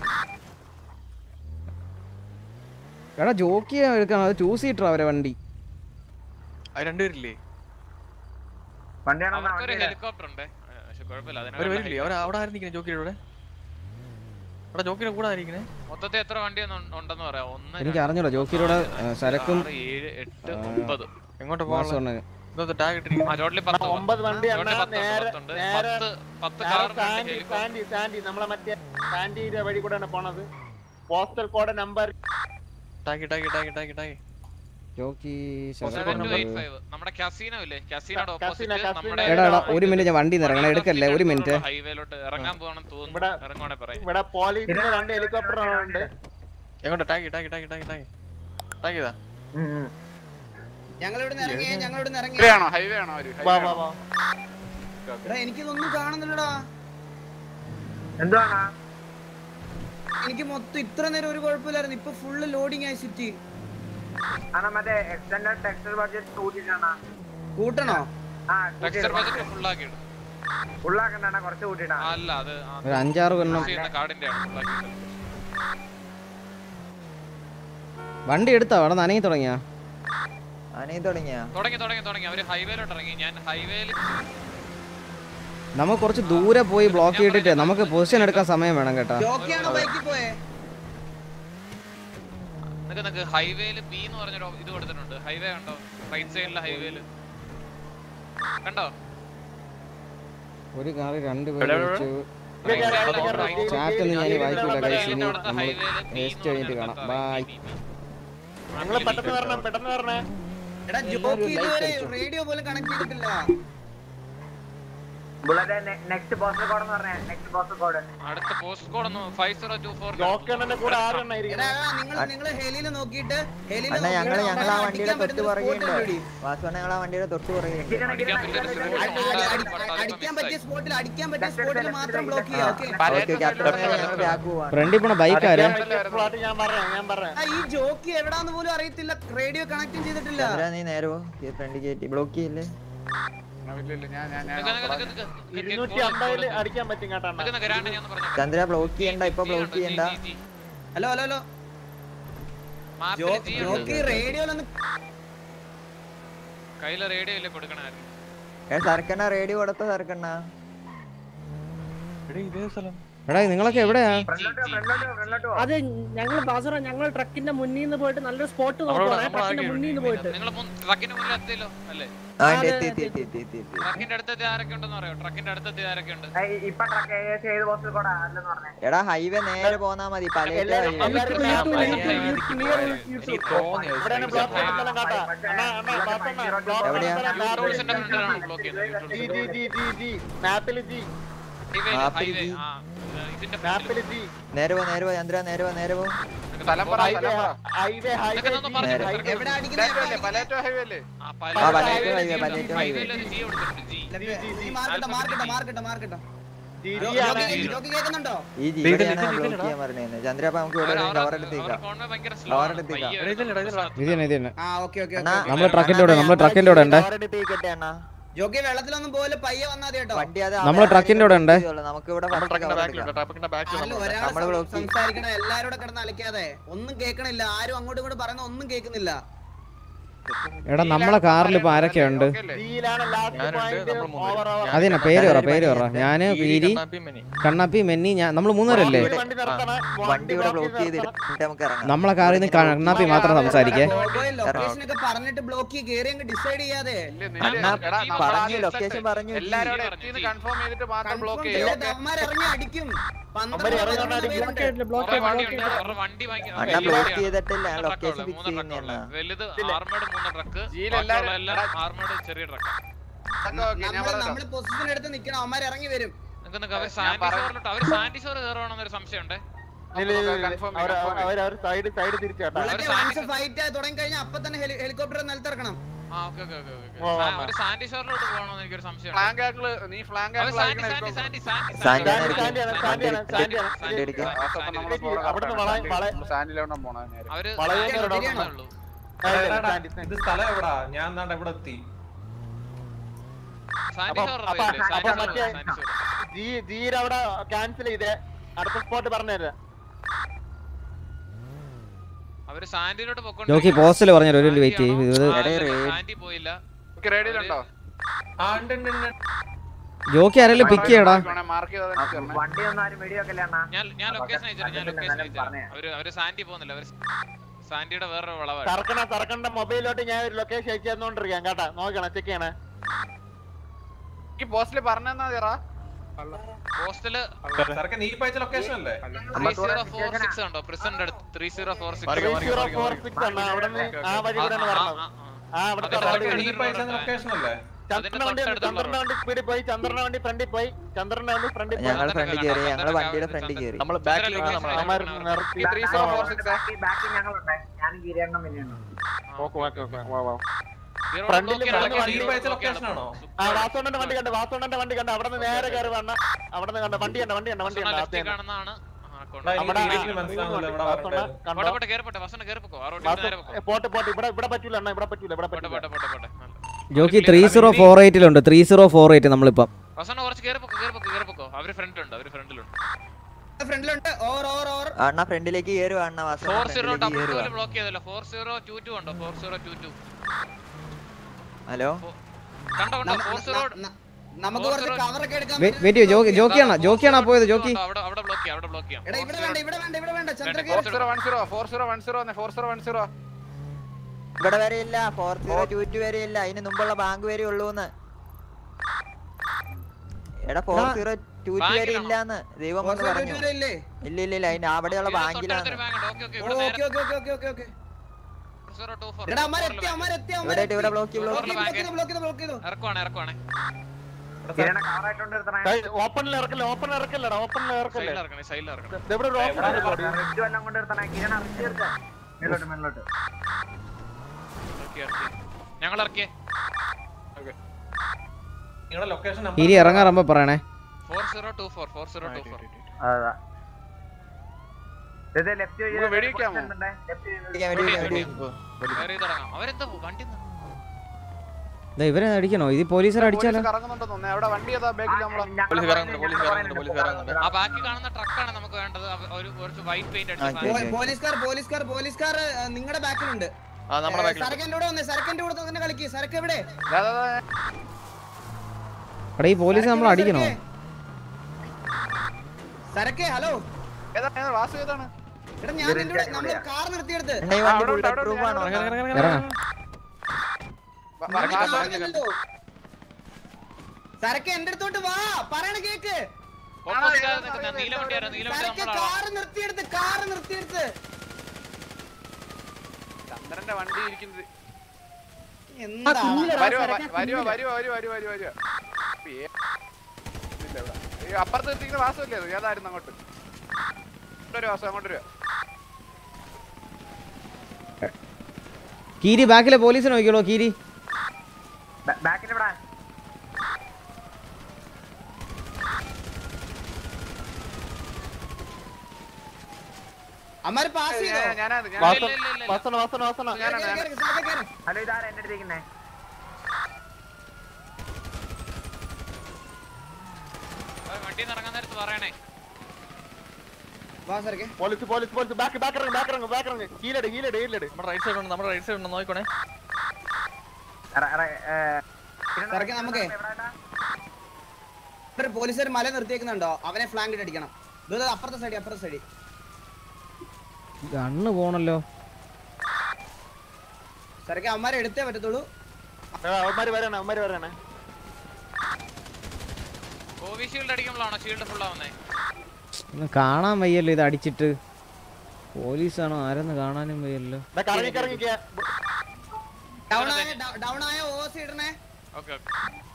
എടാ ജോക്കി എടുക്കണം അത് ചൂസ് ചെയ്തിട്ടാ അവരെ വണ്ടി അത് രണ്ടുപേരില്ലേ അവർക്കൊരു ഹെലികോപ്റ്റർ ഉണ്ട് പക്ഷെ കുഴപ്പമില്ല അവര് അതിനുള്ള വരില്ലേ അവർ അവിടെ ആയിരിക്കണേ ജോക്കിയുടെ ഇവിടെ അവിടെ ജോക്കിയുടെ കൂടെ ആയിരിക്കണേ മൊത്തത്തിൽ എത്ര വണ്ടി ഉണ്ടെന്ന് പറയാം ഒന്ന് എനിക്ക് അറിഞ്ഞൂടാ ജോക്കിയുടെ സരക്കും ആറ്, ഏഴ് എട്ട് ആ, ഒമ്പത് എങ്ങോട്ട് വാസവണ്ണന്. ഇന്നത്തെ ടാഗ് ഇട്ടിരിക്കുന്നു ആ ചോട്ടിൽ പത്ത് ഒമ്പത് വണ്ടി ചോട്ടിൽ അണ്ണാ പത്ത് നേരെ പത്തുണ്ട് നേരെ പത്ത് പത്ത് നേരെ കാർ സാൻഡി സാൻഡി സാൻഡി നമ്മളെ മറ്റേ സാൻഡിയുടെ വഴി കൂടെയാണ് പോണത് postal code number tag tag tag tag tag Jockey seven സരക്കും ടു എയ്റ്റ് ഫൈവ് നമ്മുടെ കസിനോ ഇല്ലേ കസിനോട് കസിനോ, ഓപ്പോസിറ്റ് കസിനോ. നമ്മുടെ എടാ എടാ ഒരു മിനിറ്റ് ഞാൻ വണ്ടി ഇറങ്ങണം എടുക്കല്ലേ ഒരു മിനിറ്റ് ഹൈവേയിലോട്ട് ഇറങ്ങാൻ പോകണം തോന്നുന്നു ഇവിടെ ഇറങ്ങുവാണെ പറയാം ഇവിടെ പോലീസിന്റെ രണ്ട് ഹെലികോപ്റ്റർ ഉണ്ട് എങ്ങോട്ട് tag tag tag tag tag tag ചെയ്താ ഞങ്ങൾ ഇവിടെ ഇറങ്ങി ഞങ്ങൾ ഇവിടെ ഇറങ്ങി ഹൈവേ ആണോ ഹൈവേ ആണോ അവര് വാ വാ വാ എടാ എനിക്കിതൊന്നും കാണുന്നില്ലടാ എന്തുവാണ് എനിക്ക് മൊത്തം ഇത്ര നേരം ഒരു കുഴപ്പമില്ലായിരുന്നു ഇപ്പൊ ഫുള്ള് ലോഡിംഗ് ആയി സിറ്റി അണ്ണാ മറ്റേ എക്സ്റ്റൻഡഡ് ടെക്സ്റ്റർ ബഡ്ജറ്റ് കൂട്ടിട്ടാണ് കൂട്ടണോ ആ ടെക്സ്ചർ ബജറ്റ് ഫുൾ ആക്കിയിടും ഫുള്ളാക്കണ്ടാണ് കുറച്ച് കൂട്ടിട്ടാ അല്ല അത് ആ ഒരു അഞ്ചാറ് കൊല്ലം use ചെയ്യുന്ന കാർഡിന്റെ ആണ് full ആക്കിയിട്ടത്. വണ്ടി എടുത്താ അവിടെ നനങ്ങി തുടങ്ങിയാ അനീ തുടങ്ങിയാ തുടങ്ങി തുടങ്ങി തുടങ്ങി അവര് ഹൈവേയിലോട്ട് ഇറങ്ങി ഞാൻ ഹൈവേയിൽ നമുക്ക് കുറച്ച് ദൂരെ പോയി ബ്ലോക്ക് ചെയ്തിട്ട് നമുക്ക് പൊസിഷൻ എടുക്കാൻ സമയം വേണം കേട്ടാ ജോക്കിയാണോ ബൈക്കിൽ പോയേ നിനക്ക് നിനക്ക് ഹൈവേയിൽ ബി എന്ന് പറഞ്ഞൊരു ഇത് കൊടുത്തിട്ടുണ്ട് ഹൈവേ കണ്ടോ റൈറ്റ് സൈഡിലെ ഹൈവേയിൽ കണ്ടോ ഒരു കാറ് രണ്ട് പേര് എവിടെ, എവിടെ? വെച്ചു Right side ലെ right side. ചാറ്റ് ഒന്നും ഞാൻ വായിക്കൂല കൈസ് ഇനി ഇതിന്റെ അവിടുത്തെ നമ്മൾ highway ല് B നെക്സ്റ്റ് എന്ന് കഴിഞ്ഞിട്ട് പറഞ്ഞൊരു കാണാം സ്ഥലത്താ ബൈ B, B, B. ഞങ്ങള് പെട്ടെന്ന് വരണം പെട്ടെന്ന് വരണേ എടാ ജോക്കി ഇതുവരെ റേഡിയോ പോലും കണക്ട് ചെയ്തിട്ടില്ല ബുള്ളറ്റ് നെക്സ്റ്റ് പോസ്റ്റൽ കോഡ് എന്ന് പറഞ്ഞേ നെക്സ്റ്റ് പോസ്റ്റൽ കോഡ് അടുത്ത പോസ്റ്റ് കോഡ് ഒന്ന് ഫൈവ് സീറോ ടു ഫോർ ജോക്കണ്ണന്റെ കൂടെ ആരെണ്ണ എടാ ഇരിക്കുന്നത് നിങ്ങൾ നിങ്ങൾ ഹെലിയിൽ നോക്കിയിട്ട് ഹെലിയിൽ അണ്ണാ ഞങ്ങള് ഞങ്ങൾ ആ വണ്ടിയുടെ തൊട്ട് പുറകെയുണ്ട് വാസുവണ്ണ ഞങ്ങൾ ആ വണ്ടിയുടെ തൊട്ട് പുറകെയുണ്ട് അടിക്കാൻ പറ്റിയ ഒരു situation ഉണ്ടായിരുന്നു, but അതൊക്കെ അടിക്കാൻ miss പറ്റിയ ആയി. സ്പോട്ടിൽ അടിക്കാൻ പറ്റിയ സ്പോട്ടിൽ മാത്രം ബ്ലോക്ക് ചെയ്യാം ഓക്കെ ഓക്കെ ഓക്കെ അത്ര നേരം ഞങ്ങൾ ബാക്ക് പോവാണ് ഫ്രണ്ടിൽ പോണ ബൈക്കാര് ഫ്ലോട്ട് ഞാൻ പറയാം ഞാൻ പറയാം ഈ ജോക്കി എവിടാന്ന് പോലും അറിയത്തില്ല റേഡിയോ കണക്ട് ചെയ്തിട്ടില്ല ചന്ദ്ര നീ നേരെ പോ ഫ്രണ്ട് കയറ്റി ബ്ലോക്ക് ചെയ്യില്ലേ ഇല്ല ഇല്ല ഞാൻ ഞാൻ ഞാൻ നിക്ക് നിക്ക് നിക്ക് നിക്ക്. നിക്ക് ഇരുന്നൂറ്റി call- അമ്പതില് call- അടിക്കാൻ പറ്റും കേട്ടോ നിക്ക് നിക്ക്, രണ്ട് ഞാൻ ഒന്ന് പറഞ്ഞേക്കാം. ചന്ദ്ര ബ്ലോക്ക് ചെയ്യണ്ട ഇപ്പൊ G ബ്ലോക്ക് ഉണ്ട്, G, ചെയ്യണ്ട G, G. Hello hello hello മാപ്പില് ജോ- G ഉണ്ട്. ജോക്കി റേഡിയോയിലൊന്ന് കയ്യില് റേഡിയോ ഇല്ലേ കൊടുക്കണായിരുന്നു ഏ സർക്കണ്ണ റേഡിയോ കൊടുത്ത സർക്കണ്ണ എടേ ഇതേ സ്ഥലം എടാ നിങ്ങളൊക്കെ എവിടെയാ അത് ഞങ്ങൾ ബാസറ ഞങ്ങൾ ട്രക്കിന്റെ മുന്നിൽ നിന്ന് പോയിട്ട് നല്ലൊരു സ്പോട്ട് നമ്മളവിടെ- നോക്കുവാണ് നമ്മൾ ട്രക്കിന്റെ ആകെ മുന്നിൽ നിന്ന് പോയിട്ട് നിങ്ങൾ ട്രക്കിന്റെ മുന്നിൽ എത്തിയല്ലോ അല്ലേ ആ അതെ, എത്തി അതെ, എത്തി എത്തി എത്തി എത്തി എത്തി ട്രക്കിന്റെ അടുത്തെത്തി ആരൊക്കെ ഉണ്ടെന്ന് പറയാം ട്രക്കിന്റെ അടുത്തെത്തി ആരൊക്കെ ഉണ്ട് ഇപ്പൊ ട്രക്ക് ഏകദേശം ഏത് പോസ്റ്റൽ കോഡാ അല്ലെന്ന് പറഞ്ഞേ എടാ ഹൈവേ നേരെ പോന്നാ മതി പല എല്ലാരും- എല്ലാരും You too, you too, ഞാൻ you too, near you എനിക്ക് too. തോന്നി അത് ഇവിടെയാണ് ബ്ലോക്ക് ചെയ്യുന്ന സ്ഥലം കേട്ടാ അണ്ണാ അണ്ണാ ബാപ്പണ്ണ ബ്ലോക്ക് എവിടെയാ? ചെയ്യുന്ന സ്ഥലം ടൂൾസിന്റെ ഫ്രണ്ടിലാണ് ബ്ലോക്ക് ചെയ്യുന്നത് G G G G G മാപ്പില് ജി ഹൈവേ മാപ്പിൽ ഹൈവേ G. ആ ഇതിന്റെ മാപ്പില് ജി നേരെ പോ നേരെ പോ ചന്ദ്ര നേരെ പോ നേരെ പോ സ്ഥലം പറ ഹൈവേ സ്ഥലം പറ ഹൈവേ ഹൈവേ ഇതൊക്കെ ഒന്ന് പറഞ്ഞു നേരെ. കൊടുക്ക്. എവിടെ അടിക്കുന്നത് പലേറ്റോ ഹൈവേ അല്ലേ ആ, ആ, പല പലേറ്റോ ഹൈവേയില് ഹൈവേ, G പലേറ്റോ ഉണ്ട്. ഹൈവേ. ഹൈവേയില് ഒരു G കൊടുത്തിട്ടുണ്ട് G. മാർക്കട്ടെ മാർക്കട്ടെ മാർക്കട്ടെ മാർക്കട്ടെ ജി ജോ- ജി ആണ് ജോക്കി ജോക്കി കേൾക്കുന്നുണ്ടോ ഈ ജീവനെയാണ് ബ്ലോക്ക് ചെയ്യാൻ പറഞ്ഞത് ചന്ദ്ര അപ്പൊ നമുക്ക് ഇവിടെ അവര് കവർ അവരുടെ- എടുത്തേക്കാം അവരുടെ corner ഭയങ്കര slow Cover ആണ്. എടുത്തേക്കാം. പയ്യെ എടാ, ഇതല്ലേ, ഇതാ, ഇതാ. ഇത് തന്നെ ഇത് തന്നെ ആ ഓക്കെ ഓക്കെ അണ്ണാ, നമ്മള് ട്രക്കിന്റെ കൂടെ നമ്മള് ട്രക്കിന്റെ കൂടെ ഉണ്ട് കവർ എടുത്തേക്കട്ടെ അണ്ണാ ജോക്കി വെള്ളത്തിലൊന്നും പോലെ പയ്യെ വന്നാ മതി കേട്ടോ വണ്ടി അത് നമ്മള് അവിടെ ട്രക്കിന്റെ കൂടെ ഉണ്ട്. ഇതുള്ളൂ. നമുക്ക് ഇവിടെ നമ്മൾ first ട്രക്കിന്റെ cover ബാക്കിലുണ്ട് എടുക്കാം. ട്രക്കിന്റെ ബാക്കിൽ അല്ല നമ്മൾ ഒരാൾ നമ്മള് block ചെയ്യും. സംസാരിക്കണ എല്ലാരും കൂടെ കിടന്ന് അലക്കാതെ ഒന്നും കേൾക്കണില്ല ആരും അങ്ങോട്ടും ഇങ്ങോട്ടും പറയുന്ന ഒന്നും കേൾക്കുന്നില്ല എടാ നമ്മളെ കാറിൽ ഇപ്പൊ ആരൊക്കെയുണ്ട് ജിയിലാണ് ലാസ്റ്റ് ഞാനുണ്ട്, പോയിന്റ് നമ്മൾ മൂന്ന് ഓവർ പേര്. ഓവർ അതിനാ പേര് പറ പേര് പറ ഞാന് പീരി കണ്ണാപ്പി മെനി കണ്ണാപ്പി മെന്നി ഞാൻ നമ്മള് മൂന്നുപേരല്ലേ വണ്ടി നിർത്തണം വണ്ടി ഇവിടെ ബ്ലോക്ക് ചെയ്തിട്ട് നമുക്ക് ഇറങ്ങാം നമ്മളെ കാറിൽ നിന്ന് കണ്ണാപ്പി മാത്രം സംസാരിക്കേ ലൊക്കേഷൻ ഒക്കെ പറഞ്ഞിട്ട് ബ്ലോക്ക് ചെയ്ത് കേറി അങ്ങ് ഡിസൈഡ് ചെയ്യാതെ അണ്ണാ പറഞ്ഞു ലൊക്കേഷൻ പറഞ്ഞു എല്ലാരും അവിടെ എത്തിന്ന് കൺഫേം ചെയ്തിട്ട് മാത്രം ബ്ലോക്ക് ചെയ്യും അവന്മാർ ഇറങ്ങി അടിക്കും അവന്മാര് ഇറങ്ങി പന്ത്രണ്ട് അടിക്കും. ബ്ലോക്ക് ചെയ്തില്ല ബ്ലോക്ക് കുറേ ചെയ്തില്ല വണ്ടി ബ്ലോക്ക് ഉണ്ട് ചെയ്തില്ല അവരുടെ വണ്ടി ഭയങ്കര അണ്ണാ വലിയ ബ്ലോക്ക് വണ്ടിയാണ്. ചെയ്തിട്ടില്ല മൂന്ന് ലൊക്കേഷൻ ട്രക്കുള്ള, ഫിക്സ് മൂന്ന് ട്രക്കുള്ള. ചെയ്യുന്നതാണ് വലുത് ആർമേഡ് മൂന്ന് ട്രക്ക് ജിയിൽ ബാക്കിയുള്ള എല്ലാരും- എല്ലാം ആർമേഡ് ചെറിയ ട്രക്ക് നമ്മള് നമ്മള് പൊസിഷൻ എടുത്ത് നിക്കണം അവന്മാർ ഇറങ്ങി വരും നിങ്ങൾക്ക് നിങ്ങൾക്ക് അവർ ഞാൻ സാൻഡി പറ- ഷോറിലോട്ട് അവർ സാൻഡി ഷോർ കയറുവാണെന്നൊരു സംശയമുണ്ട് കൺഫേം അവർ അവർ സൈഡ് സൈഡ് തിരിച്ചാട്ടാ ബുള്ളറ്റ് വൺസ് ഫൈറ്റ് തുടങ്ങി കഴിഞ്ഞാൽ അപ്പൊ തന്നെ ഹെലികോപ്റ്റർ നിലത്തിറക്കണം ആ ഓക്കെ ഓക്കെ ഓക്കെ ഓക്കെ വാ, വാ, ഒരു സാൻഡി ഷോറിലോട്ട് പോകണമെന്ന് എനിക്കൊരു സംശയം ഫ്ലാങ്ക് ആംഗിൾ നീ ഫ്ലാങ്ക് അത് angle Sandy Sandy Sandy Sandy Sandy സാൻഡിയാണ്, സാൻഡിയാണ്, സാൻഡിയാണ്, സാൻഡിയാണ്. അവിടുന്ന് വള വള സാൻഡിലോട്ടാ പോണേ നേരെ അവര് വളയം സാൻഡി കയറണം. ശരിയാണോ ഉള്ളൂ ഇത് സ്ഥലം എവിടാ ഞാൻ എന്താണ്ട് ഇവിടെ എത്തി സാൻഡി അപ്പം- ഷോർ അപ്പൊ അറിയില്ലേ അപ്പൊ സാൻഡി മറ്റേ ഷോർ സാൻഡി ഷോർ ജി ജീര അവിടെ ക്യാൻസൽ ചെയ്തേ അടുത്ത സ്പോട്ട് പറഞ്ഞുതരാം അവര് സാൻഡിലോട്ട് ജോക്കി പോസ്റ്റിൽ പറഞ്ഞല്ലോ ഒരു വെയിറ്റ് ചെയ്യും ഇത് സാൻഡി പോയില്ല ഓക്കെ റേഡിയിലുണ്ടോ ആ ഉണ്ട് ഉണ്ട് ഉണ്ട് ജോക്കി ആരെങ്കിലും പിക്ക് ചെയ്യടാ മാർക്ക് ചെയ്താൽ വണ്ടി ഒന്നും ആരും വെടിവെക്കല്ലേ അണ്ണാ ഞാൻ ഞാൻ ലൊക്കേഷൻ അയച്ചു ഞാൻ ലൊക്കേഷൻ എന്നാലും അയച്ചു പറഞ്ഞേ. അവര് അവര് സാൻഡി പോകുന്നില്ല അവര് സാൻഡിയുടെ വേറൊരു വളവാണ് സർക്കണ സർക്കണ്ട മൊബൈലിലോട്ട് ഞാൻ ഒരു ലൊക്കേഷൻ അയച്ചു തന്നോണ്ടിരിക്കാം കേട്ടാ നോക്കണം ചെക്ക് ചെയ്യണേ ഈ പോസ്റ്റിൽ പറഞ്ഞെന്നാ തീറാ പോസ്റ്റല് സാറൊക്കെ നീ പയച്ച ലൊക്കേഷൻ അല്ലേ ത്രീ സീറോ ഫോർ സിക്സ് ഉണ്ടോ പ്രിസന്റ് അടുത്ത് three zero four three zero four six ആണ് അവിടെ നിന്ന് ആ വഴി കൂടെ വരണം ആ അവിടുത്തെ അതിന്റെ റോഡ് നീ പയച്ച ലൊക്കേഷൻ അല്ലേ ചന്ദ്രന്റെ വണ്ടി ചന്ദ്രന്റെ വണ്ടി സ്പീഡിൽ പോയി ചന്ദ്രന്റെ വണ്ടി ഫ്രണ്ടിൽ പോയി ചന്ദ്രന്റെ വണ്ടി ഫ്രണ്ടിൽ പോയി ഞങ്ങൾ ഫ്രണ്ടിൽ കയറി ഞങ്ങൾ വണ്ടിയുടെ ഫ്രണ്ടിൽ കയറി നമ്മള് ബാക്കിലേക്ക് അവന്മാര് നിർത്തി ത്രീ സീറോ ഫോർ സിക്സ് ബാക്കി ഞങ്ങളുണ്ട് ഞാനും ഗിരിയണ്ണും മിനിയണ്ണും ഓക്കെ ഓക്കെ ഓക്കെ വാ വാ ഫ്രണ്ടിൽ നീ പയച്ച ലൊക്കേഷൻ ആണോ ആ വാസോണ്ടന്റെ വണ്ടി കണ്ട് വാസോണ്ടന്റെ വണ്ടി കണ്ട് അവിടെ നിന്ന് നേരെ കയറി വന്ന അവിടെ നിന്ന് കണ്ട വണ്ടി കണ്ട വണ്ടി കണ്ട വണ്ടി കണ്ട ലെഫ്റ്റിൽ ആദ്യം കാണുന്നതാണ് എടാ, എനിക്ക് അവിടെ directly മനസ്സിലാവുന്നില്ല ഇവിടെ വരട്ടെ. പോട്ടെ പോട്ടെ കേറിപ്പോട്ടെ വസന കേറിപ്പോക്കോ ആ റോഡിൽ നേരെ പോക്കോ പോട്ടെ പോട്ടെ ഇവിടെ ഇവിടെ പറ്റൂല അണ്ണാ ഇവിടെ പറ്റൂല ഇവിടെ പോട്ടെ പറ്റൂല പോട്ടെ പോട്ടെ പോട്ടെ ജോക്കി ത്രീ സീറോ ഫോർ എയ്റ്റിലുണ്ട് ത്രീ സീറോ ഫോർ എയ്റ്റ് നമ്മളിപ്പം വസന കുറച്ച് കേറിപ്പോക്കോ കേറിപ്പോക്കോ കേറിപ്പോക്കോ അവര് ഫ്രണ്ട് ഉണ്ട് അവര് ഫ്രണ്ടിലുണ്ട് ഫ്രണ്ടിലുണ്ട് ഓവർ ഓവർ ഓവർ അണ്ണ ഫ്രണ്ടിലേക്ക് കയറുക അണ്ണ വാസന ഫോർ സീറോ ഫ്രണ്ടിലേക്ക് ഡബിൾ കയറുക ടൂല് ബ്ലോക്ക് ചെയ്തല്ലോ ഫോർ സീറോ ടു ടു ഉണ്ടോ four zero two two hello കണ്ടോ കണ്ടോ ഫോർ സീറോ നമുക്ക് കുറച്ച് കവർ ഒക്കെ എടുക്കാൻ വെയിറ്റ് ജോക്കി ജോക്കിയാണോ ജോക്കിയാണോ പോയത് ജോക്കി അവിടെ അവിടെ ബ്ലോക്ക് ചെയ്യാം അവിടെ ബ്ലോക്ക് ചെയ്യാം എടാ ഇവിടെ വേണ്ട ഇവിടെ വേണ്ട ഇവിടെ വേണ്ട Chandra four zero one zero four zero one zero four zero one zero ഇവിടെ വരെ ഇല്ല ഫോർ സീറോ ടു ടു വരെ ഇല്ല അതിന് മുമ്പുള്ള ബാങ്ക് വരെ ഉള്ളൂന്ന് എടാ ഫോർ സീറോ ടു ടു വരെ ഇല്ലാന്ന് ദൈവം വന്ന് പറഞ്ഞു ഇല്ലേ ഇല്ല ഇല്ല ഇല്ല അതിന് അവിടെയുള്ള ബാങ്കിലാണ് തൊട്ടടുത്തൊരു ബാങ്ക് ഉണ്ട് ഓക്കെ ഓക്കെ ഓ, ഇവിടെ okay okay okay okay okay zero two four എടാ അമ്മാർ എത്തി അമ്മാർ എത്തി അമ്മാർ ഇവിടെ ഇവിടെ ബ്ലോക്ക് ബ്ലോക്ക് ബ്ലോക്ക് ചെയ്തു ബ്ലോക്ക് ചെയ്തു ബ്ലോക്ക് ചെയ്തു ഇറക്കുവാണ് ഇറക്കുവാണ് കിരണ കവറായിട്ടുണ്ട് നിർത്തണേ ഓപ്പണിൽ ഇറക്കല്ലേ ഓപ്പണിൽ ഇറക്കല്ലടാ ഓപ്പണിൽ ഇറക്കല്ലേ സൈഡിൽ ഇറക്കണേ സൈഡിൽ ഇറക്കണം ദേ ഇവിടെ ഒരു ഓപ്പൺ റിഡ്ജ് വല്ലം കൊണ്ട് നിർത്തണേ കിരണ റിഡ്ജ് നിർത്താൻ മേലോട്ട് മേലോട്ട് ഇറക്കി ഇറക്കി ഞങ്ങൾ ഇറക്കിയേ നിങ്ങളുടെ ലൊക്കേഷൻ ഇനി ഇറങ്ങാറുമ്പോ പറയണേ four zero two four four zero two four അതാ ഇത് ലെഫ്റ്റ് വഴി നമുക്ക് വെടിവെക്കാമോ? ലെഫ്റ്റ് വെടിവെക്കാം, വെടിവെക്കാം, കയറി തുടങ്ങാം അവരെന്താ വണ്ടി ദാ ഇവരെ അടിക്കണോ ഇത് പോലീസർ അടിച്ചാലോ കറങ്ങുന്നുണ്ടെന്ന് തോന്നുന്നു അവിടെ വണ്ടി ഏതാ ബാക്കിൽ നമ്മളെ പോലീസ് കയറാനുണ്ട് പോലീസ് കയറാനുണ്ട് പോലീസ് കയറാനുണ്ട് ആ ബാക്കി കാണുന്ന ട്രക്കാണ് നമുക്ക് വേണ്ടത് അവ- ഒരു കുറച്ച് വൈറ്റ് പെയിന്റ് ആ, അടിച്ച ശരി. സാധനം. പോലീസുകാർ പോലീസുകാർ പോലീസുകാർ നിങ്ങളുടെ ബാക്കിലുണ്ട് ആ നമ്മുടെ ബാക്കിൽ സരക്കന്റെ കൂടെ വന്നേ സരക്കന്റെ കൂടെ തന്നെ കളിക്ക് സരക്ക് എവിടെ ദാ, ദാ, ദാ. എടാ ഈ പോലീസ് നമ്മൾ അടിക്കണോ സരക്കെ ഹലോ ഏതാ ഏതാ വാസു ഏതാണ് എടാ ഞാൻ നിന്റെ കൂടെ നമ്മൾ കാർ നിർത്തിയെടുത്ത് അണ്ണ ഈ വണ്ടി ബുള്ളറ്റ് പ്രൂഫ് ആണോ ഇറങ്ങാം വ- വ- വാസു സരക്ക് എന്റെ അടുത്തോട്ട് വാ പറയണ കേക്ക് Opposite ആയി നിൽക്കുന്ന നീല വണ്ടിയാരോ നീല വണ്ടി സരക്ക് നമ്മളാണോ കാർ നിർത്തിയെടുത്ത് കാർ നിർത്തിയെടുത്ത് ചന്ദ്രന്റെ വണ്ടി ഇരിക്കുന്നത് എന്താ വരുവോ വ- വരുവോ വരുവോ വരുവോ വരുവോ വരുവോ വരുവോ ഏ- ഇല്ല ഇവിടെ. ഈ അപ്പുറത്ത് എത്തിക്കുന്ന വാസമല്ലേ അത് ഏതായിരുന്നു അങ്ങോട്ട് ഒരു വാസം അങ്ങോട്ട് വരുവോ കീരി ബാക്കിലെ പോലീസിനെ നോക്കിയോളൂ കീരി ബാക്കിൽ ഇവിടെ അമ്മാര് പാസ് ചെയ്തോ ഞാനാ- ഞാനാണ് ഞാൻ വാസന ഇല്ല, ഇല്ല, ഇല്ല. വാസന വാസന വാസന ഞാനാണ് കേറ്, ഞാൻ കേറ്, സരക്കെ കേറ്. ഹലോ ഇതാരാ എന്റെ അടുത്തിരിക്കുന്നേ വണ്ടി ഇറങ്ങാൻ നേരത്ത് പറയണേ വാ സരക്കെ police police police back back ഇറങ്ങ് ബാക്ക് ഇറങ്ങ് ബാക്ക് ഇറങ്ങ് ഹീലട് ഹീലട് ഹീലട് നമ്മുടെ റൈറ്റ് സൈഡ് ഉണ്ട് നമ്മുടെ റൈറ്റ് സൈഡ് ഉണ്ട് നോക്കണേ എറ- എറ- ഏ, കിരണ, സരക്കെ നമുക്കേ എവിടെയാടാ? ഒരു പോലീസുകാർ മല നിർത്തിയേക്കുന്നുണ്ടോ അവനെ ഫ്ലാങ്ക് ഇട്ട് അടിക്കണം ഇത് അപ്പുറത്തെ സൈഡ് അപ്പുറത്തെ സൈഡ് ഗണ്ണ് പോണല്ലോ സരക്കെ അമ്മാരെ എടുത്തേ പറ്റത്തുള്ളൂ അവന്മാര് വരണേ അവന്മാര് വരണേ കോവിഷീൽഡ് അടിക്കുമ്പോഴാണോ ഷീൽഡ് ഫുൾ ആവുന്നേ ഒന്ന് കാണാൻ വയ്യല്ലോ ഇത് അടിച്ചിട്ട് പോലീസാണോ ആരെന്ന് കാണാനും വയ്യല്ലോ ദാ കറങ്ങി കറങ്ങി ഡൗൺ ആയ ഡൗൺ ആയ ഓസ് ഇടണേ ഓക്കെ ഓക്കെ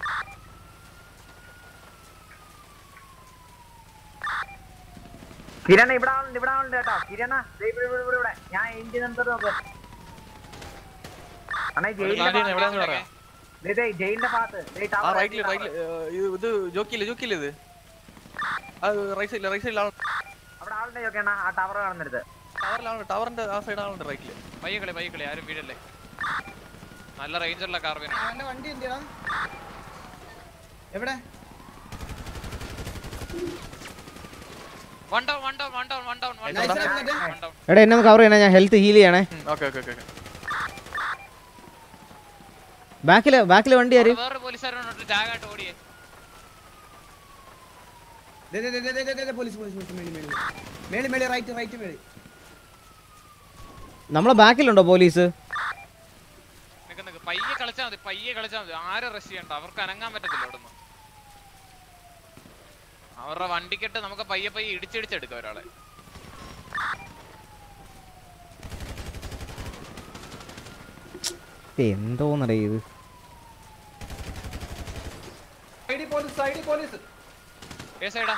കിരണ ഇവിടെ ആളുണ്ട് ഇവിടെ ആളുണ്ട് കേട്ടോ കിരണ ദേ ഇവിടെ ഇവിടെ ഇവിടെ ഇവിടെ ഞാൻ എഞ്ചിൻ നിർത്തിട്ട് നോക്ക് അണ്ണാ ഈ ജയിലിന്റെ നാട്ടിൽ എവിടെയാന്ന് പറയാം ദേ, ദേ, ജയിലിന്റെ ഭാഗത്ത് ദേ, ആ tower, റൈറ്റില് tower. റൈറ്റില് ഇത് ജോക്കിയില്ല ജോക്കിയില്ല ഇത് അത് റൈറ്റ് സൈഡിൽ റൈറ്റ് സൈഡിലാണ് അവിടെ ആളുടെ ഒക്കെ അണ്ണാ ആ ടവർ കാണുന്നിടത്ത് ടവറിലാണ് ടവറിന്റെ ആ സൈഡ് ആളുണ്ട് റൈറ്റില് പയ്യെ കളി പയ്യെ കളി ആരും വീഴല്ലേ നല്ല റേഞ്ചുള്ള കാർബിനാണ് അവന്റെ വണ്ടി എന്തിയാ എവിടെ one down one down one down one down one Nice down ആയിട്ട് വൺ ഡൗൺ എടാ എന്നെ ഒന്ന് കവർ ചെയ്യണേ ഞാൻ ഹെൽത്ത് ഹീൽ ചെയ്യണേ ഓക്കെ ഓക്കെ ഓക്കെ ബാക്കില് ബാക്കില് വണ്ടി ആര് വേറെ പോലീസുകാരോട്ട് ടാഗ് ആയിട്ട് ഓടിയേ ദേ, ദേ, ദേ, ദേ, ദേ, ദേ, ദേ, പോലീസ് പോലീസ് പോലീസ് മേളി മേളി മേളി മേളി റൈറ്റ് റൈറ്റ് മേളി നമ്മളെ ബാക്കിലുണ്ടോ പോലീസ് നിക്ക് നിക്ക് പയ്യെ കളിച്ചാൽ മതി പയ്യെ കളിച്ചാൽ മതി ആരും റഷ് ചെയ്യണ്ട അവർക്ക് അനങ്ങാൻ പറ്റത്തില്ല ഇവിടുന്ന് അവരുടെ വണ്ടിക്കിട്ട് നമുക്ക് പയ്യെ പയ്യെ ഇടിച്ചിടിച്ചെടുക്കാം ഒരാളെ എന്തോന്നടേ ഇത് സൈഡിൽ പോലീസ് സൈഡിൽ പോലീസ് ഏ സൈഡാ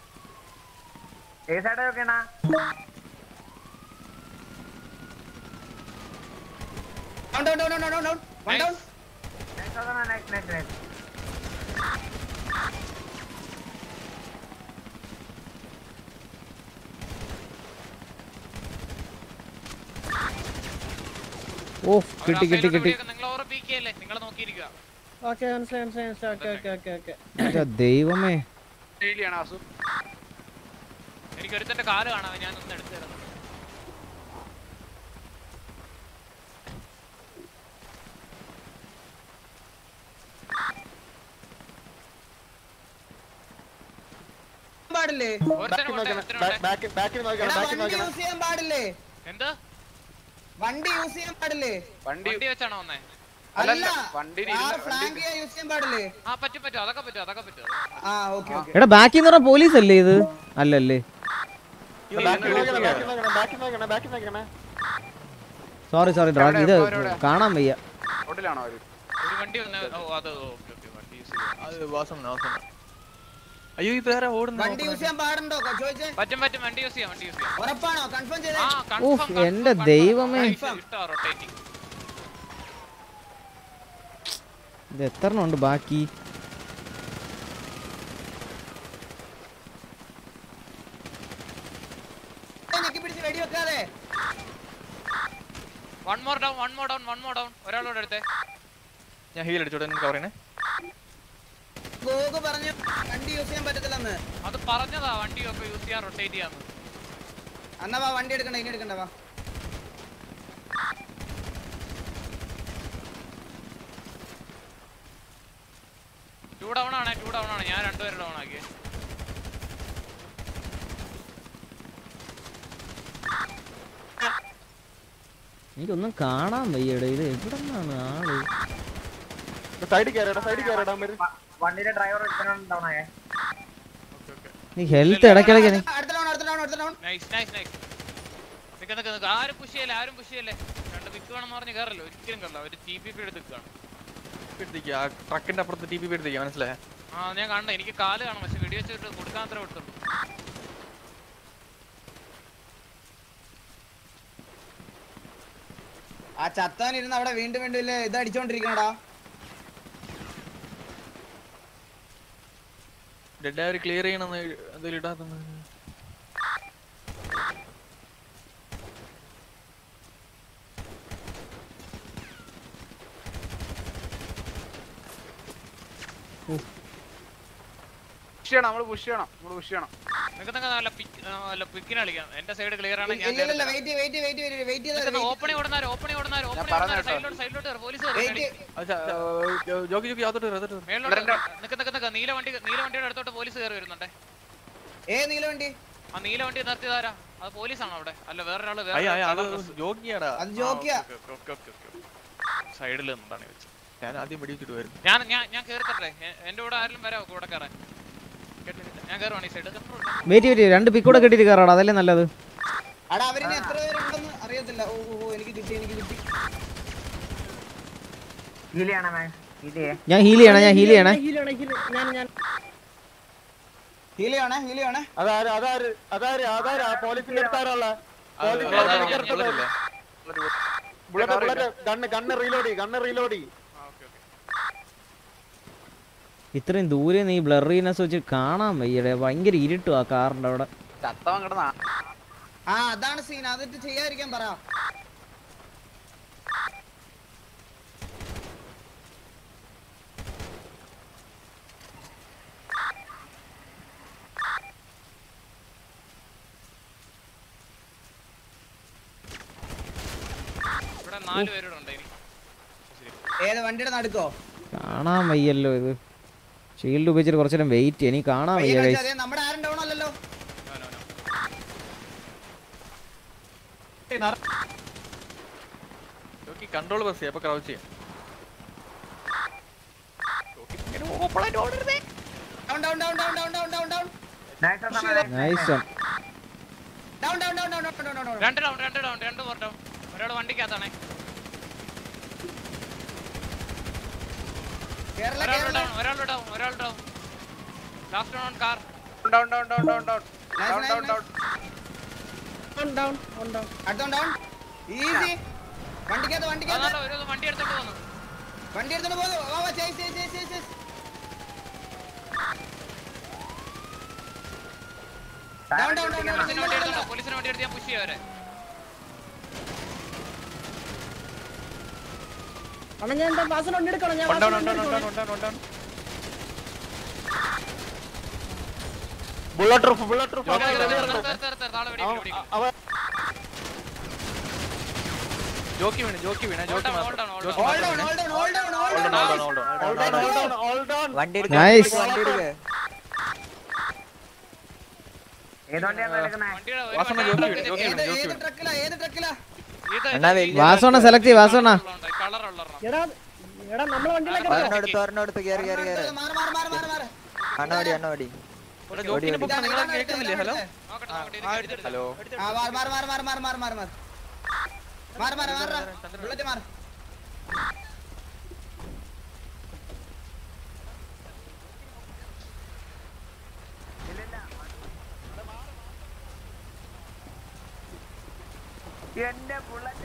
ഏ സൈഡ് ഒക്കെ അണ്ണാ down down down down down one down Nice അണ്ണാ, nice, nice, nice. ഓ കിട്ടി കിട്ടി കിട്ടി നിങ്ങൾ ഓവർ പീക്ക് ചെയ്യല്ലേ നിങ്ങൾ നോക്കിയിരിക്കുക ഓക്കെ മനസ്സിലായി മനസ്സിലായി മനസ്സിലായി ഓക്കെ ഓക്കെ ഓക്കെ ഓക്കെ എന്റെ ദൈവമേ ഡെയിലിയാണ് ആസു എനിക്ക് ഒരുത്തന്റെ കാല് കാണാം ഞാൻ ഒന്ന് എടുത്തു തരാം പാടില്ലേ ഒരുത്തനെ കൊണ്ടേ, ഒരുത്തനെ കൊണ്ടേ. എടാ, വണ്ടി യൂസ് ചെയ്യാൻ പാടില്ലേ എന്ത് വണ്ടി യൂസ് ചെയ്യാൻ പാടില്ലേ വണ്ടി വണ്ടി വെച്ചാണോ വന്നേ അല്ല വണ്ടി ഫ്ലാങ്ക് ചെയ്യാൻ യൂസ് ചെയ്യാൻ പാടില്ലേ ആ പറ്റും പറ്റും അതൊക്കെ പറ്റും അതൊക്കെ പറ്റും ആ ഓക്കെ ഓക്കെ എടാ ബാക്കിൽ നിന്ന് പറഞ്ഞ പോലീസ് അല്ലേ ഇത് അല്ലല്ലേ സോറി സോറി ഡ്രാഗ് ഇത് കാണാൻ വയ്യ റോഡിലാണോ അവര് ഒരു വണ്ടി വന്ന ഓ അത് ഓക്കെ ഓക്കെ വണ്ടി യൂസ് ചെയ്യാം അത് വാസം വാസം അയ്യോ ഇത് ആരാ ഓടുന്നു വണ്ടി യൂസ് ചെയ്യാൻ പാടുണ്ടോ ചോദിച്ചേ പറ്റും പറ്റും വണ്ടി യൂസ് ചെയ്യാം വണ്ടി യൂസ് ചെയ്യാം ഉറപ്പാണോ കൺഫേം ചെയ്തേ ആ ഓ കൺഫേം എന്റെ ദൈവമേ ഇഷ്ടമാണ് റൊട്ടേറ്റിംഗ് ഇത് എത്ര എണ്ണം ഉണ്ട് ബാക്കി ഞെക്കി പിടിച്ച് വെടി വെക്കാതെ one more down one more down one more down ഒരാളോട് എടുത്തേ ഞാൻ ഹീൽ അടിച്ചോട്ടെ കവർ ചെയ്യണേ ഗോഗ് പറഞ്ഞു വണ്ടി യൂസ് ചെയ്യാൻ പറ്റത്തില്ലെന്ന് അത് പറഞ്ഞതാ വണ്ടി ഒക്കെ യൂസ് ചെയ്യാൻ റൊട്ടേറ്റ് ചെയ്യാന്ന് എന്നാ വാ വണ്ടി എടുക്കണ്ട ഇനി എടുക്കണ്ട വാ ടൂ ഡൗൺ ആണ് ടൂ ഡൗൺ ആണ് ഞാൻ രണ്ടുപേരും ഡൗൺ ആക്കി എനിക്കൊന്നും കാണാൻ വയ്യടേ ഇത് എവിടെ നിന്നാണ് ആള് സൈഡിൽ കയറിടാ സൈഡിൽ കയറിടാൻ വരും വണ്ടിയുടെ ഡ്രൈവർ ഡൗൺ ആയേ ഈ ഹെൽത്ത് ഇടയ്ക്കിടയ്ക്ക് എനിക്ക് അടുത്ത ഡൗൺ അടുത്ത ഡൗൺ അടുത്ത ഡൗൺ നൈസ് നൈസ് നൈസ് നിക്ക് നിക്ക് നിക്ക് ആരും പുഷ് ചെയ്യല്ലേ ആരും പുഷ് ചെയ്യല്ലേ രണ്ട് പിക്ക് വേണമെന്ന് പറഞ്ഞ് കയറല്ലോ ഒരിക്കലും കയറില്ല ഒരു ടി പി പി എടുത്ത് നിൽക്കുകയാണ് എടുത്തേക്ക് ആ ട്രക്കിന്റെ അപ്പുറത്ത് ടി പി എടുത്തേക്ക് മനസ്സിലായേ ആ ഞാൻ കാണണ്ട എനിക്ക് കാല് കാണും പക്ഷെ വെടി വെച്ചിട്ട് കൊടുക്കാൻ അത്ര കൊടുത്തുള്ളൂ ആ ചത്താൻ ഇരുന്ന് അവിടെ വീണ്ടും വീണ്ടും ഇല്ലേ ഇത് അടിച്ചോണ്ടിരിക്കണടാ ഡെഡ് ആര് ക്ലിയർ ചെയ്യണമെന്ന് എന്തെങ്കിലും ഇടാത്ത പുഷ് ചെയ്യണം നമ്മള് പുഷ് ചെയ്യണം നമ്മള് പുഷ് ചെയ്യണം നിനക്ക് നിനക്ക് നല്ല പിക്ക് നല്ല പിക്കിന് കളിക്കാം എന്റെ സൈഡ് ക്ലിയർ ആണ് ഞാൻ ഇല്ല ഇല്ല wait wait wait wait wait ചെയ്താ ഓപ്പണിംഗ് ഓടുന്നാര് ഓപ്പണിംഗ് ഓടുന്നാര് ഓപ്പണിംഗ് പറഞ്ഞ ഓടുന്നാര് കേട്ടോ. സൈഡിലോട്ട് സൈഡിലോട്ട് പോലീസ് വെയിറ്റ് ജോക്കി ജോക്കി അതോട്ട് വരും, അതോട്ട് വരും. മേളിലോട്ട് നിക്ക് നിക്ക് നിക്ക് നീല വണ്ടി നീല വണ്ടിയുടെ അടുത്തോട്ട് പോലീസ് കയറി വരുന്നുണ്ടേ ഏ നീല വണ്ടി ആ നീല വണ്ടി നിർത്തിയതാരാ അത് പോലീസാണോ അവിടെ അല്ല വേറൊരാള് അയ്യ, അയ്യ, അത് വേറെ ജോക്കിയാടാ അത് ജോക്കിയാ സൈഡിൽ നിന്നാണ് വെച്ചത് ഞാൻ ആദ്യം വെടിവെച്ചിട്ട് വരും ഞാൻ ഞാൻ ഞാൻ കേറിത്തട്ടെ എ- എന്റെ കൂടെ ആരെങ്കിലും വരാമോ കൂടെ കയറാൻ കേട്ടോ, കേട്ടോ. ഞാൻ കയറുവാണ് ഈ സൈഡ് വെയിറ്റ് വെയിറ്റ് രണ്ട് പിക്കൂടെ കെട്ടിട്ട് കയറാടാ അതല്ലേ നല്ലത് അടാ അവരിന് എത്ര പേരുണ്ടെന്ന് അറിയത്തില്ല ഓ ഓ, ഓ എനിക്ക് കിട്ടി എനിക്ക് കിട്ടി ഹീൽ ചെയ്യണേ മാൻ ഹീൽ ചെയ്യേ ഞാൻ ഹീൽ ചെയ്യണേ ഞാൻ ഹീൽ ചെയ്യണേ ഹീലാണ് ഹീൽ ഞാൻ ഞാൻ ഹീൽ ചെയ്യണേ ഹീൽ ചെയ്യണേ അതാര് അതാര് അതാര് അതാര് ആ പോലീസിന്റെ അടുത്താരുള്ള bullet bullet gun gun reload ചെയ്യ് ഗണ്ണ് റീലോഡ് ചെയ്യ് ഇത്രയും ദൂരെ നീ ബ്ലറീനെസ് വെച്ച് കാണാൻ വയ്യടെ ഭയങ്കര ഇരുട്ടും ആ കാറിന്റെ അവിടെ ചത്തവൻ കിടന്ന ആ അതാണ് സീൻ അതിട്ട് ചെയ്യാതിരിക്കാൻ പറ ഇവിടെ നാല് പേരോട് ഉണ്ട് ഇനി ഏത് വണ്ടിയുടെ നടുക്കോ കാണാൻ വയ്യല്ലോ ഇത് ഷീൽഡ് ഉപയോഗിച്ചിട്ട് കുറച്ചു നേരം വെയിറ്റ് എനിക്ക് കാണാൻ പയ്യെ വയ്യ കളിച്ചാ ഗൈസ് മതി. നമ്മുടെ ആരും ഡൗൺ അല്ലല്ലോ ജോക്കി കൺട്രോൾ പ്രസ് ചെയ്യാം അപ്പൊ ക്രൗച്ച് ചെയ്യാം down down down down down down down down nice down down down down down down down രണ്ട് ഡൗൺ രണ്ട് ഡൗൺ രണ്ട് ഫോർ ഡൗൺ ഒരാൾ വണ്ടിക്കകത്താണേ കേരള ഒരാൾ കേരള ഡൗൺ ഒരാൾ ഡൗൺ ഒരാൾ down last down car down down down down down Nice, down nice, down nice. Down down down down അടുത്തോൺ down easy വണ്ടിക്കകത്ത് വണ്ടിക്കകത്ത് അതാ ഒരു വണ്ടി എടുത്തോണ്ട് വന്നു വണ്ടി എടുത്തോണ്ട് പോകുന്നു വാ വാ chase chase chase chase chase down down down down പോലീസിന് വണ്ടി എടുത്തോണ്ട് പോലീസിന് വണ്ടി എടുത്ത് ഞാൻ പുഷ് ചെയ്യാം അവരെ അണ്ണാ ഞാൻ എന്താ വാസന വണ്ടി എടുക്കണം ഞാൻ One down, വാസന one down, വണ്ടി one down, എടുക്കണം. one down, one down. Bullet roof bullet roof നിർത്ത്, നിർത്ത്, നിർത്ത്, നിർത്ത്, നിർത്ത്, താഴെ വെടി, വെടി, വെടി. ജോക്കി വീണ് ജോക്കി വീണ് ജോക്കി Hold down, മാത്രം hold down, ജോക്കി ഹോൾഡ് മാത്രം ഡൗൺ വീണ്. Hold down hold down Hold hold down, down hold down, hold down. Hold down, hold down, hold down. വണ്ടി എടുക്ക Nice. വണ്ടി എടുക്ക ഏത് വണ്ടിയാണ് എടുക്കുന്നത് വണ്ടിയുടെ ഒരു വാസന വണ്ടി ജോക്കി വീണ് ജോക്കി ഏത് വീണ് ജോക്കി ഏത് വീണ് ട്രക്കിലാ ഏത് ട്രക്കിലാ ഇത് അണ്ണാ വലിയ വാസോണ സെലക്ട് ചെയ്യ വാസോണ കളർ ഉള്ള എടാ എടാ നമ്മളെ വണ്ടിയിലേക്ക് ഒരെണ്ണം എടുത്ത് ഒരെണ്ണം എടുത്ത് കയറി കയറി കയറി മാറ് മാറ് മാറ് മാറ് മാറ് അണ്ണ ഓടി അണ്ണ ഓടി ഇവിടെ ജോക്കിനെ ഓടി. പൊക്കാൻ നിങ്ങൾ കേൾക്കുന്നില്ലേ ഹലോ നോക്കട്ടെ നോക്കട്ടെ ഇത് എടുത്തിട്ട് ഹലോ ആ മാറ് മാറ് മാറ് മാറ് മാറ് മാറ് മാറ് മാറ് മാറ് മാറ് മാറ് ബുള്ളറ്റ് മാറ് എന്റെ ബുള്ളറ്റ്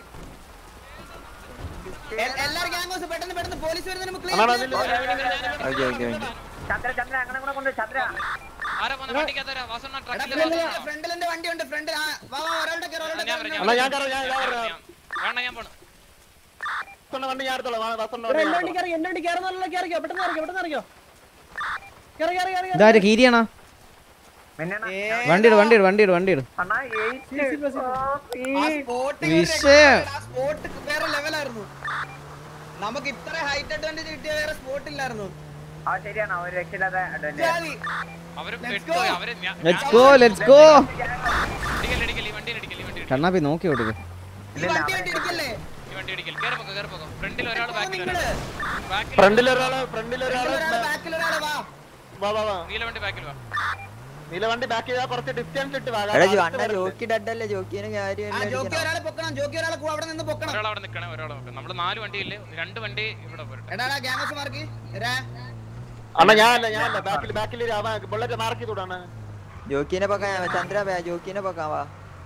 എ- എല്ലാരും ഗ്യാങ് പെട്ടെന്ന് പെട്ടെന്ന് പോലീസ് വരുന്നതിന് മുമ്പ് അണ്ണാ, clear അതില് ചെയ്യ്. Okay okay okay Chandra Chandra അങ്ങനെ കൂടെ കൊണ്ട് ചന്ദ്ര ആരാ പോന്നെ വണ്ടിക്കകത്ത് വാസന എടാ, ട്രക്കിൽ ഫ്രണ്ടിൽ- ഫ്രണ്ടിൽ എന്റെ വണ്ടി ഉണ്ട് ഫ്രണ്ടിൽ ആ, വാ വാ ഒരാളുടെ കയറി ഒരാളുടെ ഞാൻ കയറി വരാം, അണ്ണാ, ഞാൻ കയറാം, ഞാൻ- ഞാൻ വരാം. വേണ്ട ഞാൻ പോണു വാസണ്ണ വണ്ടി ഞാൻ എടുത്തോളാം വാ, വാസണ്ണ എടാ വണ്ടി എന്റെ ഞാൻ വണ്ടി കയറി എന്റെ വണ്ടി കയറുന്നല്ലോ കയറിക്കോ പെട്ടെന്ന് കയറിക്കോ പെട്ടെന്ന് കയറിക്കോ കയറി കയറി കയറി കയറി ഇതാര് കീരിയാണോ മിന്നണ വണ്ടി ഇട് വണ്ടി ഇട് വണ്ടി ഇട് വണ്ടി ഇട് അണ്ണാ സി, സി, ബസ്. ആ spot ഒരു വിഷയം. രക്ഷയില്ല. ആ spot വേറെ ലെവലായിരുന്നു നമുക്ക് ഇത്ര ഹൈറ്റ് അഡ്വാൻറ്റേജ് കിട്ടിയ വേറെ സ്പോട്ട് ഇല്ലായിരുന്നു ആ ശരിയാണ് ഒരു രക്ഷയില്ലാതെ advantage. ജാതി. അവര് Let's പെട്ടുപോയി go. അവര് ഞാൻ- ലെറ്റ്സ് ഗോ ലെറ്റ്സ് ഗോ ഇടിക്കല്, ഇടിക്കല്, ഈ വണ്ടിയിൽ ഇടിക്കല്, ഈ വണ്ടിയിൽ ഇടിക്കല്. കണ്ണാപ്പി നോക്കി കൊടുക്ക് ഈ വണ്ടി കണ്ടി ഇരിക്കല്ലേ ഈ വണ്ടി ഇടിക്കല്. കേറി പോക്കോ, കേറി പോക്കോ. ഫ്രണ്ടിൽ ഒരാൾ ബാക്കിൽ നിങ്ങള് ഒരാൾ ബാക്കിൽ ഫ്രണ്ടിൽ ഒരാള് ഫ്രണ്ടിൽ ഒരാള് ബാക്കിൽ ഒരാള് വാ വാ വാ വാ നീല വണ്ടി ബാക്കിൽ വാ നീല വണ്ടി ബാക്ക് ചെയ്താൽ കുറച്ച് ഡിസ്റ്റൻസ് ഇട്ട് വാ എടാ ജോ- അണ്ണ ജോക്കി ഡഡല്ലേ ജോക്കിന് ആ കാര്യം ജോക്കി ഒരാളെ പൊക്കണം ജോക്കി ഒരാളെ കൂ- അവിടെ നിന്ന് പൊക്കണം ഒരാൾ അവിടെ നിൽക്കണേ ഒരാൾ നോക്കാം നമ്മള് നാല് വണ്ടിയില്ലേ രണ്ട് വണ്ടി ഇവിടെ പോരട്ടെ എടാ ഗ്യാങ്സ് മാർക്ക് അണ്ണാ ഞാനല്ല ഞാനല്ല ബാക്കിൽ ബാക്കിൽ ബുള്ളറ്റ് മാർക്ക് ചെയ്തോടാണ് ജോക്കിനെ പൊക്കാൻ ചന്ദ്ര ബേ ജോക്കിനെ പൊക്കാൻ വാ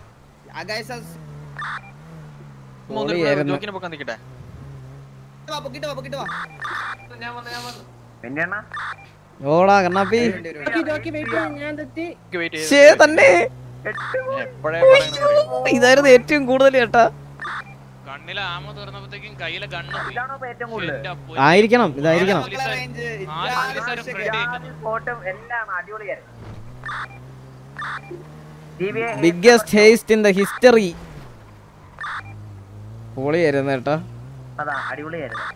പൊളിയായിരുന്നു. ജോക്കിനെ പൊക്കാൻ നിൽക്കട്ടെ വാ പൊക്കിട്ട് വാ പൊക്കിട്ട് വാ മിന്നണ ഓടാ കണ്ണാപ്പി ജോക്കി ജോക്കി വെയിറ്റ് ചെയ്യ് ഞാൻ തെറ്റി വെയിറ്റ് ശേ തന്നെ എപ്പോഴേ പറയണം ഇതായിരുന്നു ഏറ്റവും കൂടുതൽ ചേട്ടാ കണ്ണിലെ ആമ തുറന്നപ്പോഴത്തേക്കും കയ്യിലെ കണ്ണ് പോയി. ഇതാണോ ഇപ്പൊ ഏറ്റവും കൂടുതൽ എന്റെ പൊന്നേ. ആയിരിക്കണം ഇതായിരിക്കണം പോലീസുകാര്- നാല് പോലീസുകാര് ഫ്രണ്ടിൽ നിൽക്കുന്നു. സ്പോട്ടും എല്ലാം അടിപൊളിയായിരുന്നു DBA biggest heist in the history പൊളിയായിരുന്നു കേട്ടാ അതാ അടിപൊളിയായിരുന്നു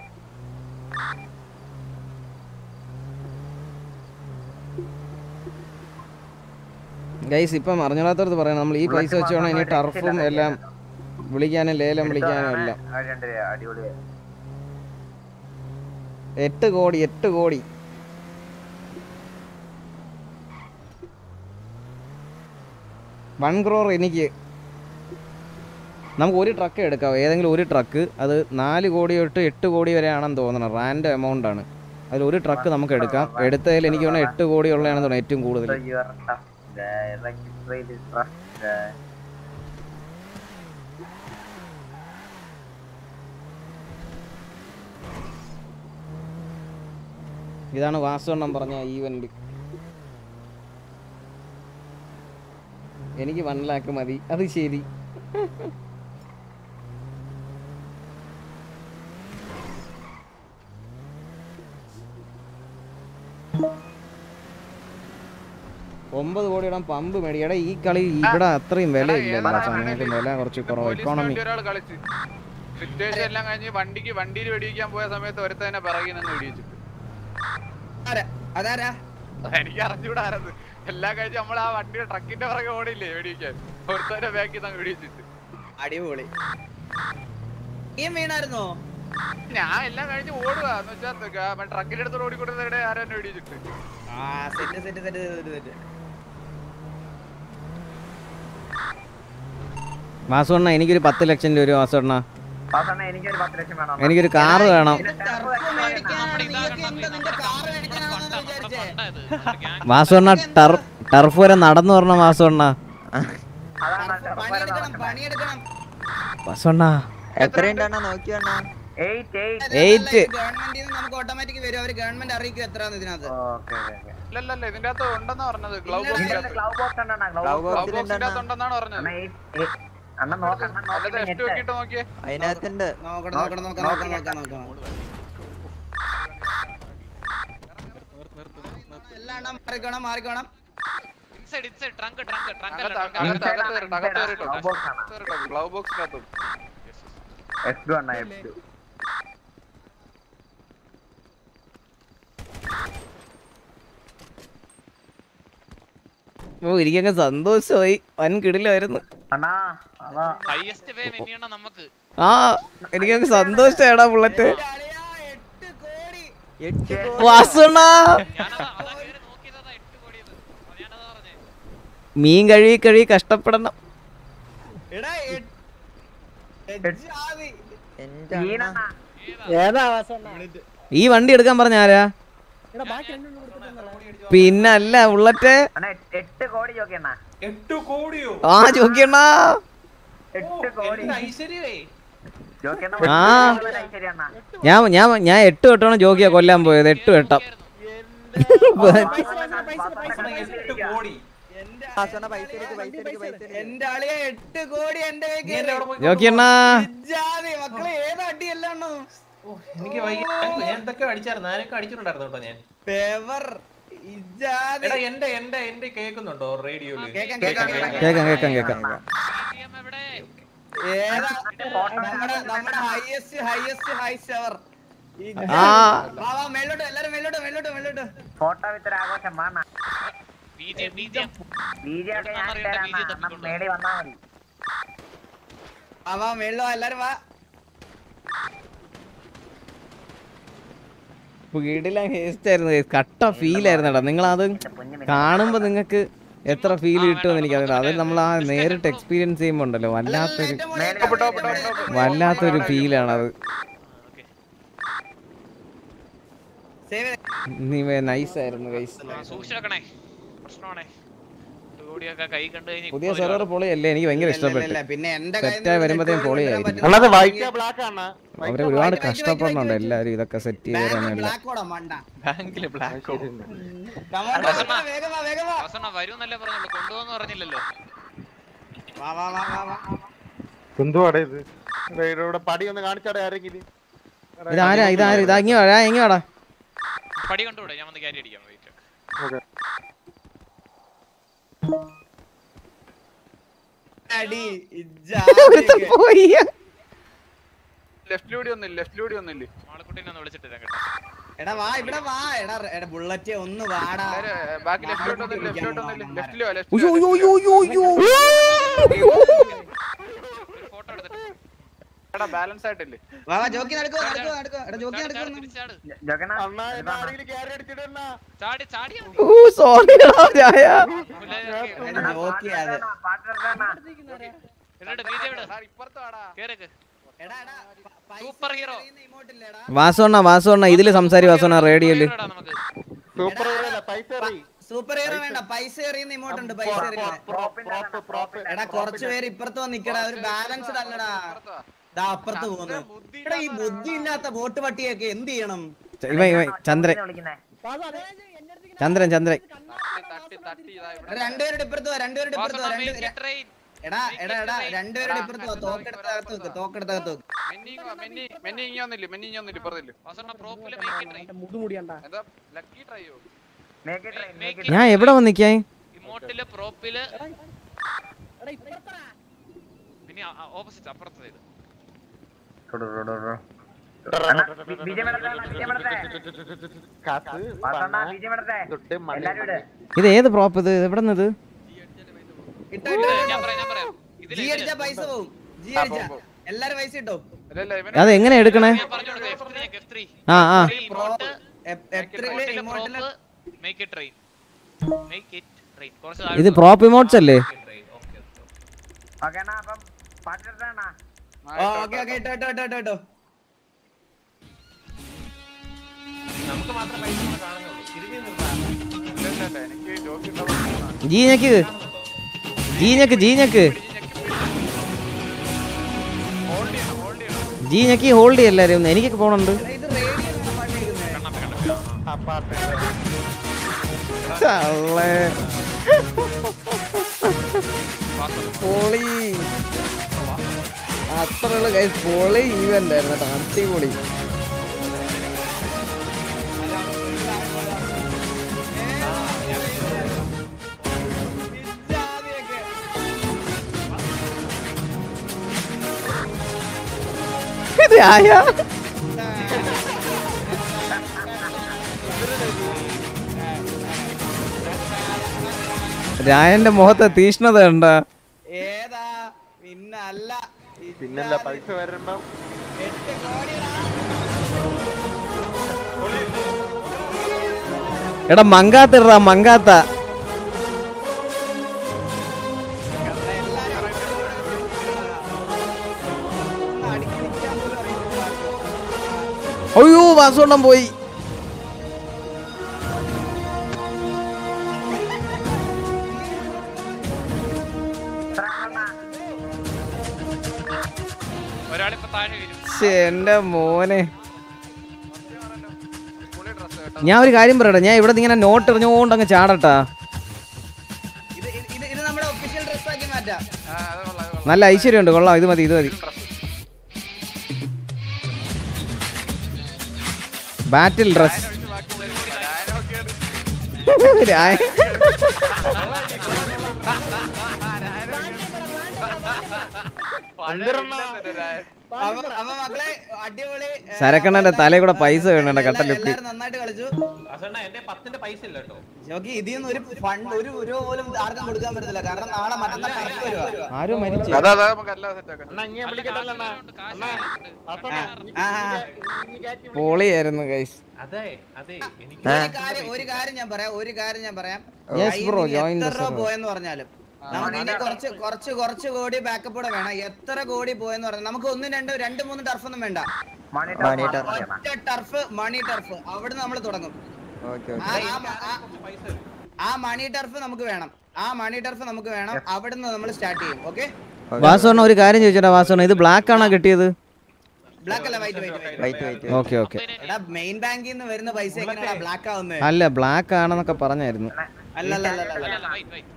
ഗൈസ് ഇപ്പം അറിഞ്ഞാത്തവർക്ക് പറയണം നമ്മൾ ഈ പൈസ വെച്ച് വേണം ഇനി ടർഫും എല്ലാം വിളിക്കാനും ലേലം വിളിക്കാനും എല്ലാം ആ രണ്ട് അടിപൊളിയായിരുന്നു എട്ട് കോടി എട്ട് കോടി വൺ ക്രോർ എനിക്ക് നമുക്ക് ഒരു ട്രക്ക് എടുക്കാം ഏതെങ്കിലും ഒരു ട്രക്ക് അത് നാല് കോടി തൊട്ട് എട്ട് കോടി വരെ ആണെന്ന് തോന്നണം റാൻഡ് എമൗണ്ട് ആണ് അതിൽ ഒരു ട്രക്ക് നമുക്ക് എടുക്കാം എടുത്തതിൽ എനിക്ക് തോന്നുന്നു എട്ട് കോടി ഉള്ളതാണെന്ന് തോന്നുന്നു ഏറ്റവും കൂടുതൽ So you are a tough guy, like you really tough guy. ഇതാണ് വാസുവണ്ണം പറഞ്ഞ ഈവന്റ് എനിക്ക് വൺ ലാക്ക് മതി അത് ശരി ഒമ്പത് കോടി ഇടാൻ പമ്പ് മേടിയടാ ഈ കളി ഇവിടെ അത്രയും വില ഇല്ല സമയത്ത് വില കുറച്ച് കുറവ് എക്കോണമി ഒരാൾ കളിച്ച് സിറ്റുവേഷൻ എല്ലാം കഴിഞ്ഞ് വണ്ടിക്ക് വണ്ടിയിൽ വെടിവെക്കാൻ പോയ സമയത്ത് ഒരുത്തന്നെ പിറകിൽ നിന്ന് വെടിവെച്ചിട്ട് അതാരാ എനിക്ക് അറിഞ്ഞൂടാ ആരത് എല്ലാം കഴിഞ്ഞ് നമ്മൾ ആ വണ്ടിയുടെ ട്രക്കിന്റെ പിറകെ ഓടില്ലേ വെടിവെക്കാൻ ഒരുത്തന്നെ ബാക്കിൽ നിന്ന് വെടിവെച്ചിട്ട് അടിപൊളി നീ വീണായിരുന്നോ ഞാൻ എല്ലാം കഴിഞ്ഞ് ഓടുക എന്ന് വെച്ചാൽ ട്രക്കിന്റെ അടുത്ത് ഓടിക്കൊണ്ടിരുന്ന ആരും എന്നെ വെടിവെച്ചിട്ട് ആ set set set set set വാസുവണ്ണ എനിക്കൊരു പത്ത് ലക്ഷം രൂപ വാസുവണ്ണ വാസണ്ണ എനിക്കൊരു പത്ത് ലക്ഷം വേണം എനിക്കൊരു കാറ് വേണം വാസുവണ്ണ ടർ ടർഫ് വരെ നടന്നു പറഞ്ഞ വാസുവണ്ണ വാസുവണ്ണ എത്രയുണ്ടെണ്ണ നോക്കിയണ്ണ എയ്റ്റ് ഗവൺമെന്റിൽ നിന്ന് നമുക്ക് ഓട്ടോമാറ്റിക് വരും അവര് ഗവൺമെന്റ് അറിയിക്കും എത്രയാണ് ഇതിനകത്ത് അല്ലല്ല ഇതിന്റെ അകത്ത് ഉണ്ടെന്നാ പറഞ്ഞത് ഗ്ലൗ ഗ്ലൗ ബോക്സ് ഉണ്ടെണ്ണ ഗ്ലൗ ഗ്ലൗ ബോക്സ് ബോക്സിന്റെ അകത്ത് ഉണ്ടെന്നാണ് പറഞ്ഞത് അണ്ണ നോക്കണ്ണ അല്ലത് എഫ് നോക്കിട്ട് നോക്കിയേ അതിനകത്തുണ്ട് നോക്കണം നോക്കണം നോക്കാം നോക്കാം നോക്കാം നോക്കാം എല്ലാം എണ്ണം മാറിക്കോണം മാറിക്കോണം inside inside trunk trunk trunk അകത്ത് അകത്ത് അകത്ത് കയറിട്ടോ അകത്ത് കയറിട്ടോ ഗ്ലൗ ബോക്സിനകത്ത് എഫ് ടു അണ്ണ എഫ് ടു ഓ എനിക്കങ്ങ് സന്തോഷമായി വൻ കിടിലായിരുന്നു അണ്ണാ അതാ ഹൈയസ്റ്റ് പേ മിനിയണ്ണ നമുക്ക് ആ എനിക്കങ്ങ് സന്തോഷാടാ ബുള്ളറ്റ് വാസുണ്ണ മീൻ കഴുകി കഴുകി കഷ്ടപ്പെടണം എടാ ഏതാ ഈ വണ്ടി എടുക്കാൻ പറഞ്ഞ ആരാ പിന്നല്ല ബുള്ളറ്റ് അണ്ണ എട്ട് കോടി ചോക്കിയണ്ണ എട്ട് കോടിയോ ആ ചോക്കിയണ്ണ എട്ട് കോടി ഐശ്വര്യേ ചോക്കിയണ്ണ ആ. ഐശ്വര്യ അണ്ണ ഞാൻ ഞാൻ ഞാൻ എട്ട് വെട്ടമാണ് ജോക്കിയാ കൊല്ലാൻ പോയത് എട്ട് വെട്ടം എട്ട് കോടി വാസണ്ണ പൈസ എടുക്ക് പൈസ എടുക്ക് പൈസ എടുക്ക് എന്റെ ആളിയെ എട്ട് കോടി എന്റെ കയ്യിൽ കേറി. ജോക്കിയണ്ണ ഇജ്ജാതി മക്കളെ ഏത് അടിയല്ലാണോ എനിക്ക് വയ്യ ഞാൻ എന്തൊക്കെ അടിച്ചായിരുന്നു ഞാനൊക്കെ അടിച്ചിട്ടുണ്ടായിരുന്നു കേട്ടോ ഞാൻ പേവർ ഇജ്ജാതി എടാ എന്റെ എന്റെ എന്റെ കേൾക്കുന്നുണ്ടോ റേഡിയോയില് കേക്കാം, കേക്കാം, കേക്കാം. കേക്കാം കേക്കാം കേക്കാം ഏതാ നമ്മുടെ നമ്മുടെ ഹൈയസ്റ്റ് ഹൈയസ്റ്റ് ഹൈസ്റ്റ് അവർ ആ. വാ വാ മേലോട്ട് എല്ലാരും മേലോട്ട് മേലോട്ട് മേലോട്ട് ഫോട്ടോ വിത്ത് ഒരു ആഘോഷം വേണ ബിജിഎം ബിജിഎം വീഡിയോ ഒക്കെ ഞാൻ ഇട്ടുതരാം അണ്ണാ. അണ്ണാ മേടി വന്നാ മതി ആ വാ മേളിലോ എല്ലാരും വാ വീടിലെ ഹേസ്റ്റ് ആയിരുന്നു guys. കട്ട ഫീൽ ആയിരുന്നടാ നിങ്ങൾ അത് കാണുമ്പോ നിങ്ങൾക്ക് എത്ര ഫീൽ കിട്ടുമെന്ന് എനിക്കറിയില്ല അത് നമ്മൾ ആ നേരിട്ട് എക്സ്പീരിയൻസ് ചെയ്യുമ്പോ ഉണ്ടല്ലോ വല്ലാത്തൊരു വല്ലാത്തൊരു ഫീലാണ് അത് നീ നൈസ് ആയിരുന്നു ഗൈസ് സൂക്ഷിച്ച് വെക്കണേ പ്രശ്നമാണേ കൂടിയൊക്കെ കൈ കണ്ടു കഴിഞ്ഞ് പുതിയ സെർവർ പൊളിയല്ലേ എനിക്ക് ഭയങ്കര ഇഷ്ടപ്പെട്ടു പിന്നെ എന്റെ സെറ്റായി വരുമ്പോഴത്തേക്കും പൊളിയായിരിക്കും അണ്ണത് വൈറ്റ് ബ്ലാക്ക് ആണ് അവരെ ഒരുപാട് കഷ്ടപ്പെടുന്നുണ്ട് എല്ലാരും ഇതൊക്കെ സെറ്റ് ചെയ്ത് തരാനുള്ള ബ്ലാക്ക് ഓടാ മണ്ട ബാങ്കില് black Come on, come on, വേഗം വാ വേഗം വാ അവസാനം വരൂന്നല്ലേ പറഞ്ഞുള്ളൂ കൊണ്ടുപോകുന്നു പറഞ്ഞില്ലല്ലോ വാ വാ വാ വാ വാ എന്തുവാടേ ഇത് എടാ, ഇവിടെ പടി ഒന്ന് കാണിച്ചാടെ ആരെങ്കിലും ഇതാരാ ഇതാരാ ഇതാ ഇങ്ങ് വാടാ ഇങ്ങ് വാടാ പടി കണ്ടുകൂടെ ഞാൻ വന്ന് ക്യാരി അടിക്കാം വെയിറ്റ് ഓക്കെ അടി ഇജ്ജാതി പോയി ലെഫ്റ്റിലൂടെ ഒന്നില്ല ലെഫ്റ്റിലൂടെ ഒന്നില്ലേ മാളക്കുട്ടീനെ ഒന്ന് വിളിച്ചിട്ട് തരാം കേട്ടോ എടാ വാ ഇവിടെ വാ എടാ എടാ ബുള്ളറ്റ് ഒന്ന് വാടാ ബാക്കി ലെഫ്റ്റിലോട്ട് ഒന്നില്ല ലെഫ്റ്റിലോട്ട് ഒന്നില്ല ലെഫ്റ്റിലോ ഉയ്യോ, ഉയ്യോ, ഉയ്യോ, ഉയ്യോ, ഉയ്യോ. ഫോട്ടോ എടുത്തിട്ട് എടാ ബാലൻസ് ആയിട്ടില്ലേ വാ വാ ജോക്കി നടക്കോ നടക്കോ നടക്കോ എടാ ജോക്കി നടക്കോ തിരിച്ചാട് ജോക്കണ്ണ അണ്ണാ എന്നെ ആരെങ്കിലും ക്യാരി അടിച്ചിടണ്ണ ചാടി ചാടി ഊ, sorry ടാ, ജായ. എടാ ജോക്കി അത് എന്നിട്ട് ബിജെ വിട് ഇപ്പുറത്ത് വാടാ കേറക്ക് എടാ എടാ സൂപ്പർ ഹീറോ ഇമോട്ടില്ലേടാ വാസുണ്ണ വാസുണ്ണ ഇതില് സംസാരി വാസുണ്ണ റേഡിയോയില് നമുക്ക് സൂപ്പർ ഹീറോ അല്ല പൈസ എറി സൂപ്പർ ഹീറോ വേണ്ട പൈസ എറിയുന്ന ഇമോട്ട് ഉണ്ട് പൈസ എറിയുന്ന പ്രോപ്പ് പ്രോപ്പ് എടാ കുറച്ച് പേര് ഇപ്പുറത്ത് വന്ന് നിക്കടാ ഒരു ബാലൻസ്ഡ് അല്ലടാ ദാ അപ്പുറത്ത് പോകുന്നു എടാ ഈ ബുദ്ധി ഇല്ലാത്ത ബോട്ട് പട്ടിയൊക്കെ എന്ത് ചെയ്യണം ഇവ ഇവ ചന്ദ്രൻ ചന്ദ്രൻ ചന്ദ്രൻ രണ്ടുപേരുടെ ഇപ്പുറത്ത് വാ രണ്ടുപേരുടെ ഇപ്പുറത്ത് വാ രണ്ട് എടാ എടാ എടാ രണ്ടുപേരുടെ ഇപ്പുറത്ത് വാ തോക്കെടുത്ത് അകത്ത് വെക്ക് തോക്കെടുത്ത് അകത്ത് വെക്ക് മെന്നി ഇങ്ങ് വാ, മെന്നി മെന്നി ഇങ്ങ് വന്നില്ലേ മെന്നി ഇങ്ങ് വന്നില്ലേ ഇപ്പുറത്തില്ലേ എന്താ ലക്കി ട്രൈയോ ഞാൻ എവിടെ വന്ന് നിക്കാൻ ഇമോട്ടില് പ്രോപ്പില് പിന്നെ ഓപ്പോസിറ്റ് അപ്പുറത്തെ side. ഇത് ഏത് പ്രോപ്പ് ഇത് എവിടെ നിന്ന് ഇത് ഇട്ടോ ഇട്ടോ ഇട്ടോ. ജി അടിച്ചാ പൈസ പോവും ജി അടിച്ചാ എല്ലാരും പൈസ ഇട്ടോ അത് എങ്ങനെ എടുക്കണേ ആ ആ എത്രയില് ഇമോട്ടില് Make it rain. Make it rain. കുറച്ച് താഴോട്ട് ഇത് പോ. പ്രോപ്പ് ഇമോട്ട്സ് അല്ലേ ഓക്കെ അണ്ണാ അപ്പം പാട്ടെടുത്താണ ഓക്കെ ഓക്കെ ഇട്ടോ ഇട്ടോ ഇട്ടോ ഇട്ടോ ഇട്ടോ നമുക്ക് മാത്രം പൈസ കൊണ്ട് കാണുന്നുള്ളൂ തിരിഞ്ഞു നിർത്താം എനിക്ക് ജോക്കി ജീഞ്ഞക്ക് ജീഞ്ഞക്ക് ജീഞ്ഞക്ക് ജീഞ്ഞക്ക് ഹോൾഡ് ചെയ്യ എല്ലാരും ഒന്ന്. എനിക്കൊക്കെ പോണുണ്ട് ചള്ളേ. പൊളി അത്രയുള്ള കൈ പൊളി ഈവന്റ് ആയിരുന്നു കേട്ടോ അടിപൊളി രായ രായന്റെ മുഖത്തെ തീഷ്ണത ഉണ്ടാ ഏതാ പിന്നെ അല്ല പിന്നല്ല പൈസ വരണ്ടോ എടാ മങ്കാത്തിടാ മങ്കാത്ത അയ്യോ വാസുണ്ണം പോയി ഒരാളിപ്പോ താഴെ വരും ശ്ശേ, എന്റെ മോനെ ഞാൻ ഒരു കാര്യം പറയട്ടെ ഞാൻ ഇവിടെ ഇങ്ങനെ നോട്ട് എറിഞ്ഞുകൊണ്ട് അങ്ങ് ചാടട്ടാ ഇത് ഇത് ഇത് ഇത് നമ്മുടെ ഒഫീഷ്യൽ ഡ്രസ് ആക്കി മാറ്റാം നല്ല ഐശ്വര്യമുണ്ട് കൊള്ളാം ഇത് മതി ഇത് മതി ബാറ്റിൽ ഡ്രസ് അപ്പൊ അപ്പൊ മക്കളെ അടിപൊളി ഏ, സരക്കണ്ണന്റെ തലയിൽ കൂടെ പൈസ വീണണ്ട കട്ട ലുക്ക് എല്ലാരും നന്നായിട്ട് കളിച്ചു അസണ്ണ എന്റെ പത്തിന്റെ പൈസ ഇല്ല കേട്ടോ ജോക്കി ഇതിൽ നിന്ന് ഒരു ഫണ്ട് ഒരു രൂപ പോലും ആർക്കും കൊടുക്കാൻ പറ്റത്തില്ല കാരണം നാളെ മറ്റന്നാൾ കറക്റ്റ് വരുവാ ആരോ മരിച്ചു അതാ അതാ നമുക്ക് എല്ലാം സെറ്റ് ആക്കാം അണ്ണാ ഇങ്ങനെ വിളിക്കട്ടല്ലോ അണ്ണാ അണ്ണാ അസണ്ണ ആ, ആ. പൊളിയായിരുന്നു ഗൈസ് അതെ അതെ എനിക്ക് ഒരു കാര്യം ഒരു കാര്യം ഞാൻ പറയാം ഒരു കാര്യം ഞാൻ പറയാം Yes, കയ്യിൽ bro, നിന്ന് join the എത്ര രൂപ server. പോയെന്ന് പറഞ്ഞാലും നമുക്ക് ഇനി കുറച്ച് കുറച്ച് കുറച്ച് കോടി ബാക്കപ്പ് കൂടെ വേണം എത്ര കോടി പോയെന്ന് പറഞ്ഞാൽ നമുക്ക് ഒന്നും രണ്ടും രണ്ട് മൂന്ന് ടർഫ് ഒന്നും വേണ്ട മണി ടർഫ് ഒറ്റ ടർഫ് മണി ടർഫ് അവിടുന്ന് നമ്മൾ തുടങ്ങും ഓക്കെ ആ- ആ മ- ആ- ആ മണി ടർഫ് നമുക്ക് വേണം ആ മണി ടർഫ് നമുക്ക് വേണം അവിടുന്ന് നമ്മൾ സ്റ്റാർട്ട് ചെയ്യും ഓക്കെ വാസുണ്ണ ഒരു കാര്യം ചോദിച്ചോടാ വാസുണ്ണ ഇത് ബ്ലാക്ക് ആണോ കിട്ടിയത് ബ്ലാക്ക് അല്ല white white white white okay okay എടാ മെയിൻ ബാങ്കിൽ നിന്ന് വരുന്ന പൈസ എങ്ങനെയാ ബ്ലാക്ക് ആവുന്നത് അല്ല ബ്ലാക്ക് ആണെന്നൊക്കെ പറഞ്ഞായിരുന്നു അല്ല അല്ല അല്ല അല്ല അല്ല wait, wait.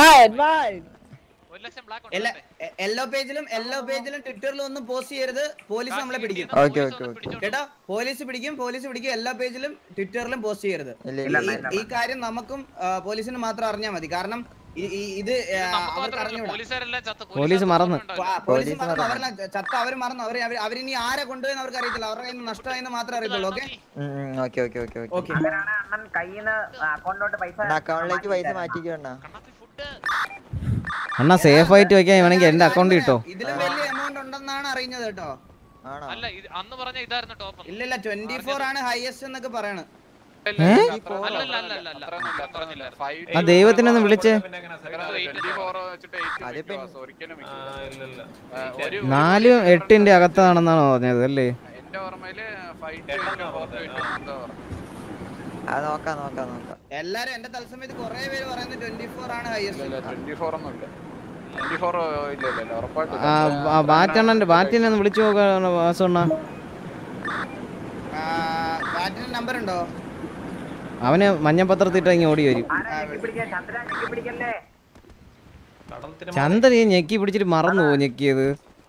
ഒരു ലക്ഷം black ഉണ്ട് എല്ലാ യെല്ലോ പേജിലും യെല്ലോ പേജിലും ട്വിറ്ററിലും ഒന്നും പോസ്റ്റ് ചെയ്യരുത് പോലീസ് നമ്മളെ പിടിക്കും ഓക്കെ ഓക്കെ ഓക്കെ കേട്ടോ പോലീസ് പിടിക്കും പോലീസ് പിടിക്കും എല്ലാ പേജിലും ട്വിറ്ററിലും പോസ്റ്റ് ചെയ്യരുത് ഇല്ല ഈ- ഈ കാര്യം നമുക്കും ആ, പോലീസിന് മാത്രം അറിഞ്ഞാൽ മതി കാരണം ഈ- ഈ- ഇത് ആ, നമുക്ക് അവർക്ക് മാത്രമല്ല അറിഞ്ഞൂടാ പോലീസുകാരെല്ലാം ചത്ത് പോലീസ് മറന്ന്. ആ, പോലീസ് മറന്നു അവരെല്ലാം ചത്ത അവർ മറന്നു അവർ അവരിനി ആരെ കൊണ്ടുപോയെന്ന് അവർക്ക് അറിയത്തില്ല അവരുടെ കയ്യിൽ നിന്ന് നഷ്ടമായെന്ന് മാത്രമേ അറിയത്തുള്ളൂ okay okay okay okay okay okay അങ്ങനെയാണ് അണ്ണൻ കയ്യിൽ നിന്ന് അക്കൗണ്ടിലോട്ട് പൈസ അക്കൗണ്ടിലേക്ക് പൈസ മാറ്റിക്കണ്ട അണ്ണാ സേഫ് ആയിട്ട് വെക്കാൻ വേണമെങ്കിൽ എന്റെ അക്കൗണ്ട് കിട്ടോ ഇതിലും വലിയ എമൗണ്ട് ഉണ്ടെന്നാണ് അറിയുന്നത് കേട്ടോ ആണോ അല്ല ഇത് അന്ന് പറഞ്ഞ ഇതായിരുന്നു ടോപ്പ് ഇല്ലില്ല ട്വന്റി ഫോർ ആണ് ഹയസ്റ്റ് എന്നൊക്കെ പറയണത് അല്ല അല്ല അല്ല അല്ല അല്ല അത്രയൊന്നുമില്ല അത്രയൊന്നുമില്ല ഫൈവ് ആ ദൈവത്തിനൊന്ന് വിളിച്ചേ പിന്നെ എങ്ങനെ സഹിക്കാൻ? ട്വന്റി ഫോർ വെച്ചിട്ട് എയ്റ്റ് അത് മിനിറ്റ് ഒരിക്കലും ആ, ഇല്ല, ഇല്ല. ആ, ഒരു നാലും എട്ടിന്റെ അകത്താണെന്നാണ് പറഞ്ഞത് അല്ലേ എന്റെ ഓർമ്മയില് ഫൈവ് ടു എട്ടെണ്ണ എയ്റ്റ് ഫോർ ടു പറഞ്ഞത്. എയ്റ്റ് എന്താ പറഞ്ഞത് അത് നോക്കാം നോക്കാം നോക്കാം എല്ലാരും എന്റെ തത്സമയത്ത് കുറെ പേര് പറയുന്നത് ട്വന്റി ഫോർ ആണ് ഹയസ്റ്റ് ട്വന്റി ഫോർ ഒന്നും ഇല്ല ട്വന്റി ഫോർ ഇല്ല ഇല്ല ഇല്ല ഉറപ്പായിട്ടും ആ ആ, ബാറ്റണ്ണന്റെ ബാറ്റിനെ ഒന്ന് വിളിച്ചു നോക്കാം വാസുണ്ണ ബാറ്റിന് നമ്പർ ഉണ്ടോ അവന് മഞ്ഞപ്പത്രത്തിട്ട് ഇങ്ങ് ഓടി വരും ചന്ദ്രൻ ഈ ഞെക്കി പിടിച്ചിട്ട് മറന്നു പോകും ഞെക്കിയത്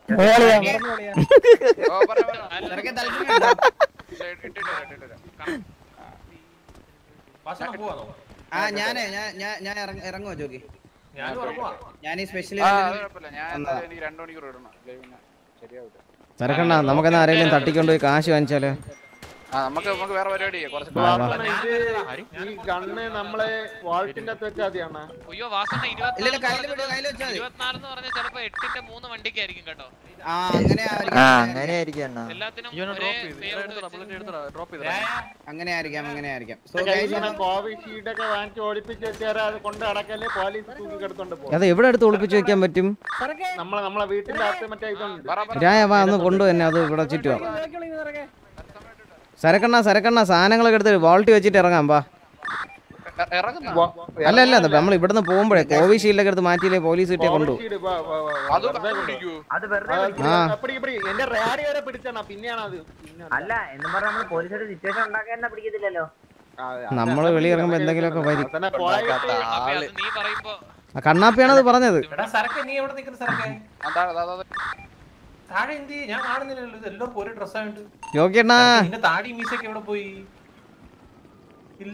ആ ഞാനേ ഞാൻ ഞാൻ ഞാൻ ഇറങ്ങ- ഇറങ്ങുവാ ജോക്കി ഞാനും ഉറങ്ങുവാ. ഞാൻ ഈ സ്പെഷ്യൽ ആ, അത് കുഴപ്പമില്ല. ഞാൻ എന്തായാലും എനിക്ക് രണ്ട് മണിക്കൂർ ഇടണം അല്ലേ പിന്നെ ശരിയാവില്ല തിരക്കണ്ട നമുക്കെന്നാ ആരെങ്കിലും തട്ടിക്കൊണ്ട് പോയി കാശ് വാങ്ങിച്ചാലോ ആ നമുക്ക് നമുക്ക് വേറെ പരിപാടി ചെയ്യാം. കുറച്ച് വാ, വാ. വാസണ്ണ, ഇത് ഈ ഗണ്ണ് നമ്മളെ വാൾട്ടിന്റെ അകത്ത് വെച്ചാൽ മതിയാണ് അയ്യോ വാസണ്ണ ഇല്ല, ഇല്ല, കയ്യില് വിട്, കയ്യില് വെച്ചാ മതി. ഇരുപത്തിനാലെന്ന് പറഞ്ഞാൽ ചിലപ്പോ എട്ടിന്റെ മൂന്ന് വണ്ടിക്കായിരിക്കും കേട്ടോ ആ അങ്ങനെ ആ അങ്ങനെ ആയിരിക്കും അണ്ണാ എല്ലാത്തിനും ഇവനെ ഒരേ drop ചെയ്ത്. payout എടുത്തടാ, വെച്ച് bullet എടുത്തടാ, drop ചെയ്തടാ. അങ്ങനെ ആയിരിക്കാം അങ്ങനെ ആയിരിക്കാം സോ കോവിഷീൽഡ് ഒക്കെ വാങ്ങിച്ച് ഓടിപ്പിച്ച് വെച്ചാൽ അത് കൊണ്ട് അടക്കല്ലേ പോലീസ് തൂക്കി എടുത്തോണ്ട് പോകും അത് എവിടെ എടുത്ത് ഒളിപ്പിച്ച് വെക്കാൻ പറ്റും നമ്മളെ നമ്മളെ വീട്ടിന്റെ അകത്ത് മറ്റേ ഇതുണ്ട് രായ വാ ഒന്ന് കൊണ്ടു തന്നെ അത് ഇവിടെ ചുറ്റുവാ സരക്കണ്ണ സരക്കണ്ണ സാധനങ്ങളൊക്കെ എടുത്ത് വാൾട്ടി വെച്ചിട്ട് ഇറങ്ങാം വാ ഇറങ്ങുന്നോ? അല്ല അല്ല നമ്മൾ ഇവിടുന്ന് പോകുമ്പോഴേ കോവിഷീൽഡൊക്കെ എടുത്ത് മാറ്റിയില്ലേ പോലീസ് കിട്ടിയാ കൊണ്ടു കോവിഷീൽഡ് വാ, വാ, വാ, വാ. അത് വെറുതെ കൊണ്ടുപോ. പിടിക്കൂ. അത് വെറുതെ ആ, വിളിക്കും. ആ. പിടി, പിടി. എന്റെ റാഡി വരെ പിടിച്ചാണ് പിന്നെയാണ് അത് പിന്നെ അല്ല എന്ന് പറഞ്ഞ നമ്മൾ പോലീസോട് സിറ്റുവേഷൻ ഉണ്ടാക്കാൻ തന്നെ പിടിക്കത്തില്ലല്ലോ ആ, നമ്മൾ വെളിയിറങ്ങുമ്പോൾ എന്തെങ്കിലുമൊക്കെ വരും അവസാനം പോയിട്ട് അപ്പൊ അത് നീ പറയുമ്പോ ആ കണ്ണാപ്പിയാണത് പറഞ്ഞത് എടാ സരക്ക് നീ എവിടെ നിൽക്കുന്ന സരക്കെ അതാ, അതാ, അതാ, അതാ. താഴെ എന്ത് ചെയ്യും? ഞാൻ കാണുന്നില്ലല്ലോ ഇത് എല്ലാവർക്കും ഒരേ ഡ്രസ്സായിട്ട് യോഗ്യണ്ണാ നിന്റെ താടി മീശയൊക്കെ എവിടെ പോയി ഇല്ല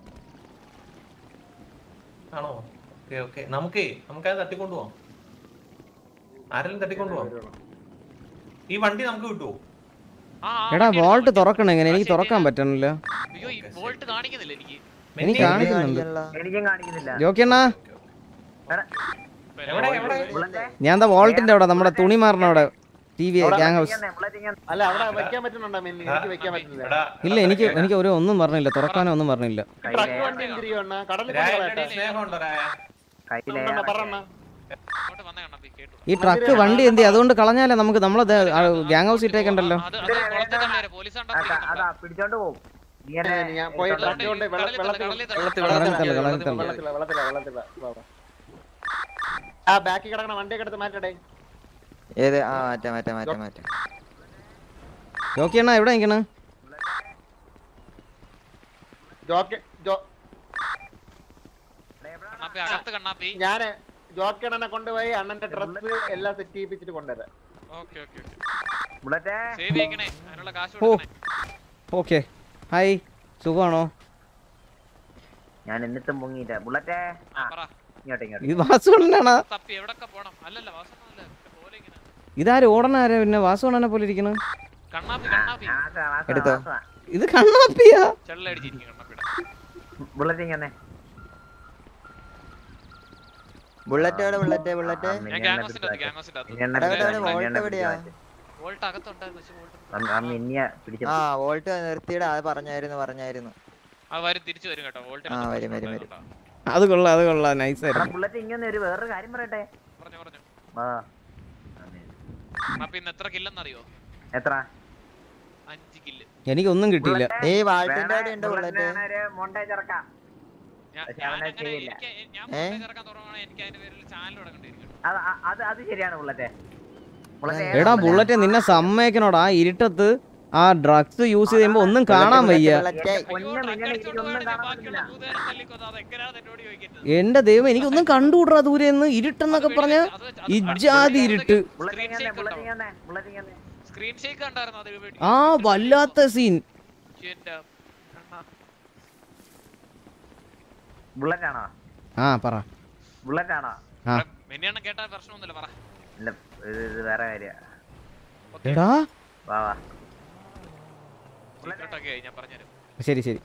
ആണോ ഓക്കെ ഓക്കെ നമുക്കേ നമുക്കത് തട്ടിക്കൊണ്ടു പോവാം ആരെങ്കിലും തട്ടിക്കൊണ്ടു പോവാം ഈ വണ്ടി നമുക്ക് കിട്ടുമോ ആ, ആ എടാ വണ്ടിയാണ് വോൾട്ട് വണ്ടി. തുറക്കണം എങ്ങനെ എനിക്ക് ആ, ശരി. തുറക്കാൻ പറ്റണില്ല അയ്യോ ഈ വോൾട്ട് കാണിക്കുന്നില്ല എനിക്ക് എനിക്ക് കാണിക്കുന്നുണ്ട് എനിക്കും കാണിക്കുന്നില്ല യോഗ്യണ്ണാ എവിടെ എവിടെ ബുള്ളറ്റേ ഞാൻ എന്താ വോൾട്ടിന്റെ അവിടെ നമ്മുടെ തുണി മാറിന അവിടെ ടി വി ഗ്യാങ് ഹൗസ് ഇങ്ങനെ, ബുള്ളറ്റ് ഇങ്ങനെ. അല്ല അവിടെ വെക്കാൻ പറ്റുന്നുണ്ടോ മെന്നി എനിക്ക് വെക്കാൻ പറ്റുന്നില്ല എടാ ഇല്ല എനിക്ക് എനിക്ക് ഒരു ഒന്നും പറഞ്ഞില്ല തുറക്കാനോ ഒന്നും പറഞ്ഞില്ല ട്രക്ക് വണ്ടി എന്തിരിയോ അണ്ണാ കടലിൽ രായ, കൊണ്ട് എൻ്റെ കളയട്ടെ സ്നേഹമുണ്ടോ രായ? കയ്യിലെ പറഞ്ഞ അങ്ങോട്ട് വന്നേ കണ്ണപ്പി കേട്ടു ഈ ട്രക്ക് വണ്ടി എന്ത് ചെയ്യും? അതുകൊണ്ട് കളഞ്ഞാലേ നമുക്ക് നമ്മളെ ഗ്യാങ് ഹൗസ് ഇട്ടേക്കണ്ടല്ലോ അത് അത് കുളത്തിൽ തള്ളേരെ പോലീസ് കണ്ടാ അതാ പിടിക്കുന്നുണ്ടാ. അതാ പിടിച്ചോണ്ട് പോകും ഇങ്ങനെ ഞാൻ പോയി അതുകൊണ്ട് ട്രക്ക് കൊണ്ട് ഈ കടലിൽ തള്ളു, വെള്ളത്തിൽ കടലിൽ തള്ളു. വെള്ളത്തിൽ കളത്തിൽ വെള്ളത്തിൽ തള്ളു, കളത്തിൽ തള്ളു. വെള്ളത്തില വെള്ളത്തില വെള്ളത്തില വാ, വാ. ആ ബാക്കിൽ കിടക്കണ വണ്ടിയൊക്കെ എടുത്ത് മാറ്റടേ ഏത് ആ മാറ്റാം മാറ്റാം മാറ്റാം മാറ്റാം യോഗ്യണ്ണ എവിടെ നിൽക്കണ ജോക്കെ ജോ കണ്ണാപ്പി അകത്ത് കണ്ണാപ്പി ഞാന് ജോക്കണനെ കൊണ്ടുപോയി അണ്ണന്റെ ഡ്രസ് എല്ലാം സെറ്റ് ചെയ്യിപ്പിച്ചിട്ട് കൊണ്ടുവരാം ഓക്കെ ഓക്കെ ബുള്ളറ്റേ സേവ് ചെയ്യിക്കണേ അതിനുള്ള കാശ് ഓ കൊടുക്കണേ ഓക്കെ ഹായ് സുഖമാണോ ഞാൻ എന്നിട്ടും പൊങ്ങിയില്ല ബുള്ളറ്റേ ആ പറ ഇങ്ങോട്ട് ഇങ്ങോട്ട് ഇത് വാസുണ്ണനാണോ തപ്പി എവിടൊക്കെ പോണം അല്ലല്ല വാസനല്ല പോലെ ഇങ്ങനെ ഇതാര് ഓടണാരാ പിന്നെ വാസുണ്ണനെ പോലെ ഇരിക്കണ കണ്ണാപ്പി കണ്ണാപ്പി ആസാ, ആസാ, എടുത്തോ. ആസാ. ഇത് കണ്ണാപ്പിയാ ചെള്ളടിച്ചിരിക്കും കണ്ണാപ്പിയുടെ ബുള്ളറ്റ് ഇങ്ങനെ ബുള്ളറ്റ് എവിടെ ബുള്ളറ്റ് ബുള്ളറ്റ് ഞാൻ ഗ്യാങ്സിന്റെ അകത്ത് ഗ്യാങ്സിന്റെ അകത്ത് മിന്നിയെണ്ണ എടാ, എടാ, പിടിച്ച് വോൾട്ട് മിന്നിയെണ്ണ എവിടെയാ? പിടിച്ച് വോൾട്ട് അകത്തുണ്ടായിരുന്നു പക്ഷെ വോൾട്ട് ആ- ആ മിന്നിയ പിടിച്ചു ആ വോൾട്ട് നിർത്തിയിടാ അത് പറഞ്ഞായിരുന്നു പറഞ്ഞായിരുന്നു ആ വരും തിരിച്ചു വരും കേട്ടോ വോൾട്ടിന് ആ, വരും, വരും, വരും. അത് കൊള്ളാം അത് കൊള്ളാം നൈസ് ആയിരുന്നു ബുള്ളറ്റ് ഇങ്ങനെ ഒരു വേറൊരു കാര്യം പറയട്ടെ പറഞ്ഞു പറഞ്ഞു ആ അപ്പൊ ഇന്ന് എത്ര കില്ലെന്നറിയോ എത്ര അഞ്ച് കില്ല് എനിക്കൊന്നും കിട്ടിയില്ല നീ വാൾട്ടിന്റെ അവിടെ ഉണ്ട് ബുള്ളറ്റ് മോണ്ടേജ് ഇറക്കാം ഞാൻ പക്ഷെ ഞാൻ അവനെ അങ്ങനെ ചെയ്യില്ല. എനിക്ക് ഞാൻ ഏ? ഫോട്ടോസ് ഇറക്കാൻ തുടങ്ങുകയാണെങ്കിൽ എനിക്ക് അതിന്റെ പേരിൽ ചാനൽ തുടങ്ങേണ്ടിയിരിക്കും അത് അ- അത് അത് ശരിയാണ് ബുള്ളറ്റ് ബുള്ളറ്റ് എടാ ബുള്ളറ്റ് നിന്നെ സമ്മതിക്കണോടാ ആ ഇരുട്ടത്ത് ആ ഡ്രഗ്സ് യൂസ് ചെയ്യുമ്പോ ഒന്നും കാണാൻ വയ്യ ബുള്ളറ്റ് പൊന്നു മിന്നണ എനിക്കൊന്നും കാണാൻ പറ്റില്ല ഭൂതേനെ തല്ലിക്കൊന്നു അത് എങ്ങനെയാണ് എന്നോട് ചോദിക്കുന്നത് എന്റെ ദൈവം എനിക്കൊന്നും കണ്ടുകൂടാ ദൂരെ നിന്ന് ഇരുട്ടെന്നൊക്കെ പറഞ്ഞ ഇജാതി ഇരുട്ട് ബുള്ളറ്റ് ഇങ്ങനെ ബുള്ളറ്റ് ഇങ്ങനെ ബുള്ളറ്റ് ഇങ്ങനെ സ്ക്രീൻ ഷേക്ക് കണ്ടായിരുന്നു അത് വീഡിയോ ആ വല്ലാത്ത സീൻ എന്റെ കണ്ണാ. ബുള്ളറ്റ് ആണോ ആ പറ ബുള്ളറ്റ് ആണോ ആ മിനിയെണ്ണം കേട്ടാ പ്രശ്നമൊന്നുമില്ല പറ ഇല്ല ഇത് ഇത് വേറെ കാര്യ എടാ വാ വാ സീക്രട്ട് ഒക്കെ ആയി ഞാൻ പറഞ്ഞുതരാം ശരി ശരി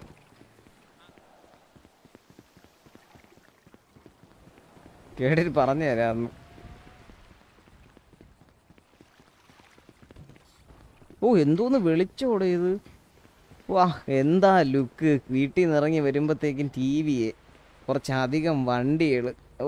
കേട്ടിട്ട് പറഞ്ഞു തരാം ഓ എന്തോന്ന് വെളിച്ചോടെ ഇത് വാ എന്താ ലുക്ക് വീട്ടിൽ നിന്ന് ഇറങ്ങി വരുമ്പോഴത്തേക്കും ടി വിയെ കുറച്ചധികം വണ്ടികൾ ഓ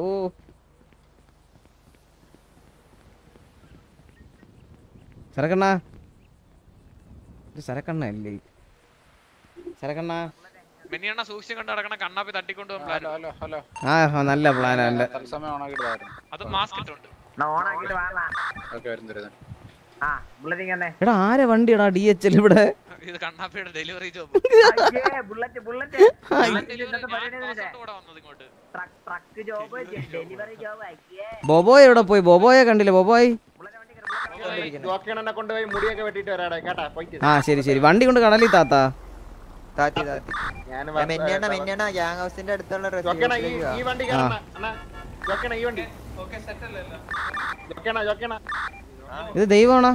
സരക്കണ്ണ ഇത് സരക്കണ്ണ അല്ലേ സരക്കണ്ണ മിനിയെണ്ണ സൂക്ഷിച്ച് കണ്ട് നടക്കണ കണ്ണാപ്പി തട്ടിക്കൊണ്ട് പോകാൻ plan. ഹലോ ഹലോ ആ ആ, നല്ല പ്ലാനാ നല്ല തത്സമയം ഓണാക്കിയിട്ടായിരുന്നു അത് മാസ്ക് ഇട്ടുണ്ട് എന്നാ ഓണാക്കിട്ട് വാ ഓക്കെ വരും തരുന്നു ആ ബുള്ളറ്റ് ഇങ്ങനെ എടാ ആരെ വണ്ടിയാടാ ഡി എച്ച് എൽ ഇവിടെ ഇത് കണ്ണാപ്പിയുടെ ഡെലിവറി ജോബ് അയ്യേ ബുള്ളറ്റ് ബുള്ളറ്റ് ഇന്നത്തെ പരിപാടി ട്രക്ക് ജോബ് ഡെലിവറി ജോബ് അയ്യേ ബോബോയ് എവിടെ പോയി ബോബോയെ കണ്ടില്ല ബോബോയ് ജോക്കിയണ്ണനെ കൊണ്ടുപോയി മുടിയൊക്കെ വെട്ടിട്ട് വരാടെ കേട്ടാ പോയിട്ട് ആ ശരി ശരി വണ്ടി കൊണ്ട് കടലിൽ താത്താ താത്തി താത്തി ഞാൻ മെന്നണ മെന്നണ ഗ്യാങ് ഹൗസിന്റെ അടുത്തുള്ള ജോക്കണ ഈ റെസിഡൻസിലേക്ക് ഈ വണ്ടി ആ. കയറണ അണ്ണാ ജോക്കണ ഈ വണ്ടി ജോക്കണ ജോക്കണ ഇത് ദൈവമാണോ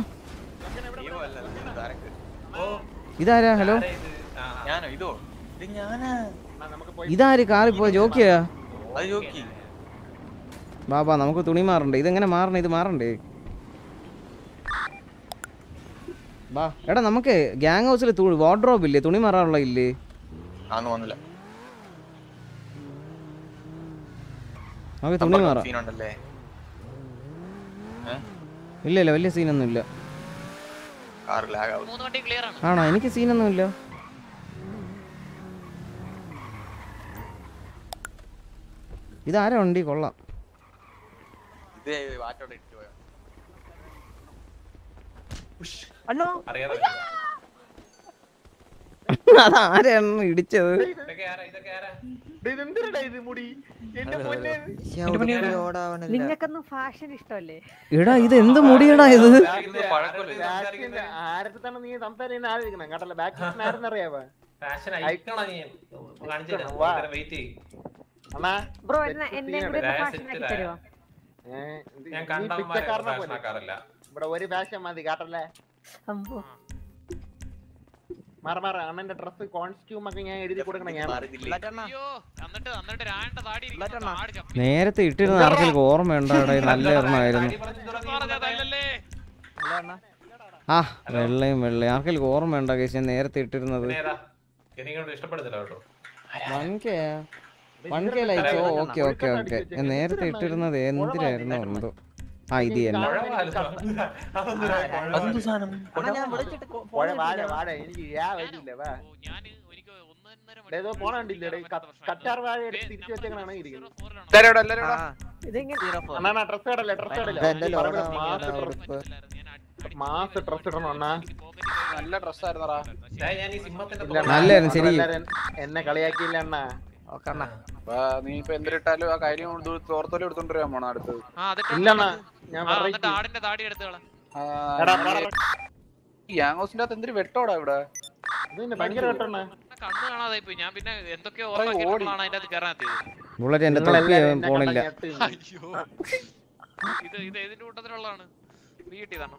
ഇതാരാ ഹലോ ഞാനോ ഇതോ ഇത് ഞാനാ ഇതാര് കാറിൽ പോയ ജോക്കിയാ അത് ജോക്കി ബാബാ നമുക്ക് തുണി മാറണ്ടേ ഇതെങ്ങനെ മാറണേ ഇത് മാറണ്ടേ ബാ എടാ നമുക്ക് ഗ്യാങ് ഹൗസിൽ വാർഡ്രോബ് ഇല്ലേ തുണി മാറാനുള്ള ഇല്ലേ ആന്ന് വന്നില്ല നമുക്ക് തുണി മാറാം സീനുണ്ടല്ലേ ഇല്ല ഇല്ല വലിയ സീനൊന്നും ഇല്ല കാർ ലാഗ് ആവും മൂന്ന് വണ്ടി ക്ലിയർ ആണ് ആണോ എനിക്ക് സീനൊന്നും ഇല്ല ഇതാരാ വണ്ടി കൊള്ളാം ഇത് വാറ്റോടെ ഇട്ട് പോയോ അണ്ണോ അറിയാതെ അതാരാണ് ഇടിച്ചത് ഇതൊക്കെ ആരാ ഇതൊക്കെ ആരാ ഇതെന്തിനാ ഇത് മുടി എന്റെ പൊന്നെ ഓടാവണല്ല നിങ്ങൾക്കൊന്നും ഫാഷൻ ഇഷ്ടമല്ലേ എടാ ഇത് എന്ത് മുടിയടാ ഇത് ബാക്കിന്റെ ആരടുത്താണ് നീ സംസാരിക്കുന്ന ആലോചിക്കണം കേട്ടല്ലോ ബാക്കി ആരെന്നറിയാവോ ഫാഷൻ അയക്കണ നീ കാണിച്ചു തരാം വാ. വെയിറ്റ് ചെയ്യ് അണ്ണാ ബ്രോ എന്നെ എന്നെ കൂടെ രായ ഫാഷൻ set ആക്കി രായ. തരുമോ ഏ, ഇത് ഞാൻ നീ കണ്ടവന്മാരെ പിച്ചക്കാരനെ fashion പോലെ. ആക്കാറില്ല. ഇവിടെ ഒരു ഫാഷൻ മതി കേട്ടല്ലേ അമ്പോ മാറ മാറ അണ്ണന്റെ ഡ്രസ് കോൺസ്റ്റ്യൂം ഒക്കെ ഞാൻ എഴുതി കൊടുക്കണം ഞാൻ അയ്യോ എന്നിട്ട് എന്നിട്ട് രാണ്ട താടി ഇരിക്കുന്നു, താടി ചപ്പി. നേരത്തെ ഇട്ടിരുന്ന ആർക്കെങ്കിലും ഓർമ്മയുണ്ടാടെ നല്ല എണ്ണമായിരുന്നു പറഞ്ഞതല്ലല്ലേ ആ വെള്ളയും വെള്ളയും ആർക്കെങ്കിലും ഓർമ്മയുണ്ടോ കേസ് ഞാൻ നേരത്തെ ഇട്ടിരുന്നത് ഏതാ എനിക്കോട് ഇഷ്ടപ്പെടുന്നില്ല കേട്ടോ വൺ കെ വൺ കെ ലൈക്കോ ഓക്കെ ഓക്കെ ഓക്കെ ഞാൻ നേരത്തെ ഇട്ടിരുന്നത് എന്തിനായിരുന്നു എന്തോ ആ ഇത് തന്നെ അതെന്ത് സാധനം വാഴ വാഴ വാഴ എനിക്ക് യാ വരില്ല വാ ഏതോ പോണ കണ്ടില്ലേ കറ്റാർ വാഴ എടുത്ത് തിരിച്ചു വെച്ചേക്കണാണ് ഇരിക്കുന്നത് എല്ലാരും ഇവിടെ, എല്ലാരും ഇവിടെ. ഇതെങ്ങനെ അണ്ണാ ഡ്രസ് ഇടല്ലേ ഡ്രസ് ഇടല്ലേ ഇതെന്റെ ഈ പറഞ്ഞ ലോഡാ മാസ് വാങ്ങിയതാ ഡ്രസ് ഉടുപ്പ് മാസ് ഡ്രസ് ഇടണം അണ്ണാ നല്ല ഡ്രസ്സായിരുന്നറാ ഞാൻ ഈ സിംഹത്തിന്റെ ഇല്ല അണ്ണാ, നല്ലതായിരുന്നു, ശരി. നമ്മളെല്ലാരും എന്നെ കളിയാക്കിയില്ല അണ്ണാ അപ്പൊ നീ ഇപ്പൊ എന്തിട്ടാലും ആ കാര്യം തോർത്തോലും എടുത്തോണ്ട് വരാൻ പോണോ അടുത്തത് ആ അതിട്ട് ഇല്ല അണ്ണാ ഞാൻ ആ, എന്നിട്ട് വെറൈറ്റി ആടിന്റെ താടി എടുത്തോളാം ആ, എടാ, നമ്മള് എടാ, ഈ ഗ്യാങ് ഹൗസിന്റെ അകത്ത് എന്തൊരു വെട്ടോടാ ഇവിടെ ഇത് പിന്നെ ഭയങ്കര കേട്ടോണ്ണ കണ്ണ് കാണാതായി പോയി ഞാൻ പിന്നെ എന്തൊക്കെയോ ഓടി. ഓർമ്മ അതിന്റെ അകത്ത് കയറാൻ എത്തിയത് ബുള്ളറ്റ് എന്റെ തൊപ്പി പോണില്ല അയ്യോ ഇത് ഇത് ഏതിന്റെ കൂട്ടത്തിലുള്ളതാണ് ഫ്രീ കിട്ടിയതാണ്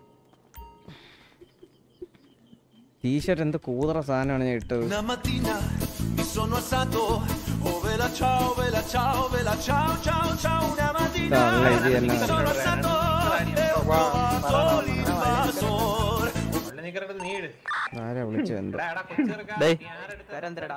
ടീഷർട്ട് എന്ത് കൂതറ സാധനമാണ് ഞാൻ ഇട്ടത് Una mattina mi sono alzato, oh vela ciao, vela ciao, vela ciao, ciao, ciao, una mattina തള്ള ഇത് തന്നെ mi sono alzato e ho trovato l'invasor. വെള്ളനിക്കറെടുത്ത് നീ ഇട് ആരാ വിളിച്ചത് എന്താ എടാ, എടാ, കൊച്ചിറക്കാ, ഡേയ്. നീ ആരെടുത്ത? പേരെന്തരടാ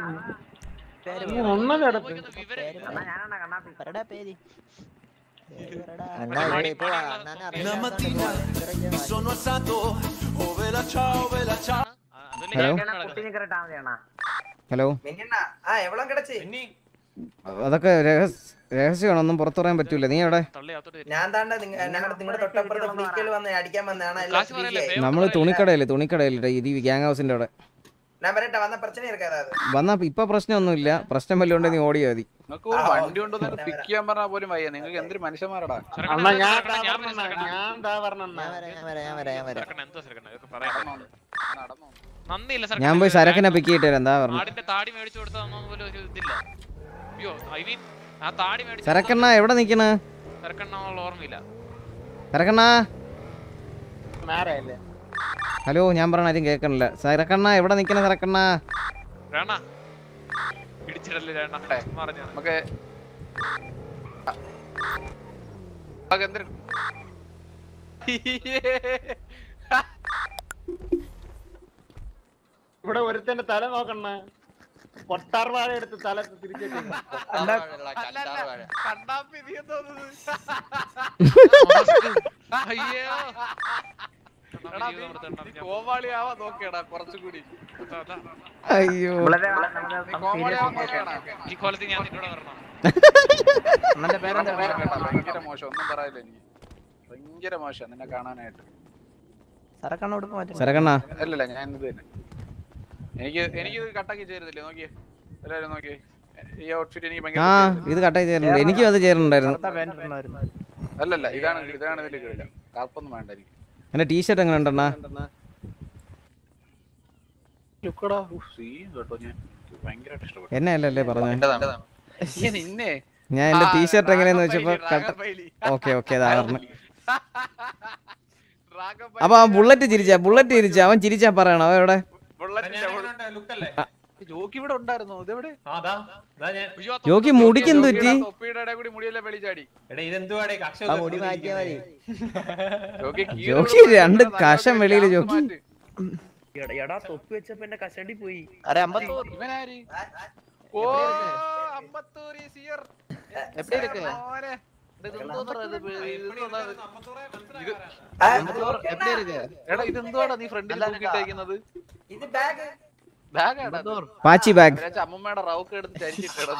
ഒന്നും കിടത്ത് ഞാനാണ് കണ്ണാപ്പി പറടാ പേര് അണ്ണാ ഇവിടെ ഇപ്പൊ അണ്ണാനെ Una mattina അറിയില്ല mi sono alzato, oh vela ciao, vela ciao. Hello കുട്ടി നിക്കറിട്ടാ മതി അണ്ണാ ഹലോ മിന്നണ്ണ ആ എവളം കിടച്ച് പിന്നെ അതൊക്കെ രഹസ് രഹസ്യമാണ് ഒന്നും പുറത്തു പറയാൻ പറ്റൂല നീ എവിടെ തള്ളി അകത്തോട്ട് കയറ്റി. ഞാൻ താണ്ട ഞങ്ങളുടെ നിങ്ങളുടെ തൊട്ടപ്പുറത്ത് ഫ്രീക്കൽ വന്ന് അടിക്കാൻ വന്നതാണ് എല്ലാം കാശ് പറയല്ലേ, ഫ്രീക്കായി. favour നമ്മള് പറയല്ലേ? തുണിക്കടയില് തുണിക്കടയില് ഇത് ഗ്യാങ് ഹൗസിന്റെ അവിടെ ഞാൻ പറയട്ടെ വന്ന പ്രശ്നം ഇരിക്കാതെ വന്നാ ഇപ്പൊ പ്രശ്നമൊന്നുമില്ല പ്രശ്നം വല്ലതും ഉണ്ടെങ്കിൽ നീ ഓടിയാ മതി നിങ്ങൾക്ക് ഒരു വണ്ടി കൊണ്ടുവന്നിട്ട് പിക്ക് ചെയ്യാൻ പറഞ്ഞാൽ പോലും വയ്യ നിങ്ങൾക്ക് എന്തൊരു മനുഷ്യന്മാരടാ ചെറുക്കനെ അണ്ണാ എന്താ ഞാൻ ചെറുക്കനെ? ദാ ഞാൻ പറഞ്ഞണ്ണാ, ചെറുക്കനെ. ഞാൻ ദാ പറഞ്ഞണ്ണാ ഞാൻ വരാം ഞാൻ വരാം ഞാൻ വരാം ഞാൻ വരാം ചെറുക്കനെ എന്തോ ചെറുക്കനെ, ഇതൊക്കെ പറയാൻ നടന്നോ നടന്നോ നന്ദിയില്ല ഞാൻ ചെറുക്കനെ. പോയി സരക്കിനെ പിക്ക് ചെയ്തിട്ട് വരാം എന്താ പറഞ്ഞു ആടിന്റെ താടി മേടിച്ചു കൊടുത്തതൊന്നും പോലും ഒരു ഇതില്ല അയ്യോ ഐ മീൻ ആ താടി മേടിച്ചു സരക്കണ്ണ എവിടെ നിക്കണ ചെറുക്കണ്ണ ഓർമ്മയില്ല സരക്കണ്ണ നേരല്ലേ ഹലോ ഞാൻ പറഞ്ഞ ആരും കേൾക്കണില്ല സരക്കണ്ണ എവിടെ നിക്കണ സരക്കണ്ണ വേണ ഇടിച്ചിടല്ലേ വേണ്ട പറഞ്ഞു നമുക്ക് നമുക്ക് എന്തൊരു ഇവിടെ ഒരുത്തന്റെ തല നോക്കണ്ണ കൊട്ടാർ വാഴ എടുത്ത് തല തിരിച്ചു കണ്ണാപ്പി നീ എന്തോ അയ്യോ എടാ നീ നീ കോമാളിയാവാ നോക്കിയടാ കുറച്ചുകൂടി അയ്യോ നീ കോമാളിയാവാൻ നോക്കിയടാ ഈ കോലത്തിൽ ഞാൻ നിന്നോട് വരണം ഭയങ്കര മോശം ഒന്നും പറയില്ല എനിക്ക് ഭയങ്കര മോശം നിന്നെ കാണാനായിട്ട് സരക്കണ്ണ ഉടുപ്പ് മാറ്റി സരക്കണ്ണ അല്ലല്ല ഞാൻ ഇത് തന്നെ എനിക്ക് എനിക്ക് ഇത് കട്ടാക്കി ചേരുന്നില്ലേ നോക്കിയേ എല്ലാവരും നോക്കിയേ ഈ ഔട്ട്ഫിറ്റ് എനിക്ക് ഭയങ്കര ആ ഇത് കട്ടായി ചേരുന്നുണ്ട് എനിക്കും അത് ചേരുന്നുണ്ടായിരുന്നു അല്ലല്ല ഇതാണ് ഇതാണ് ഇതിൽ കിടില്ല കറുപ്പൊന്നും വേണ്ട എനിക്ക് എന്റെ ടീഷർട്ട് എങ്ങനെ ഉണ്ടെണ്ണാ ലുക്കടാ സീൻ കേട്ടോ ഞാൻ എനിക്ക് ഭയങ്കരമായിട്ട് ഇഷ്ടപ്പെട്ടു എന്നെ അല്ലല്ലേ പറഞ്ഞേ എന്റേതാണ് ഈ നിന്നെ ഞാൻ എന്റെ ആ, ടീഷർട്ട് എങ്ങനെയാന്ന് ഡ്രാഗൺ വെച്ചപ്പോ പൈലി, കട്ട ഡ്രാഗൺ പൈലി. ഓക്കെ ഓക്കെ അതാ പറഞ്ഞു അപ്പൊ ആ ബുള്ളറ്റ് ചിരിച്ചാ ബുള്ളറ്റ് ചിരിച്ചാ അവൻ ചിരിച്ചാ പറയണം അവൻ എവിടെ ജോക്കി ഇവിടെ ഉണ്ടായിരുന്നു ഇതെവിടെ ജോക്കി മുടിക്ക് എന്ത് പറ്റി തൊപ്പിയുടെ ഇടയിൽ കൂടി മുടിയെല്ലാം വെളിച്ചാടി എടാ ഇതെന്തുവാടേ ആ മുടി മാറ്റിയാ മതി ജോക്കി കീറി ജോക്കി രണ്ട് കഷം വെളിയില് ജോക്കി എടാ തൊപ്പി വെച്ചപ്പോ എന്റെ കഷണ്ടി പോയി അരെ അമ്പത്തൂർ ഇവനാര് ഓ അമ്പത്തൂരി സിയർ എപ്പടി ഇருக்கு മോനെ ഇത് എന്തോന്നെടാ ഇത് പേ- ഇത് എന്തോന്നാ ഇത്? ഇത് അമ്പത്തൂർ എപ്പടി ഇருக்கு എടാ ഇതെന്തുവാടാ നീ ഫ്രണ്ടിൽ തൂക്കിയിട്ടേക്കുന്നത് ഇത് ബാഗ് ബാഗാടാ പാച്ചി ബാഗ് അമ്മമ്മയുടെ റൗക്ക് എടുത്ത് ചരിച്ചിട്ടത്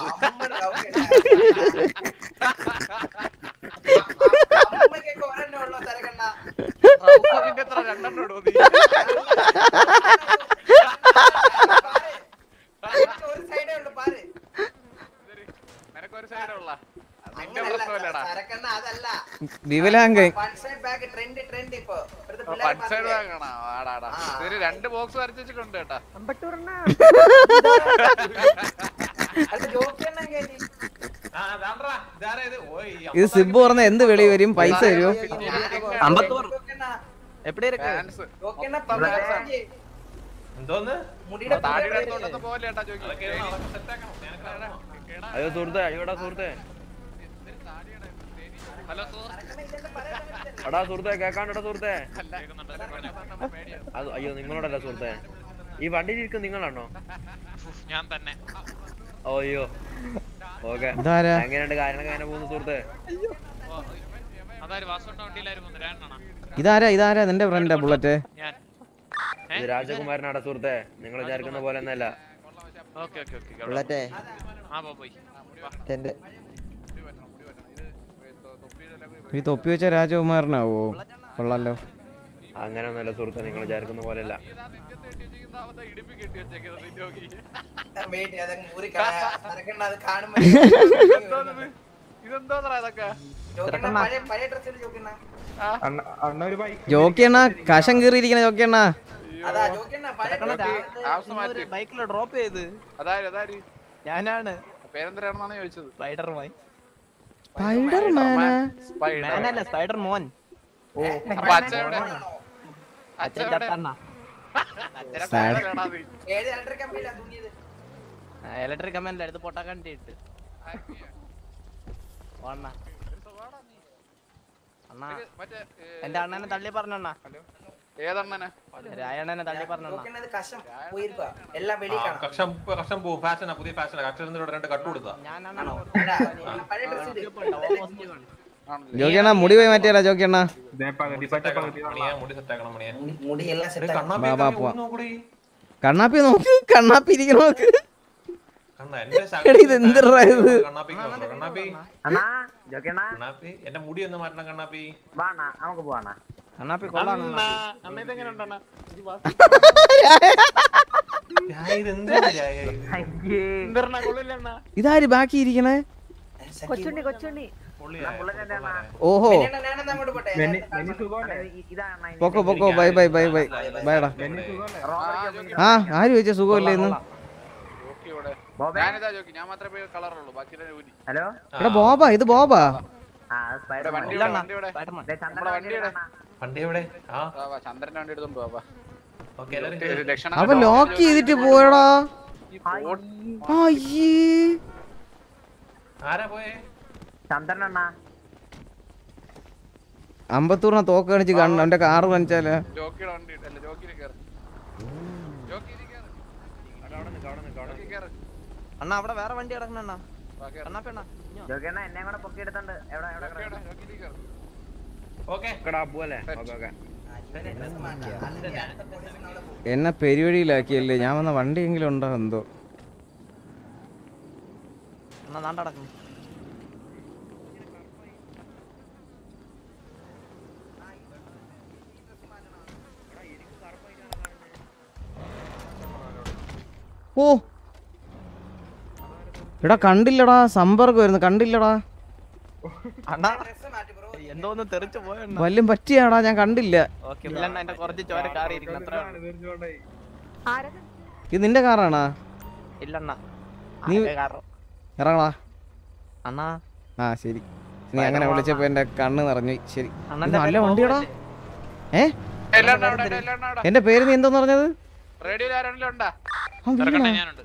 അമ്മയ്ക്കൊക്കെ ഒരെണ്ണേ ഉള്ളൂ സരക്കണ്ണ റൗക്കിന്റെ എത്ര രണ്ടെണ്ണം ഇടുവോ നീ ഒരു സൈഡേ ഉള്ളൂ പാര് നിനക്കൊരു സൈഡേ ഉള്ള നിന്റെ പ്രശ്നമല്ലടാ സരക്കണ്ണ അതല്ല വിവലാംഗൻ one side bag trend trend ഇപ്പൊ ഇവിടുത്തെ പൺ പിള്ളേര് സൈഡ് പറഞ്ഞില്ലേ? ബാഗാണോ ആടാടാ ഇതിന് രണ്ട് ബോക്സ് വരച്ച് വെച്ചിട്ടുണ്ട് കേട്ടാ അത് ജോക്കിയെണ്ണം കേട്ടി ഇത് സിബ് പറഞ്ഞ എന്ത് വെളി വരും പൈസ തരുമോ അമ്പത്തൂർ എപ്പടി ഇருக்கு ജോക്കിയെണ്ണ മൊത്തം fans ആണ്. എന്തോന്ന് മുടിയുടെ താടിയുടെ അടുത്തോട്ടൊന്നും പോലെ കേട്ടാ ജോക്കി അയ്യോ സുഹൃത്തെ അയ്യോടാ സുഹൃത്തെ ഹലോ എടാ സുഹൃത്തെ കേക്കാണ്ടടാ സുഹൃത്തെ അത് അയ്യോ നിങ്ങളോടല്ല സുഹൃത്തെ ഈ വണ്ടിയിൽ ഇരിക്കും നിങ്ങളാണോ ഞാൻ തന്നെ അയ്യോ ഓക്കെ ഇതാരാ? എങ്ങനെയുണ്ട് കാര്യങ്ങളൊക്കെ എങ്ങനെ പോകുന്നു സുഹൃത്തെ ഓ, അതാര് വാസുണ്ട വണ്ടിയിലായിരുന്നു രണ്ടെണ്ണ ഇതാരാ ഇതാരാ നിന്റെ ഫ്രണ്ടാ ബുള്ളറ്റ് ഞാൻ ഇത് രാജകുമാരനാടാ സുഹൃത്തെ നിങ്ങൾ വിചാരിക്കുന്ന പോലെ ഒന്നല്ല ഓക്കെ ഓക്കെ ഓക്കെ ബുള്ളറ്റേ ആ പോ പോയി വാ. എന്റെ ഈ തൊപ്പി വെച്ച രാജകുമാരനാവോ കൊള്ളാലോ അങ്ങനെയൊന്നുമല്ല സുഹൃത്തെ നിങ്ങൾ വിചാരിക്കുന്ന പോലെയല്ല ഇടുപ്പി കെട്ടി വെച്ചേക്കുന്നത് ജോക്കി വെയിറ്റ് അതങ്ങ് ഊരി കളയാ. സരക്കണ്ണ അത് കാണുമ്പോ ഇതെന്തോന്നാ ഇതൊക്കെ ജോക്കിയെണ്ണ പഴയ പഴയ ഡ്രസ്സിൽ ജോക്കിയെണ്ണ ജോക്കി അണ്ണാ കഷം കീറിയിരിക്കണ ജോക്കി അണ്ണാ അതാ ജോക്കിയെണ്ണ പഴയ ആവശ്യം മാറ്റി ബൈക്കിൽ ഡ്രോപ്പ് ചെയ്ത് അതാര് അതാര് ഞാനാണ് പേരെന്തരാണെന്നാണ് ചോദിച്ചത് സ്പൈഡർ മാൻ സ്പൈഡർ മാനാ സ്പൈഡർ മാനല്ല സ്പൈഡർ മോൻ അപ്പൊ അച്ഛൻ എവിടെ അച്ഛൻ അച്ഛൻ എവിടെ ചത്തണ്ണ അച്ഛനെ Sad. പേരെടാ നീ. ഏത് ഇലക്ട്രിക് കമ്പിയിലാ തൂങ്ങിയത് ഇലക്ട്രിക് കമ്പനിയില എടുത്ത് പൊട്ടാ കണ്ടിട്ട് അണ്ണ അണ്ണാ ഇത് മറ്റേ ഏ, എന്റെ അണ്ണനെ തള്ളി പറഞ്ഞണ്ണ ഏതണ്ണനെ രായണ്ണനെ തള്ളി പറഞ്ഞണ്ണ ജോക്കിയെണ്ണ ഇത് കഷം പോയിരിക്കുക എല്ലാം വെളി കാണാം കക്ഷം കക്ഷം പോ ഫാഷനാ പുതിയ ഫാഷനാ കക്ഷം രണ്ട് കട്ട് കൊടുത്താ ഞാനാണോ എടാ, ഈ പഴയ ഡ്രസ്സിൽ ആണല്ലേ ജോക്കി അണ്ണാ മുടി പോയി മാറ്റിയാലോ ജോക്കി അണ്ണാ മണിയാ മുടി സെറ്റ് ആക്കണം മണിയാ മുടി എല്ലാം ഇത് സെറ്റ് കണ്ണാപ്പി വാ, വാ, ഒക്കെ പോവാം. ഒന്ന് നോക്കടി. കണ്ണാപ്പി നോക്ക് കണ്ണാപ്പി ഇരിക്കണ നോക്ക് കണ്ണാ, എന്റെ എടി, ഇത് എന്തിട്രാ ഇത്? കണ്ണാപ്പിക്ക് നോക്ക്. കണ്ണാപ്പി അണ്ണാ ജോക്കണ്ണ കണ്ണാപ്പി എന്റെ മുടി ഒന്ന് മാറ്റണം കണ്ണാപ്പി വാണ നമുക്ക് പോവാണ കണ്ണാപ്പി കൊള്ളാം അണ്ണ ഇതെങ്ങനെ ഉണ്ടെണ്ണ ഞാൻ ഇത് എന്താണ് ചായ ഇത്? എന്തെണ്ണ കൊള്ളില്ല അണ്ണ ഇതാര് ബാക്കി ഇരിക്കണേ കൊച്ചുണ്ണി കൊച്ചുണ്ണി പൊള്ളിയാ? ഓഹോ ഞാനെന്നാ അങ്ങോട്ട് പോട്ടെ ഇതാണ് പൊക്കോ പൊക്കോ ബൈ ബൈ ബൈ ബൈ ബൈടാ ആ ആര് ചോദിച്ച സുഖമില്ലേ ഇന്ന് ജോക്കി ഇവിടെ ഞാനിതാ ജോക്കി ഞാൻ മാത്രമേ കളറുള്ളൂ ബാക്കി ഊരി ഹലോ എടാ ബോബാ ഇത് ബോബാ ആ അത് സ്പൈഡർ വണ്ടി ഇവിടെ വണ്ടി ഇവിടെ സ്പൈഡർമാൻ ദേ ചന്ദ്രൻ നമ്മുടെ വണ്ടി ഇവിടെ വണ്ടി എവിടെ ആ വാ, വാ, ചന്ദ്രന്റെ വണ്ടി എടുത്തോണ്ട് വാ, വാ ഓക്കെ എല്ലാരും ഒരു കേറി. ലക്ഷണം അവൻ കണ്ടോ? ലോക്ക് ചെയ്തിട്ട് പോയടാ ഈ ബോട്ട് അയ്യേ ആരാ പോയേ ചന്ദ്രൻ അണ്ണാ അമ്പത്തൂറിനെ തോക്ക് കാണിച്ച് കാണണം അവന്റെ കാറ് കാണിച്ചാല് ജോക്കിയുടെ വണ്ടി ഉണ്ട്. അല്ല ജോക്കിയിൽ കയറി ജോക്കിയിൽ കയറി ജോക്കി കയറി അണ്ണാ അവിടെ വേറെ വണ്ടി കിടക്കണ അണ്ണാ വാ, കയറി. കണ്ണാപ്പി അണ്ണാ ജോക്കണ്ണ എന്നെ കൂടെ പൊക്കിയെടുത്തോണ്ട് എവിടെ എവിടെ ജോക്കിയുടെ, ജോക്കിയിൽ കയറി. ഓക്കെ പോവല്ലേ ഓക്കെ ഓക്കെ എന്നെ പെരുവഴിയിലാക്കിയല്ലേ ഞാൻ വന്ന വണ്ടിയെങ്കിലും ഉണ്ടോ എന്തോ അണ്ണാ നാണ്ട കിടക്കുന്നു ഓ എടാ കണ്ടില്ലടാ സമ്പർക്കം വരുന്നു കണ്ടില്ലടാ അണ്ണാ എന്തോ ഒന്ന് തെറിച്ചു പോയണ്ണ വല്ലതും പറ്റിയാടാ ഞാൻ കണ്ടില്ല ഓക്കെ ഇല്ലണ്ണ എന്റെ കുറച്ച് ചോര കാറിയിരിക്കുന്നു അത്ര ഇത് നിന്റെ കാറാണാ ഇല്ലണ്ണ നീ ആരുടെ കാറോ? ഇറങ്ങടാ അണ്ണാ ആ ശരി നീ അങ്ങനെ വിളിച്ചപ്പോ എന്റെ കണ്ണ് നിറഞ്ഞു ശരി ഇത് അണ്ണന്റെ നല്ല പേര് വണ്ടിയാടാ ഏ എല്ലാം അവിടെ എല്ലാം അവിടെ എന്റെ പേര് നീ എന്തോന്ന് പറഞ്ഞത് റേഡിയോയിൽ ആരെങ്കിലും ഉണ്ടാ ആ, വീണാ? തിരക്കണ്ണ ഞാനുണ്ട്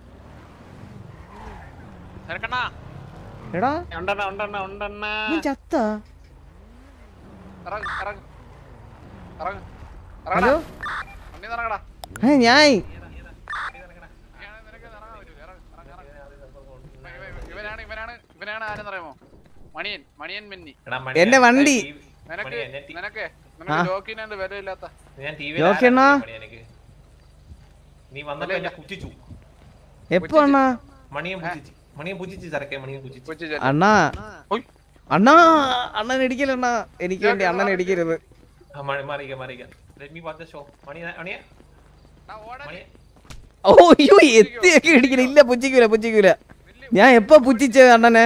തിരക്കണ്ണ എടാ ഉണ്ടെണ്ണ ഉണ്ടെണ്ണ ഉണ്ടെണ്ണ നീ ചത്ത ഇറങ്ങ് ഇറങ്ങ് ഇറങ്ങ് ഹലോ വണ്ടി ഇറങ്ങടാ ഏ ഞാൻ ഇവനാണ് ഇവനാണ് ഇവനാണ് ആരെന്നറിയാമോ മണിയൻ മണിയൻ മിന്നി എടാ, എന്റെ വണ്ടി നിനക്ക് മണിയൻ, ഞാൻ ടി- നിനക്ക് ആ. നിനക്ക് ജോക്കിനെന്ത് വിലയില്ലാത്ത ഞാൻ ടി ജോക്കി അണ്ണാ. നീ വന്നപ്പോ എന്നെ കുറ്റിച്ചു എപ്പോ അണ്ണാ മണിയും പുജിച്ച് മണിയും പുജിച്ച് ചരക്കെ മണിയും പുജിച്ച് അണ്ണാ അണ്ണാ അണ്ണൻ ഇടിക്കലണ്ണാ എനിക്ക് വേണ്ടി അണ്ണൻ ഇടിക്കരുത് ആ, മണി- മാറിക്ക മാറിക്ക let me watch the show Mani മണിയെ മണിയെ ഓ അയ്യോ എത്തിയൊക്കെ ഇടിക്കല ഇല്ല പുച്ഛിക്കൂല പുച്ഛിക്കൂല ഞാൻ എപ്പോ പുച്ഛിച്ചത് അണ്ണനെ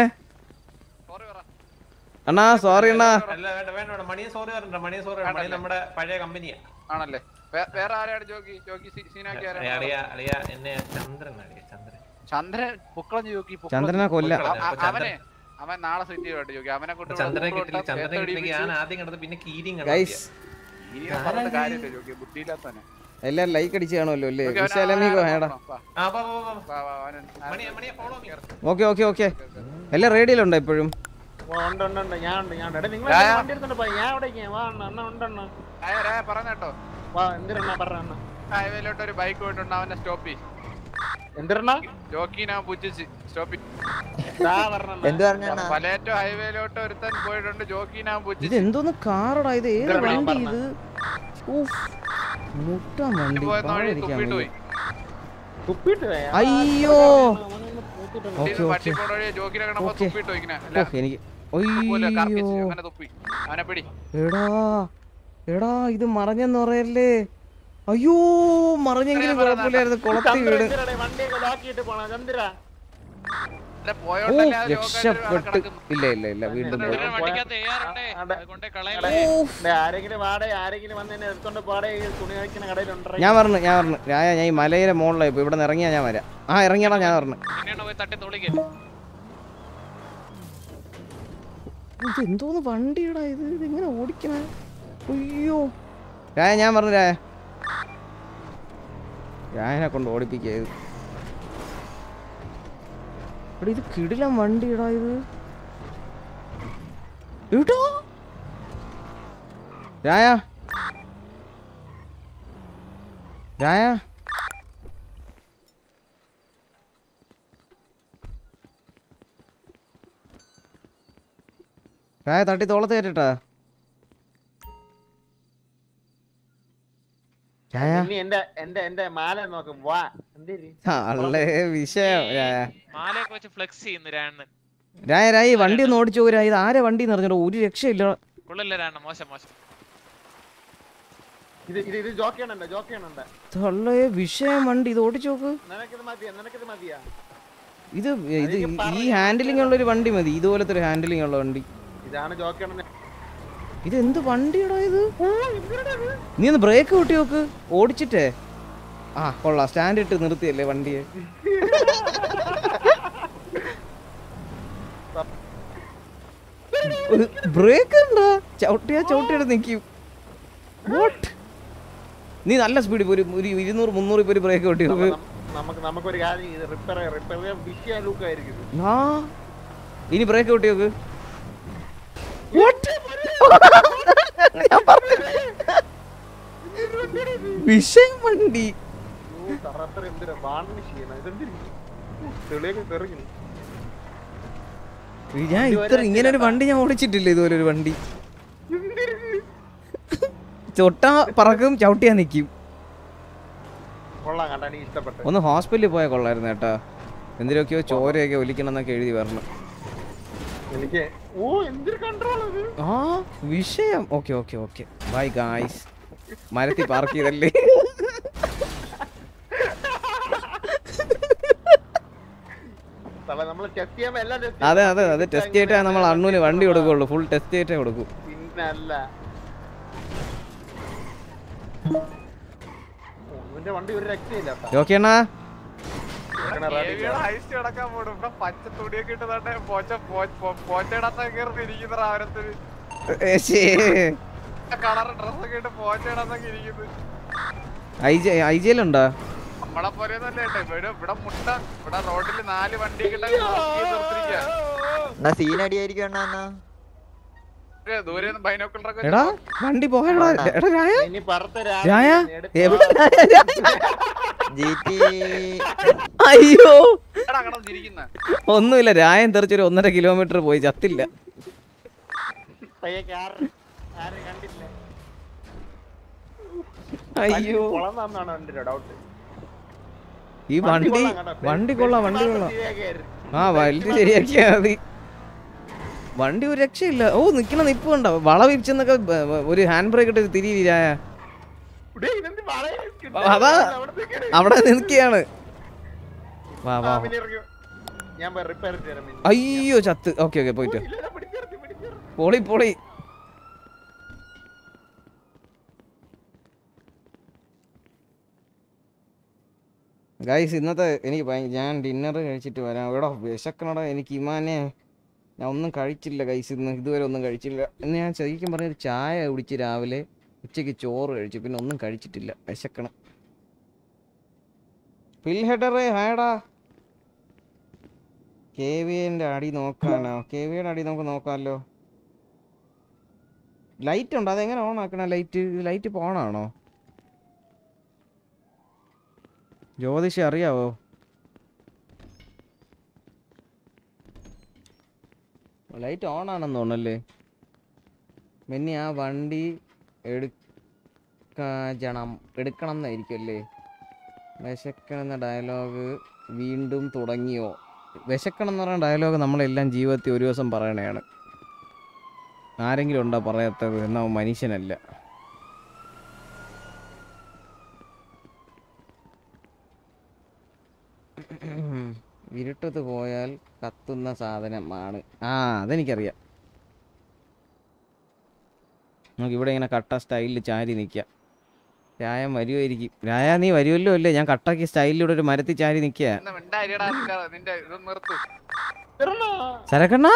അണ്ണാ സോറി അണ്ണാ അല്ല വേണ്ട വേണ്ട വേണ്ട മണിയെ സോറി പറഞ്ഞ മണിയെ സോറി മണി നമ്മുടെ പഴയ കമ്പനിയാ ആണല്ലേ വേ- വേറെ ആരാണ് ജോക്കി ജോക്കി സീ- സീനാക്കി ആരാണ് അളിയ അളിയ എന്നെ ചന്ദ്രൻ അളിയ ചന്ദ്രൻ ചന്ദ്രൻ പൊക്കളഞ്ഞ് ജോക്കി പൊക്കളഞ്ഞ്. ചന്ദ്രനെ കൊല്ലാം. അ- അ- അപ്പൊ അവനെ അവൻ നാളെ സെറ്റ് ചെയ്യട്ടെ ജോക്കി അവനെ കൊണ്ട് ഇവിടെ ചന്ദ്രനെ കുക്കർ കിട്ടില്ല ഇട്ടാ ചന്ദ്രനെ ഏത്തടി കിട്ടില്ലെങ്കിൽ ഞാൻ പിടിച്ച് ആദ്യം കണ്ടത് പിന്നെ കീരിയും ഗൈസ് ഇനി ഞാൻ പറഞ്ഞിട്ട് കാര്യമില്ല ജോക്കി ബുദ്ധിയില്ലാത്തവനെ എല്ലാരും ലൈക്ക് അടിച്ച് കാണുമല്ലോ അല്ലേ ജോക്കി, അവനെ വിശാലമീകോ ആരാ ഏടാ നോക്കണം? വാ. ആ വാ വാ വാ വാ, വാ, അവനെ മണിയെ മണിയെ follow me okay okay okay എല്ലാം റേഡിയോയിലുണ്ടോ ഇപ്പോഴും ഓ, ഉണ്ട് ഉണ്ട് ഉണ്ട് ഞാൻ ഉണ്ട് ഞാൻ ഉണ്ട് എടാ നിങ്ങൾ രായ. വണ്ടി എടുത്തോണ്ട് പോയി ഞാൻ അവിടെ വാ അണ്ണ അണ്ണ ഉണ്ടെണ്ണ രായ, രായ, പറഞ്ഞേട്ടോ വാ എന്തിനാ പറഞ്ഞ അണ്ണ ഹൈവേയിലോട്ട് ഒരു ബൈക്ക് പോയിട്ടുണ്ട് അവനെ സ്റ്റോപ്പ് ചെയ്യും എന്തിനാ ജോക്കിനെ അവൻ പുച്ഛിച്ച് സ്റ്റോപ്പ് എന്ത് പറഞ്ഞണ്ണാ? പലേറ്റോ ഹൈവേയിലോട്ട് ഒരുത്തൻ പോയിട്ടുണ്ട് ജോക്കിനെ അവൻ ഇത് പുച്ഛിച്ച് എന്തോന്ന് കാറടാ ഇത് ഏത് ഇതെടാ, വണ്ടി പറഞ്ഞ. ഇത് ഊഫ് മുട്ട വണ്ടി പോയെന്ന് വഴി പാടിരിക്കാൻ തുപ്പിട്ട് വയ്യ. പോയി തുപ്പിട്ട് പോയാ? അയ്യോ ഓക്കെ ഇത് വണ്ടി ഓക്കെ പോണ വഴി ജോക്കിനെ കണ്ടപ്പോ ഓക്കെ തുപ്പിട്ട് പോയിങ്ങനെ ഓ എനിക്ക് തുപ്പൂല, കറക്കിച്ച്. അയ്യോ അങ്ങനെ തുപ്പി അവനെ പിടി എടാ എടാ ഇത് മറഞ്ഞെന്ന് പറയല്ലേ അയ്യോ മറഞ്ഞെങ്കിലും കുഴപ്പമില്ലായിരുന്നു കുളത്തി ചന്ദ്ര വീട് എന്തിനാടാ ഈ വണ്ടിയൊക്കെ ലോക്കിയിട്ട് പോണ ചന്ദ്ര അല്ല, ഓ പോയോണ്ടല്ലേ ആ ലോകം രക്ഷപ്പെട്ട് ഇല്ല ഇല്ല ഇല്ല വീണ്ടും പോയി വണ്ടിക്കകത്ത് ഏറുണ്ടേ കൊണ്ടേ കളയല്ലേ ഡേ, ആരെങ്കിലും വാടേ ആരെങ്കിലും വന്ന് എന്നെ എടുത്തോണ്ട് പോടേ ഈ തുണി കഴിക്കുന്ന കടയിലുണ്ടോ ഞാൻ പറഞ്ഞു ഞാൻ പറഞ്ഞു രായ ഞാൻ ഈ മലയിലെ മുകളിലായി ഇപ്പൊ ഇവിടെ നിന്ന് ഇറങ്ങിയാ ഞാൻ വരാം ആ ഇറങ്ങിയടാ ഞാൻ പറഞ്ഞു പിന്നെയാണ് പോയി തട്ടി തുള്ളിക്കല്ലേ ഇത് എന്തോന്ന് വണ്ടിയടാ ഇത് ഇതെങ്ങനെ ഓടിക്കണേ അയ്യോ രായ ഞാൻ പറഞ്ഞു രായ രായനെ കൊണ്ട് ഓടിപ്പിക്കുക ഇത് എടാ ഇത് കിടിലം വണ്ടിയടാ ഇത് ഇടോ രായ രായ രായ തട്ടി തോളത്ത് കയറ്റിട്ടാ രായ ഇനി എന്റെ എന്റെ എന്റെ മാല നോക്കും വാ എന്തേരി അള്ളേ വിഷയം രായ മാലയൊക്കെ വെച്ച് ഫ്ലെക്സ് ചെയ്യുന്നു രാണ്ണൻ രായ രായ ഈ വണ്ടി ഒന്ന് ഓടിച്ചു പോരാ ഇത് ആരെ വണ്ടി നിറഞ്ഞോ ഒരു രക്ഷയില്ല കൊള്ളില്ല രാണ്ണ മോശം മോശം ഇത് ഇത് ഇത് ജോക്കിയാണുണ്ട് ജോക്കിയാണുണ്ട് തള്ളേ വിഷയം വണ്ടി ഇത് ഓടിച്ചു നോക്ക് നിനക്കിത് മതിയാ നിനക്കിത് മതിയാ ഇത് ഇത് ഈ ഹാൻഡിലിംഗ് ഉള്ള ഒരു വണ്ടി മതി ഇതുപോലത്തെ ഒരു ഹാൻഡിലിംഗ് ഉള്ള വണ്ടി ഇതാണ് ജോക്കിയാണെന്ന് ഇത് എന്ത് വണ്ടിയാടാ ഇത് നീ ഒന്ന് ബ്രേക്ക് കൂട്ടി നോക്ക് ഓടിച്ചിട്ടേ ആ കൊള്ളാം സ്റ്റാൻഡ് ഇട്ട് നിർത്തിയല്ലേ വണ്ടിയെ ബ്രേക്ക് ഉണ്ടോ ചവിട്ടിയാ ചവിട്ടിയുടെ നിൽക്കും What? നീ നല്ല സ്പീഡിൽ ഒരു ഒരു ഇരുന്നൂറ് മുന്നൂറ് ഇപ്പൊ ഒരു ബ്രേക്ക് കൂട്ടി നോക്ക് നമുക്ക് നമുക്കൊരു കാര്യം ഇത് റിപ്പയർ റിപ്പയർ വിൽക്കാൻ ലുക്ക് ആയിരിക്കും ഇത്. ആ ഇനി ബ്രേക്ക് കൂട്ടി നോക്ക് ഞാൻ പറഞ്ഞില്ലേ? വിഷയം വണ്ടി ഓ, തറത്തറ എന്തിനാ വാണിഷ് ചെയ്യണം ഇതെന്തിരി തെളിയൊക്കെ തെറിക്കുന്നു ഞാൻ ഇത്ര ഇങ്ങനെ ഒരു വണ്ടി ഞാൻ ഓടിച്ചിട്ടില്ല ഇതുപോലെ ഒരു വണ്ടി ചൊട്ടാ പറക്കും ചവിട്ടിയാ നിക്കും കൊള്ളാം കണ്ടാ എനിക്ക് ഇഷ്ടപ്പെട്ടു ഒന്ന് ഹോസ്പിറ്റലിൽ പോയാൽ കൊള്ളായിരുന്നു കേട്ടാ എന്തിനൊക്കെയോ ചോരയൊക്കെ ഒലിക്കണം എന്നൊക്കെ എഴുതി പറഞ്ഞു എനിക്ക് ഓ എന്തൊരു കൺട്രോൾ ഇത് ആ വിഷയം okay okay okay bye guys മരത്തിൽ പാർക്ക് ചെയ്തല്ലേ നമ്മള് ടെസ്റ്റ് ചെയ്യുമ്പോ എല്ലാം ടെസ്റ്റ് അതെ അതെ അത് ടെസ്റ്റ് ചെയ്തിട്ടേ നമ്മൾ അണ്ണൂന് വണ്ടി കൊടുക്കുള്ളൂ ഫുൾ ടെസ്റ്റ് ചെയ്തിട്ടേ കൊടുക്കൂ പിന്നെ അല്ല ഒന്നിന്റെ വണ്ടി ഒരു രക്ഷയില്ല കേട്ടോ. ജോക്കിയണ്ണാ ഇങ്ങനെ ready കേവിയുടെ ഹൈസ്റ്റ് കിടക്കാൻ പോടും ഇവിടെ പച്ച തുണിയൊക്കെ ഇട്ട് തന്നെ പോച്ച പോച്ചയിടാത്ത കയറി ഇരിക്കുന്ന രാവിലത്തിന് കളർ ഡ്രസ്സൊക്കെ ഇട്ട് പോച്ചയിടാത്തൊക്കെ ഇരിക്കുന്നത് ഐ ജി ഐ ജി എല്ലുണ്ടോ നമ്മളെ പോലെയൊന്നല്ല കേട്ടോ ഇവിടെ ഇവിടെ മുട്ട ഇവിടെ റോഡിൽ നാല് വണ്ടിയൊക്കെ ഇട്ട് നിർത്തിരിക്കുക എന്നാ സീനടിയായിരിക്കും അണ്ണാ എന്നാ ദൂരെ നിന്ന് ബൈനോക്കുലറൊക്കെ എടാ വണ്ടി പോയടാ എടാ രായ ഇനി പുറത്ത് രായ രാവിലെ എവിടെ രായ? ജിടി അയ്യോ എടാ അങ്ങനെ ചിരിക്കുന്ന ഒന്നുമില്ല രായം തെറിച്ചൊരു ഒന്നര കിലോമീറ്റർ പോയി ചത്തില്ല പയ്യൊക്കെ ആറ് ആരും കണ്ടില്ല അയ്യോ കുളം തന്നാണ് എൻ്റെ ഡൗട്ട് ഈ വണ്ടി കൊള്ളാം കേട്ടോ. വണ്ടി കൊള്ളാം വണ്ടി കൊള്ളാം ശരിയാക്കിയായിരുന്നു. ആ വണ്ടി ശരിയാക്കിയാ മതി വണ്ടി ഒരു രക്ഷയില്ല ഓ നിക്കണ നിപ്പ് കണ്ടോ വളവിച്ചെന്നൊക്കെ ബ- ബ- ഒരു ഹാൻഡ് ബ്രേക്ക് ഇട്ട് തിരിയില്ല ഇവിടെ ഇതെന്ത് പറയാ? അതാ അവിടെ നിൽക്കുകയാണ് വാ ആ, വാ പിന്നെ ഇറങ്ങി. ഞാൻ റിപ്പയർ ചെയ്ത് തരാം പിന്നെ. അയ്യോ ചത്ത് ഓക്കെ ഓക്കെ പോയിട്ട് പൊളി പൊളി ഗൈസ് ഇന്നത്തെ എനിക്ക് ഭയ- ഞാൻ ഡിന്നർ കഴിച്ചിട്ട് വരാം ഇവിടെ വിശക്കണടാ എനിക്ക് ഇമാനെ ഞാൻ ഒന്നും കഴിച്ചില്ല ഗൈസ് ഇന്ന് ഇതുവരെ ഒന്നും കഴിച്ചില്ല ഇന്ന് ഞാൻ ശരിക്കും പറഞ്ഞ ഒരു ചായ കുടിച്ച് രാവിലെ ഉച്ചയ്ക്ക് ചോറ് കഴിച്ചു പിന്നെ ഒന്നും കഴിച്ചിട്ടില്ല വിശക്കണം ഫിൽ ഹെഡറേ ഹായടാ കെ വിന്റെ അടി നോക്കാനോ കെ വിയുടെ അടി നമുക്ക് നോക്കാമല്ലോ ലൈറ്റ് ഉണ്ടോ അതെങ്ങനെ ഓൺ ആക്കണ ലൈറ്റ് ലൈറ്റ് ഇപ്പോൾ ഓണാണോ ജ്യോതിഷി അറിയാവോ ലൈറ്റ് ഓൺ ആണെന്ന് തോന്നല്ലേ മെന്നി ആ വണ്ടി എടുക്കണം എടുക്കണം എന്നായിരിക്കും അല്ലേ വിശക്കണം എന്ന ഡയലോഗ് വീണ്ടും തുടങ്ങിയോ വിശക്കണം എന്ന് പറയുന്ന ഡയലോഗ് നമ്മളെല്ലാം ജീവിതത്തിൽ ഒരു ദിവസം പറയണതാണ് ആരെങ്കിലും ഉണ്ടോ പറയാത്തത് എന്നാ അവൻ മനുഷ്യനല്ല ഇരുട്ടത്ത് പോയാൽ കത്തുന്ന സാധനമാണ് ആ അതെനിക്കറിയാം നമുക്ക് ഇവിടെ ഇങ്ങനെ കട്ട സ്റ്റൈലിൽ ചാരി നിൽക്കാം രായം വരുമായിരിക്കും രായ നീ വരുമല്ലോ അല്ലേ ഞാൻ കട്ടാക്കി സ്റ്റൈലിലൂടെ ഒരു മരത്തിൽ ചാരി നിൽക്കുക എന്നാ മിണ്ടായിരടാ നിന്റെ നിന്റെ ഇത് നിർത്ത് സരക്കണ്ണ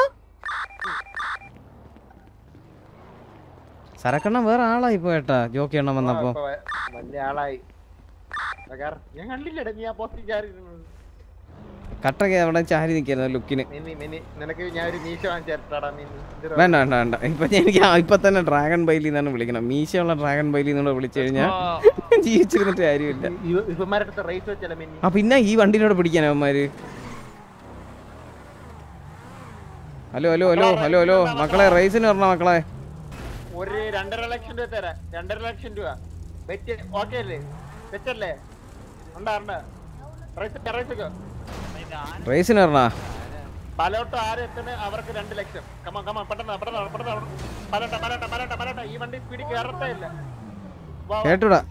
സരക്കണ്ണ വേറെ ആളായി പോയേട്ടാ ജോക്കി എണ്ണം വന്നപ്പോ ഇപ്പൊ വ- വലിയ ആളായി പ്രകാർ, ഞാൻ കണ്ടില്ലടേ നീ ആ പോസ്റ്റിൽ ചാരി ഇരുന്നത്. കട്ടൊക്കെ അവിടെ ചാരി നിൽക്കായിരുന്നു ലുക്കിന് മിന്നി മിന്നി നിനക്ക് ഞാൻ ഒരു മീശ വാങ്ങിച്ചാടാ മിന്നി ഇത് വേണ്ട വേണ്ട വേണ്ട ഇപ്പൊ ഞാൻ- എനിക്ക് ആ- ഇപ്പൊ തന്നെ ഡ്രാഗൺ ബൈലി എന്നാണ് വിളിക്കണം മീശയുള്ള ഡ്രാഗൺ ബൈലി എന്നോട് വിളിച്ചു കഴിഞ്ഞാൽ ജീവിച്ചിരുന്നിട്ട് കാര്യമില്ല ഇവ- ഇവന്മാരടുത്ത് റേസ് വെച്ചല്ലേ മിന്നി ആ പിന്നെ ഈ വണ്ടിനോട് പിടിക്കാൻ അവന്മാര് hello hello hello hello hello മക്കളെ റേസിന് പറഞ്ഞ മക്കളെ ഒരു രണ്ടര ലക്ഷം രൂപ തരാം രണ്ടര ലക്ഷം രൂപ വെറ്റ് ഓക്കെ അല്ലേ വെച്ചല്ലേ ഉണ്ടാ ഉണ്ടാ റേസ് റേസ് വെക്കോ റേസിന് പറഞ്ഞാ പലോട്ട് ആര് എത്തണേ അവർക്ക് രണ്ട് ലക്ഷം കമ കമ പെട്ടെന്ന് പെട്ടെന്ന് പെട്ടെന്ന് പലട്ട പലട്ട പലട്ട പലട്ട ഈ വണ്ടി സ്പീഡിൽ കയറത്തേ ഇല്ല വാ, വാ. കേട്ടുടാ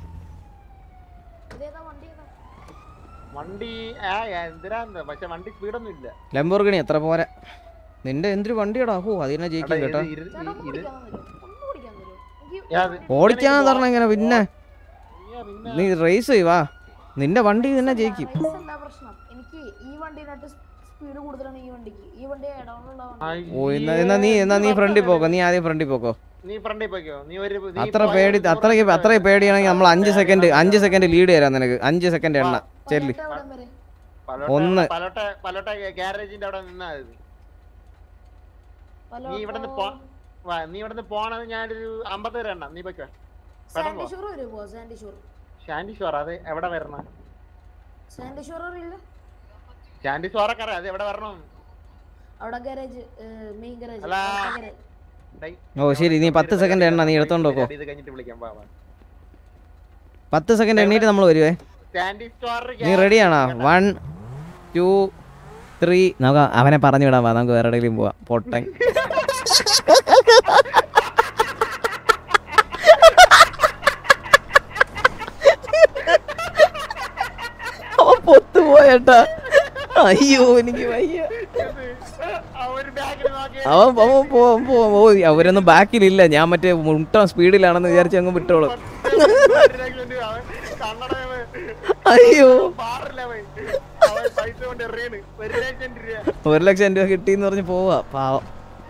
വണ്ടി ആ എന്തിനാ പക്ഷെ വണ്ടി സ്പീഡൊന്നും ഇല്ല ലംബോർഗിണി എത്ര പോരാ നിന്റെ എന്തൊരു വണ്ടിയാടാ ഹോ അതിനെ ജയിക്കും എടാ, കേട്ടോ ഇത് ഇത് ഈ- ഇത് ഓടിക്കാൻ പറഞ്ഞ എങ്ങനെ പിന്നെ നീ റേസ് ചെയ്യുവാ നിന്റെ വണ്ടി തന്നെ ജയിക്കും പൈസ എന്താ പ്രശ്നം എനിക്ക് ഈ വണ്ടിനായിട്ട് സ്പീഡ് കൂടുതലാണ് ഈ വണ്ടിക്ക് ഈ വണ്ടി ഡൗണിലുള്ള വണ്ടി ഓ എന്നാ എന്നാ നീ എന്നാ നീ ഫ്രണ്ടിൽ പോക്കോ നീ ആദ്യം ഫ്രണ്ടിൽ പോക്കോ നീ ഫ്രണ്ടിൽ പോയിക്കോ നീ ഒരു നീ അത്ര പോയ പേടി അത്രയ്ക്ക് അത്രയും പേടിയാണെങ്കിൽ നമ്മൾ അഞ്ച് സെക്കൻഡ് അഞ്ച് സെക്കൻഡ് ലീഡ് തരാം നിനക്ക് അഞ്ച് സെക്കൻഡ് എണ്ണ ചെല്ലി പലോട്ട- ഒന്ന്. പലോട്ട പലോട്ട ഗ്യാരേജിന്റെ അവിടെ നിന്നാ മതി നീ ഇവിടുന്ന് പോ വാ നീ ഇവിടുന്ന് പോണത് ഞാനൊരു അമ്പത് പേര് എണ്ണ നീ പോയിക്കോ പെട്ടെന്ന് സാൻഡി പോ ഷോർ വരുമോ സാൻഡി ഷോർ ഷാൻഡി ഷോർ അത് എവിടെ വരണം സാൻഡി ഷോർ അറിയില്ല ഷാൻഡി ഷോറൊക്കെ അറിയാം അത് എവിടെ വരണം അവിടെ ഗാരേജ് മെയിൻ ഗാരേജ് അല്ല. ഗാരേജ് ഡേയ്, ഓ ശരി നീ പത്ത് സെക്കൻഡ് എണ്ണ നീ എടുത്തോണ്ട് നോക്കോ ഇത് കഴിഞ്ഞിട്ട് വിളിക്കാം വാ വാ പത്ത് സെക്കൻഡ് എണ്ണീട്ട് നമ്മൾ വരുവേ ഷാൻഡി സ്റ്റോർ നീ റെഡിയാണോ വൺ ടു ത്രീ നമുക്ക് അവനെ പറഞ്ഞു വിടാം വാ നമുക്ക് വേറെ എവിടെയെങ്കിലും പോവാം പൊട്ടൻ അവൻ പൊത്തുപോയേട്ടാ അയ്യോ എനിക്ക് വയ്യ അവൻ അവൻ പോ പോ ഓ അവരൊന്നും ബാക്കിലില്ല ഞാൻ മറ്റേ മുട്ട സ്പീഡിലാണെന്ന് വിചാരിച്ച് അങ്ങ് വിട്ടോളും അയ്യോ ഒരു ലക്ഷം രൂപ കിട്ടിന്ന് പറഞ്ഞ് പോവാ പാവം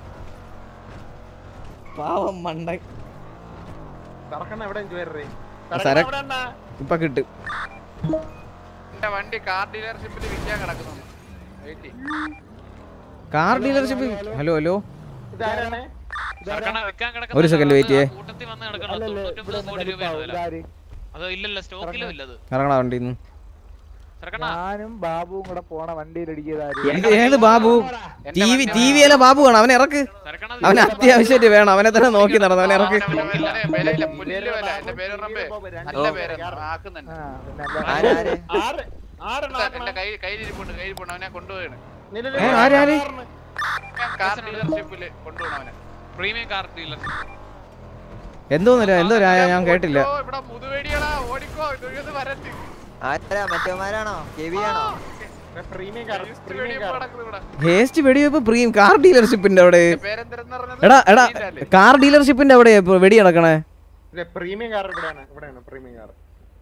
പാവം മണ്ട സറക്കണ്ണ എവിടെ ജോയറേ സര ഇപ്പൊ കിട്ടും എന്റെ വണ്ടി കാർ ഡീലർഷിപ്പിൽ വിൽക്കാൻ കിടക്കുന്നു വെയിറ്റ് ചെയ്യ്. കാർ ഡീലർഷിപ്പ് ഹലോ ഹലോ ഇതാരാണ് സർക്കാർ വെക്കാൻ കിടക്കുന്ന ഒരു second wait ചെയ്യേ. കൂട്ടത്തിൽ വന്ന് കിടക്കണം തൊണ്ണൂറ്റൊമ്പത് കോടി രൂപയാണ് വില അത് ഇല്ലല്ലോ സ്റ്റോക്കിലും ഇല്ലത് ഇറങ്ങണ വണ്ടിന്ന് സർക്കാർ ഞാനും ബാബുവും കൂടെ പോണ വണ്ടിയിൽ ഇത് ഏത് ബാബു ടി വി ടി വിയിലെ ബാബു ആണ് അവനെ ഇറക്ക് അവന് അത്യാവശ്യമായിട്ട് വേണം അവനെ തന്നെ നോക്കി നടന്നു അവനെ ഇറക്ക് ഇങ്ങനെ വിലയില്ല പുല്ല് വില എന്റെ പേര് റബ്ബേ നല്ല പേര് ആക്കുന്നുണ്ട് എന്റെ കൈ കയ്യിലിരിപ്പുണ്ട് കയ്യിലിരിപ്പുണ്ട് അവനെ കൊണ്ടുപോയാണ് ഏ, ആരാര്? കാർ ഡീലർഷിപ്പില് കൊണ്ടുപോകണം അവനെ പ്രീമിയം കാർ ഡീലർ എന്തോന്നില്ല എന്തോ രാ- ഞാൻ കേട്ടില്ല ഓ, ഇവിടെ മുതുവേടികളാ ഓടിക്കോ ഇത് വരട്ടെ ആരാ മറ്റവന്മാരാണോ കെവി ആണോ പ്രീമിയം കാർ വെടിവെപ്പ് നടക്കുന്നു ഇവിടെ ഹേസ്റ്റ് വെടിവെപ്പ് പ്രീം കാർ ഡീലർഷിപ്പിന്റെ അവിടെ പേരെന്തെന്ന് പറഞ്ഞത് എടാ എടാ കാർ ഡീലർഷിപ്പിന്റെ അവിടെ വെടി നടക്കണേ പ്രീമിയം കാർ ഇവിടെയാണ് ഇവിടെയാണ് പ്രീമിയം കാർ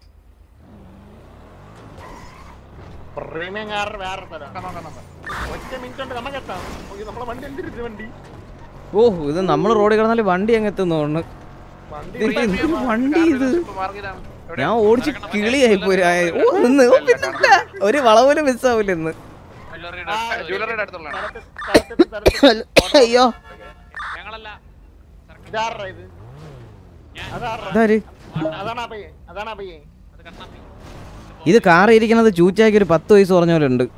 പ്രീമിയം കാർ വേറെ സ്ഥലം ഒറ്റ മിനിറ്റ് കൊണ്ട് നമുക്ക് എത്താം ഓ, നമ്മളെ വണ്ടി എന്തിരുത് വണ്ടി ഓ ഇത് നമ്മൾ റോഡിൽ കിടന്നാല് വണ്ടി അങ്ങ് എത്തുന്നു തോന്നുന്നു ഇത് ഇത് എന്തൊരു വണ്ടി ഇത് ഞാൻ ഓടിച്ച് കിളിയായി പോയി രാ- ഓ നിന്ന് ഓ പിന്നെന്താ ഒരു വളവിലും മിസ്സാവൂല ഇന്ന് ജ്വല്ലറിയുടെ അടുത്തുള്ള അയ്യോ ഞങ്ങളല്ല ഇതാരാ ഇത് അതാരാ ഇതാര് അതാണ് ആ പയ്യൻ അതാണ് ആ പയ്യൻ ഇത് കാർ ഇരിക്കുന്നത് ചൂച്ചാക്കി ഒരു പത്ത് വയസ്സ് പറഞ്ഞ പോലെ ഉണ്ട്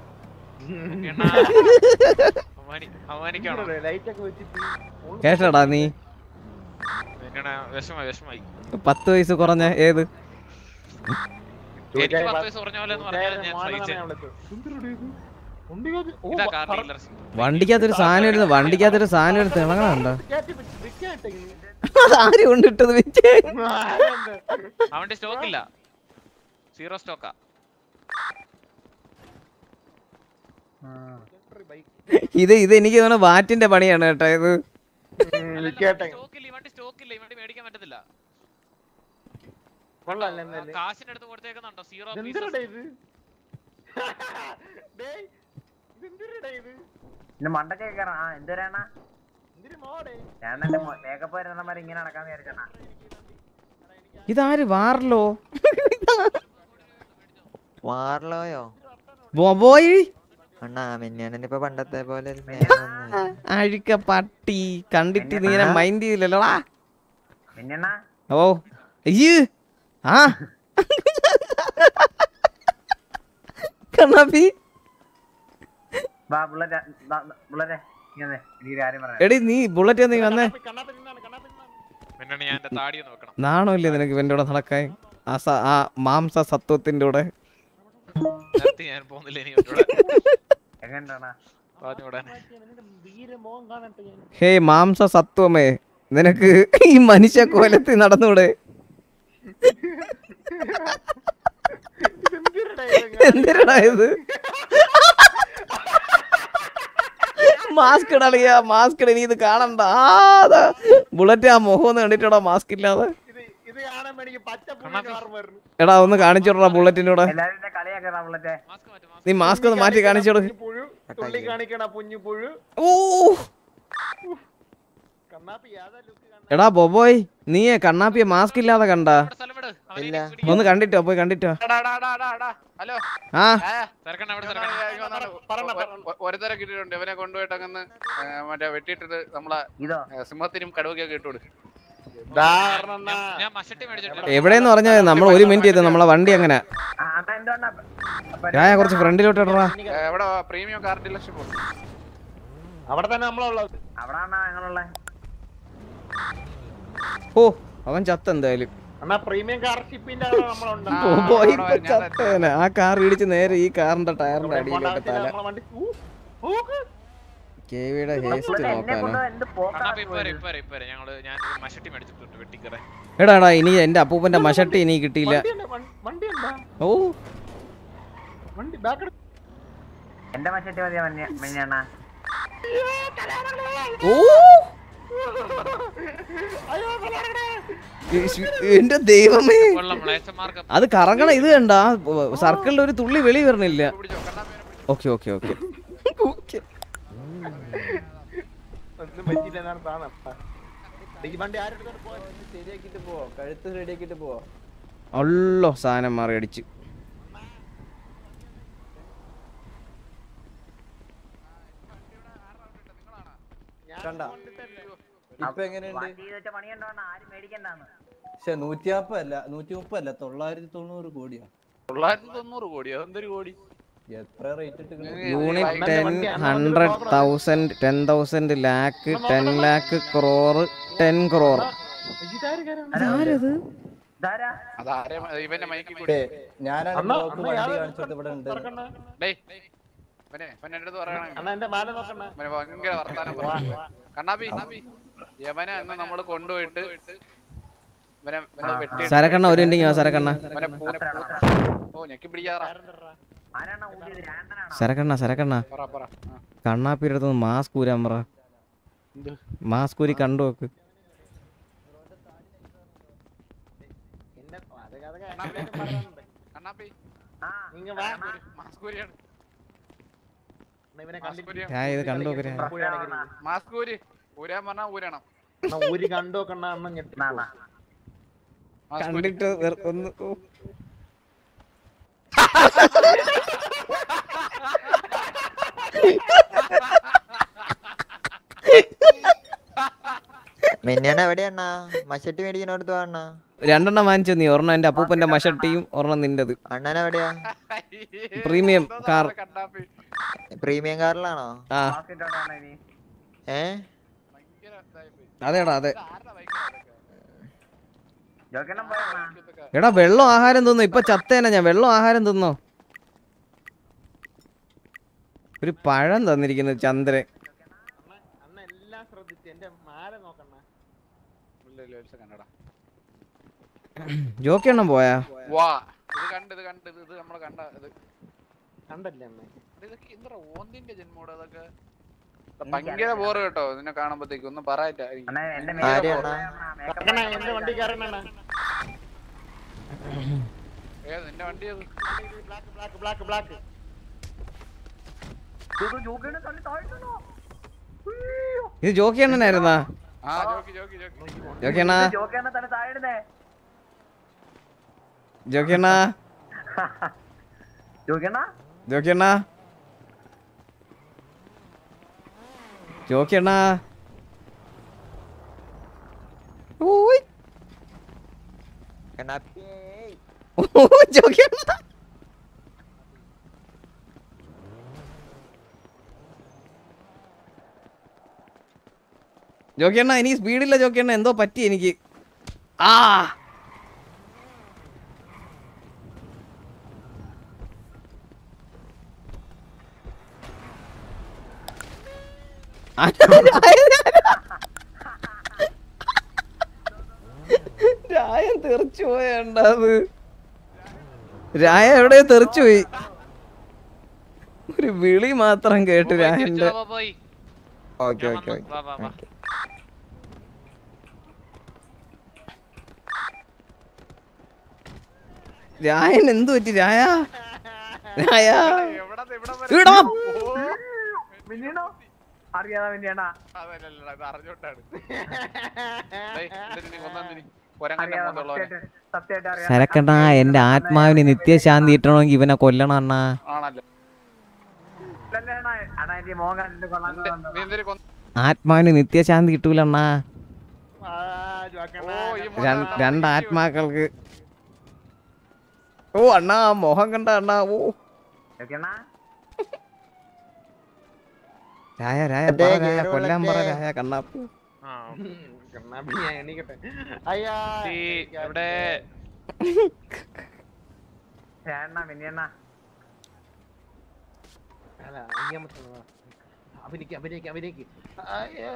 അവമാനിക്കാണോ ലൈറ്റ് ഒക്കെ വെച്ചിട്ട് കേട്ടടാ നീ എങ്ങനെ വിഷമായി വിഷമായി പത്ത് വയസ്സ് കുറഞ്ഞ ഏത് എനിക്ക് പത്ത് വയസ്സ് പറഞ്ഞ പോലെ എന്ന് പറഞ്ഞാൽ ഞാൻ സഹിച്ചേ. ഇതാ കാർ ഡീലർഷിപ്പ് വണ്ടിക്കകത്തൊരു സാധനം എടുത്ത് വണ്ടിക്കകത്തൊരു സാധനം എടുത്ത് ഇളകണുണ്ടോ അതാരും കൊണ്ടിട്ടത് വിജയ് അവന്റെ സ്റ്റോക്ക് ഇല്ല സീറോ സ്റ്റോക്കാ ഇത് ഇത് എനിക്ക് തോന്നുന്നു വാറ്റിന്റെ പണിയാണ് കേട്ടോ ഇത് സ്റ്റോക്കില്ല ഈ വണ്ടി സ്റ്റോക്കില്ല ഈ വണ്ടി മേടിക്കാൻ പറ്റത്തില്ല കൊള്ളാല്ലേ എന്നാല്? കാശിനടുത്ത് കൊടുത്തേക്കുന്നുണ്ടോ സീറോ ഇതെന്തിനെടാ ഇത് ഡേയ്, ഇതെന്തിനെടാ ഇത് പിന്നെ മണ്ടൊക്കെ കയറാം ആ എന്തൊരാണ് എന്തിന് മോടെ ഞാൻ എന്റെ മേക്കപ്പ് വരുന്നമാർ ഇങ്ങനെ നടക്കാന്ന് വിചാരിച്ചാ ഇതാര് വാറലോ വാർലോയോ ബോബോയ് അണ്ണാ മിന്നാനെ ഇപ്പൊ പണ്ടത്തെ പോലെ ഒരു സ്നേഹമൊന്നും അഴുക്ക പട്ടി കണ്ടിട്ട് നീ ഇങ്ങനെ മൈൻഡ് ചെയ്തില്ലല്ലോടാ പിന്നെണ്ണ ഓ അയ്യ് ആ കണ്ണാപ്പി വാ ബുള്ളറ്റ് ബുള്ളറ്റ് ഇങ്ങനെ എനിക്ക് കാര്യം പറയാം എടി നീ ബുള്ളറ്റ് നീ വന്നേ പിന്നെ ഞാൻ എന്റെ താടി ഒന്ന് വെക്കണം നാണമില്ലേ നിനക്ക് ഇവന്റെ കൂടെ നടക്കാൻ ആ സ- ആ മാംസ സത്വത്തിന്റെ കൂടെ നിർത്തി ഞാൻ പോകുന്നില്ല ഇനി ഇവന്റെ കൂടെ. എങ്ങനെയാണ് പറഞ്ഞുകൂടാൻ വീരമോഹം കാണട്ടെ ഞാൻ ഹേ മാംസ സത്വമേ നിനക്ക് ഈ മനുഷ്യ കോലത്തിൽ നടന്നൂടെ എന്തിനാ ഇത് മാസ്ക് ഇടളിയാ മാസ്ക് ഇട നീ ഇത് കാണണ്ട ആ അതാ ബുള്ളറ്റ് ആ മുഖം ഒന്ന് കണ്ടിട്ടോടാ മാസ്ക് ഇല്ലാതെ ഇത് കാണാൻ എനിക്ക് പച്ച പുള്ളി കാർ വരുന്നു എടാ ഒന്ന് കാണിച്ചോടാ ബുള്ളറ്റിന്റെ കൂടെ എല്ലാരും എന്നെ കളിയാക്കടാ ബുള്ളറ്റ് നീ മാസ്ക് ഒന്ന് മാറ്റി കാണിച്ചോട് പുഴു തുള്ളി കാണിക്കണ കുഞ്ഞു പുഴു ഓ കണ്ണാപ്പി യാതാ ലുക്ക് എടാ ബൊബോയ് നീ കണ്ണാപ്പിയെ മാസ്ക് ഇല്ലാതെ കണ്ടാ ഇല്ല ഒന്ന് കണ്ടിട്ടോ പോയി കണ്ടിട്ടോ ഹലോ ആ തിരക്കണ്ട അവിടെ ഒരുതരം കിട്ടിയിട്ടുണ്ട് ഇവനെ കൊണ്ടുപോയിട്ട് അങ്ങനെ മറ്റേ വെട്ടിയിട്ടിട്ട് നമ്മളെ ഏ, സിംഹത്തിനും കടുവയ്ക്കൊക്കെ ഇട്ടുകൊടു ഞാൻ മഷട്ടി മേടിച്ചിട്ടുണ്ട് എവിടെയെന്ന് പറഞ്ഞാൽ നമ്മൾ ഒരു മിനിറ്റ് ചെയ്തു നമ്മളെ വണ്ടി അങ്ങനെ രായ കുറച്ച് ഫ്രണ്ടിലോട്ട് ഇടറാ എവിടെ പ്രീമിയം കാർ ഡീലർഷിപ്പ് അവിടെ തന്നെ നമ്മളുള്ളത് അവിടെ ഞങ്ങളുള്ള ഓ അവൻ ചത്ത എന്തായാലും അണ്ണാ പ്രീമിയം കാർ ഷിപ്പിന്റെ അവിടെ നമ്മളുണ്ട് ബൊബോയ് ഇപ്പൊ ചത്തേനെ ആ കാർ ഇടിച്ച് നേരെ ഈ കാറിന്റെ ടയറിന്റെ അടിയിലോട്ട് തല നമ്മളെ വണ്ടി ഊ, ഊക്ക്. കെവിയുടെ ഹേസ്റ്റ് നോക്കാനോ കണ്ണാപ്പി ഇപ്പൊ വരെ ഇപ്പൊ വരെ ഇപ്പൊ വരെ ഞങ്ങള് ഞാൻ ഒരു മഷട്ടി മേടിച്ചിട്ടുണ്ട് വെട്ടിക്കറേ എടാ എടാ ഇനി എന്റെ അപ്പൂപ്പന്റെ മഷട്ടി ഇനി കിട്ടിയില്ല വണ്ടി ഉണ്ട്, വണ്ടി- വണ്ടി എന്താ ഓ വണ്ടി ബാക്ക് എന്റെ മച്ചട്ടി മതിയാ മഞ്ഞണ്ണ ഓ ഈശ്- എന്റെ ദൈവമേ കൊള്ളാം, മ്ലേച്ഛന്മാർക്ക് അത് കറങ്ങണ ഇത് കണ്ട സർക്കിളിൽ ഒരു തുള്ളി വെളി വരണില്ല ഓക്കെ ഓക്കെ ഓക്കെ ഒന്നും പറ്റിയില്ലെന്നാണ് സാധനം ഈ വണ്ടി ആരുടെ പോയി ശരിയാക്കിട്ട് പോവോ കഴുത്ത് റെഡിയാക്കിട്ട് പോവോ അല്ലോ സാധനം മാറി അടിച്ച് കണ്ട ഇപ്പൊ എങ്ങനെയുണ്ട് വണ്ടി വെച്ച പണിയുണ്ടോന്ന് ആരും മേടിക്കണ്ടാന്ന് പക്ഷെ നൂറ്റിയാപ്പല്ല നൂറ്റി മുപ്പല്ല തൊള്ളായിരത്തി തൊണ്ണൂറ് കോടിയാ തൊള്ളായിരത്തി തൊണ്ണൂറ് കോടി അതെന്തൊരു കോടി എത്ര റേറ്റ് ഇട്ട് unit ten hundred thousand ten thousand lakh ten lakh crore ten crore ഇതാരത് അതാരെ ഇവന്റെ മൈക്കിൽ കൂടി ഞാനാണ് അണ്ണാ, ബ്ലോക്ക് അണ്ണാ, വണ്ടി ഇയാള് കാണിച്ചോട്ട് ഇവിടെ ഉണ്ട് ഡേയ് ഇവനെ ഇവൻ എന്റെ അടുത്ത് പറയണേ അണ്ണാ എന്റെ മാല നോക്കണ്ണ ഇവന് ഭയങ്കര വർത്താനം പറയും. കണ്ണാപ്പി യവനെ അന്ന് നമ്മള് കൊണ്ടുപോയിട്ട് ഇവനെ ഇവനെ വെട്ടിയിട്ട് സരക്കണ്ണ ഒരു മിനിറ്റ് ഇങ്ങ് വാ, സരക്കണ്ണ ഇവനെ പൂനെ ഓ ഞെക്കി പിടിക്കാറാ സരക്കണ്ണ സരക്കണ്ണ പറ പറ ആ. കണ്ണാപ്പിയുടെ അടുത്ത് മാസ്ക് ഊരാൻ പറ എന്ത്? മാസ്ക് ഊരി കണ്ടു നോക്ക് കണ്ണാപ്പി നിങ്ങ വാ മാസ്ക് ഊരിയാണ് ഇവനെ മാസ്ക് ഊരിയാണ്. ഞാൻ ഇത് കണ്ടു നോക്ക് മാസ്ക് ഊരി ഊരാൻ പറഞ്ഞാ ഊരണം ഒരു കണ്ടോ കണ്ണ അണ്ണ ഞെട്ടി മാസ്ക് ഊരി. കണ്ടിട്ട് വെറു- ഒന്ന് ഓ. മിന്നാണ് എവിടെയാണ മഷട്ടി മേടിക്കണോടത്ത് വേണ രണ്ടെണ്ണം വാങ്ങിച്ചു നീ ഒരെണ്ണം എന്റെ അപ്പൂപ്പന്റെ മഷട്ടിയും ഒരെണ്ണം നിന്റത് അണ്ണൻ എവിടെയാ പ്രീമിയം കാർ പ്രീമിയം കാറിലാണോ ആ ഏ അതേടാ അതെ എടാ വെള്ളം ആഹാരം തിന്നോ ഇപ്പൊ ചത്തേന ഞാൻ വെള്ളം ആഹാരം തിന്നോ ഒരു പഴം തന്നിരിക്കുന്നത് ചന്ദ്രൻ അണ്ണ എല്ലാം ശ്രദ്ധിച്ച് എന്റെ മാല നോക്കണ്ണ ഇല്ല, ഇല്ല, ഒരു second എടാ. ജോക്കി എണ്ണം പോയാ വാ ഇത് കണ്ട് ഇത് കണ്ട് ഇത് ഇത് നമ്മള് കണ്ട ഇത് കണ്ടല്ലേ അണ്ണ ഇതൊക്കെ എന്താ ഓന്തിന്റെ ജന്മോട് അതൊക്കെ ഭയങ്കര ബോറ് കേട്ടോ നിന്നെ കാണുമ്പോഴത്തേക്ക് ഒന്നും പറയാറ്റാ അണ്ണാ എന്റെ വണ്ടി കയറണ ഏത് നിന്റെ വണ്ടി ഏത് ബ്ലാക്ക് ബ്ലാക്ക് ബ്ലാക്ക് ബ്ലാക്ക് ഇത് ജോക്കി എണ്ണനായിരുന്നാ ആ ജോക്കി ജോക്കി ജോക്കി ജോക്കി അണ്ണാ ജോക്കി അണ്ണാ ജോക്കി അണ്ണാ ജോക്കി അണ്ണാ ഓയ് ഓ ജോക്കി അണ്ണാ ജോക്കി അണ്ണാ എനിക്ക് സ്പീഡില്ല ജോക്കി അണ്ണ എന്തോ പറ്റി എനിക്ക് ആ രായൻ തെറിച്ചു പോയണ്ടത് രായ എവിടെ തെറിച്ചു പോയി ഒരു വിളി മാത്രം കേട്ട് രായന്റെ പോയി ഓക്കെ ഓക്കെ വാ വാ വാ രായൻ എന്തു പറ്റി രായ രായ ഇവിടെ വാ. അറിയാതെ വേണ്ടിയാണോ അതല്ലല്ലടാ, ഇത് അറിഞ്ഞോണ്ടാണ് ഡേയ്, ഇതിന് നീ കൊന്നെന്തിന്? കൊരങ്ങന്റെ മുഖത്തുള്ളവനെ. സത്യമായിട്ട് അറിയാം സരക്കണ്ണ എന്റെ ആത്മാവിന് നിത്യശാന്തി കിട്ടണമെങ്കിൽ ഇവനെ കൊല്ലണം അണ്ണാ ആണല്ലോ അല്ലല്ലേ അണ്ണാ? അണ്ണാ എനിക്ക് മോഹൻ കണ്ടിട്ട് കൊള്ളാൻ തോന്നുന്നു. നീ എന്തിനു കൊന്ന ആത്മാവിന് നിത്യശാന്തി കിട്ടൂല അണ്ണാ ഓ ഈ രണ്ട് രണ്ട് ആത്മാക്കൾക്ക് ഓ അണ്ണാ ആ മോഹം കണ്ട അണ്ണാ ഓ ഓക്കേ അണ്ണാ? രായ രായ അതെ, പറ രായ കേറുകളൊക്കെ. കൊല്ലാൻ പറ രായ കണ്ണാപ്പി കണ്ണാപ്പി ഞാൻ എണീക്കട്ടെ അയ്യാ ഈ ഇവിടെ ഏ അണ്ണാ മിന്നിയണ്ണാ അല്ല അയ്യാമത്തെ അഭിനയിക്ക് അഭിനയിക്ക് അഭിനയിക്ക് അയ്യോ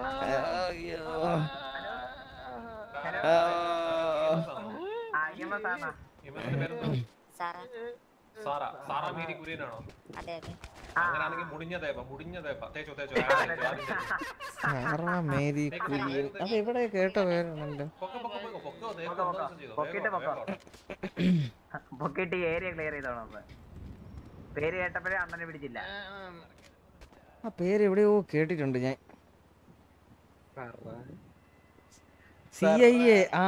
ആ ഇങ്ങമ്മ സാറിനാ ഇവന്റെ പേരെന്താ? സാറാ സാറ സാറ മേരി കുര്യനാണോ അതെ അതെ അങ്ങനാണെങ്കിൽ മുടിഞ്ഞ തേപ്പ മുടിഞ്ഞ തേപ്പ തേച്ചോ തേച്ചോ ആദ്യം തേച്ചോ, ആദ്യം തേച്ചോ. സാറാ മേരി കുര്യൻ അത് എവിടെ കേട്ട പേരാണല്ലോ പൊക്കോ, പൊക്കോ, പൊക്കോ, പൊക്കോ, തേക്ക് പൊക്കോ, ഒന്ന് പൊക്കോ. ദിവസം ചെയ്തോ. പൊക്കിയിട്ട് വേഗം, പൊക്കോ. വേഗം. പൊക്കിയിട്ട് ഏരിയ ക്ലിയർ ചെയ്തോണം അപ്പൊ പേര് കേട്ടപ്പോഴേ അണ്ണനെ പിടിച്ചില്ല ആ പേര് എവിടെയോ കേട്ടിട്ടുണ്ട് ഞാൻ സി ഐ എ ആ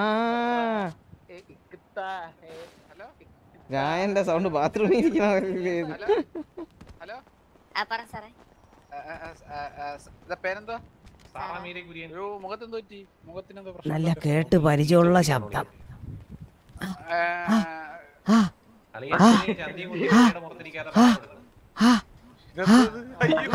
ഹലോ രായന്റെ സൗണ്ട് ബാത്റൂമിൽ ഇരിക്കണ ഹലോ ആ പറ സാറേ ഇതാ പേരെന്തോ സാറാ മീരെ കുര്യൻ അയ്യോ മുഖത്തെന്തോ പറ്റി മുഖത്തിനെന്തോ പ്രശ്നം നല്ല കേട്ട് പരിചയമുള്ള ശബ്ദം ഏ, അല്ലെങ്കിൽ അച്ഛനെ ചന്തിയും കുത്തി കുട്ടിയുടെ മുഖത്തിരിക്കാതെ പടം എടുക്കണം. ഇതെന്തത്? അയ്യോ.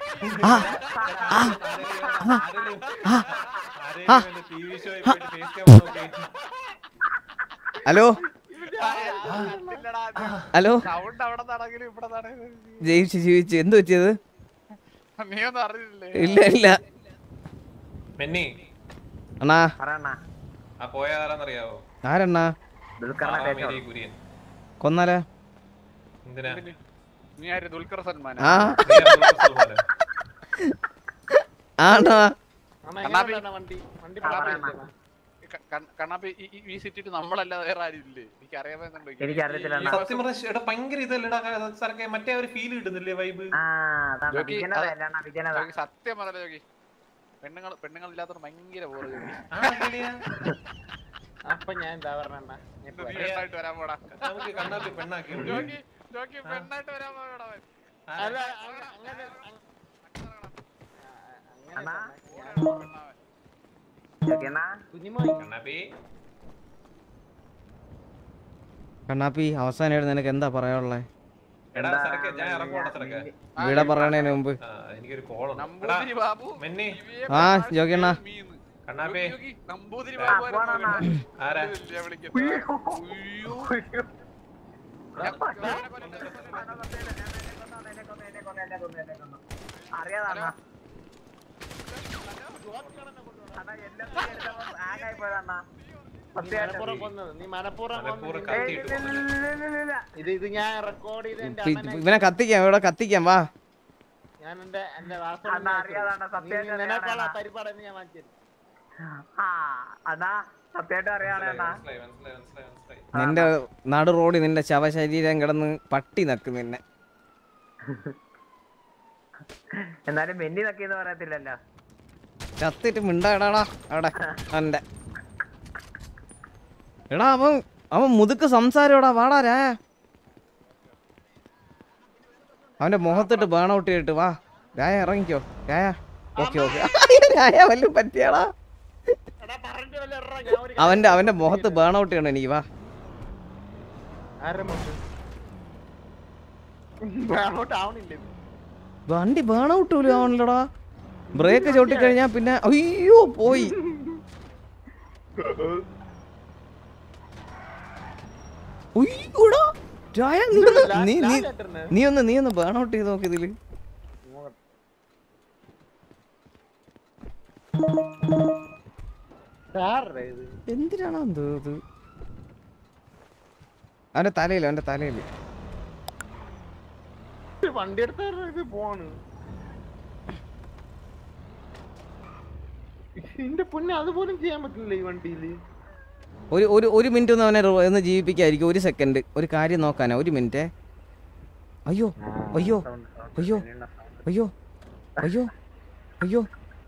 ആരെങ്കിലും വല്ല TV ഷോയിൽ പോയിട്ട് face cam നോക്കി. ഹലോ ഇല്ലടാ, ഹലോ സൗണ്ട് അവിടെ നടങ്കിലും ഇവിടെ നടങ്കിലും ജയിച്ചു ജീവിച്ചു എന്ത് പറ്റിയത് നീ ഒന്നും അറിഞ്ഞില്ലേ ഇല്ല ഇല്ല മെന്നി അണ്ണാ പറയണ്ണ ആ പോയ ആരാന്നറിയാവോ ആരണ്ണാ ദുൽഖറിനെ സാറാ തേച്ചോ മീരെ കുര്യൻ കൊന്നാലേ എന്തിനാ നീ ആര് ദുൽഖർ സൽമാൻ ആ ആണോ കണ്ണാപ്പി ഈ സിറ്റിട്ട് നമ്മളല്ലാതെ വേറെ ആരും ഇല്ലേ എനിക്ക് അറിയാമെന്നുണ്ടോ എനിക്കറിയത്തില്ല അണ്ണാ. സത്യം പറഞ്ഞ എടാ ഭയങ്കര ഇതല്ലടാ സരക്കെ മറ്റേ ഒരു ഫീൽ കിട്ടുന്നില്ലേ വൈബ് ആ അതാണ് ജോക്കി, വിജനത അത് അല്ല അണ്ണാ വിജനത ജോക്കി, സത്യം പറഞ്ഞ ജോക്കി പെണ്ണുങ്ങൾ പെണ്ണുങ്ങൾ ഇല്ലാത്തവർ ഭയങ്കര ബോറ് അപ്പൊ ഞാൻ എന്താ പറഞ്ഞ പെണ്ണായിട്ട് വരാൻ പോടാ നമുക്ക് കണ്ണാപ്പി പെണ്ണാക്കി വിടും. ജോക്കി ജോക്കി പെണ്ണായിട്ട് വരാൻ പോടാ അവൻ. അല്ല അങ്ങനെ അണ്ണാ ജോക്കി അണ്ണാ കുഞ്ഞിമോയി കണ്ണാപ്പി കണ്ണാപ്പി അവസാനമായിട്ട് നിനക്ക് എന്താ പറയാനുള്ളത് എടാ സരക്കെ ഞാൻ ഇറങ്ങുവാടാ സരക്കെ ഇവിടെ പറയണതിന് മുമ്പ് ആ, എനിക്കൊരു കോൾ നമ്പൂതിരി ബാബു മെന്നി ആ ജോക്കിയണ്ണ കണ്ണാപ്പി ജോക്കി, നമ്പൂതിരി ആ, ബാബു പോണ അണ്ണാ. ആരാ ഇല്ല, വിളിക്കുന്നത്. ഉയ്യോ. അറിയാതാ അണ്ണാ എല്ലാം ആകായി പോയതാ മനപ്പൂർവ്വം കൊന്നത് നീ മനപ്പൂർവ്വം മനപ്പൂർവ്വം കൊന്നത് കത്തിയിട്ട് ഇത് ഇത് ഞാൻ റെക്കോർഡ് ചെയ്ത് എന്റെ പി- അണ്ണനെ ഇവനെ കത്തിക്കാം ഇവിടെ കത്തിക്കാം വാ ഞാൻ എന്റെ എന്റെ അണ്ണാ അറിയാതാ സത്യമായിട്ട് നിനക്കുള്ള അറിയാതാ പരിപാടി ഞാൻ വാങ്ങിച്ചു ആ അണ്ണാ സത്യമായിട്ട് അറിയാണേ അണ്ണാ മനസ്സിലായി മനസ്സിലായി മനസ്സിലായി മനസ്സിലായി നിന്റെ നടു റോഡിൽ നിന്റെ ശവശരീരം കിടന്ന് പട്ടി നക്ക് നിന്നെ എന്നാലും മെന്നി നക്കിന്ന് പറയത്തില്ലല്ലോ ചത്തിട്ട് മിണ്ടാടാടാ അവിടെ അവന്റെ എടാ അവൻ അവൻ മുതുക്ക് സംസാരടാ വാടാ രായ അവന്റെ മുഖത്തിട്ട് ബേൺ ഔട്ട് ചെയ്തിട്ട് വാ രായ ഇറങ്ങിക്കോ രായ ഓക്കെ ഓക്കെ രായ വല്ലതും പറ്റിയാടാ അവന്റെ അവന്റെ മുഖത്ത് ബേൺ ഔട്ട് ചെയ്യണം എനിക്ക് വാ ആരുടെ മോട്ട് അങ്ങോട്ട് ആവണില്ല ഇത്. വണ്ടി ബേൺ ഔട്ട് പോലും ആവണല്ലോടാ ബ്രേക്ക് ചവിട്ടി കഴിഞ്ഞാ പിന്നെ അയ്യോ പോയി ഉയ്യോടാ. രായ, നീ ഒന്ന് നീ നീ നീ ഒന്ന് നീ ഒന്ന് ബേൺ ഔട്ട് ചെയ്ത് നോക്കി ഇതില് ആരുടെ ഇത് എന്തിനാണോ എന്തോ ഇത് അവന്റെ തലയില് അവന്റെ തലയില് വണ്ടി എടുത്താരുടെ ഇത് പോണ് എന്റെ പൊന്നെ അതുപോലും ചെയ്യാൻ പറ്റില്ല ഈ വണ്ടിയില് ഒരു ഒരു ഒരു മിനിറ്റ് ഒന്ന് അവനെ റോ- ഒന്ന് ജീവിപ്പിക്കായിരിക്കും ഒരു സെക്കൻഡ് ഒരു കാര്യം നോക്കാനാ ഒരു മിനിറ്റ് അയ്യോ അയ്യോ അയ്യോ അയ്യോ അയ്യോ അയ്യോ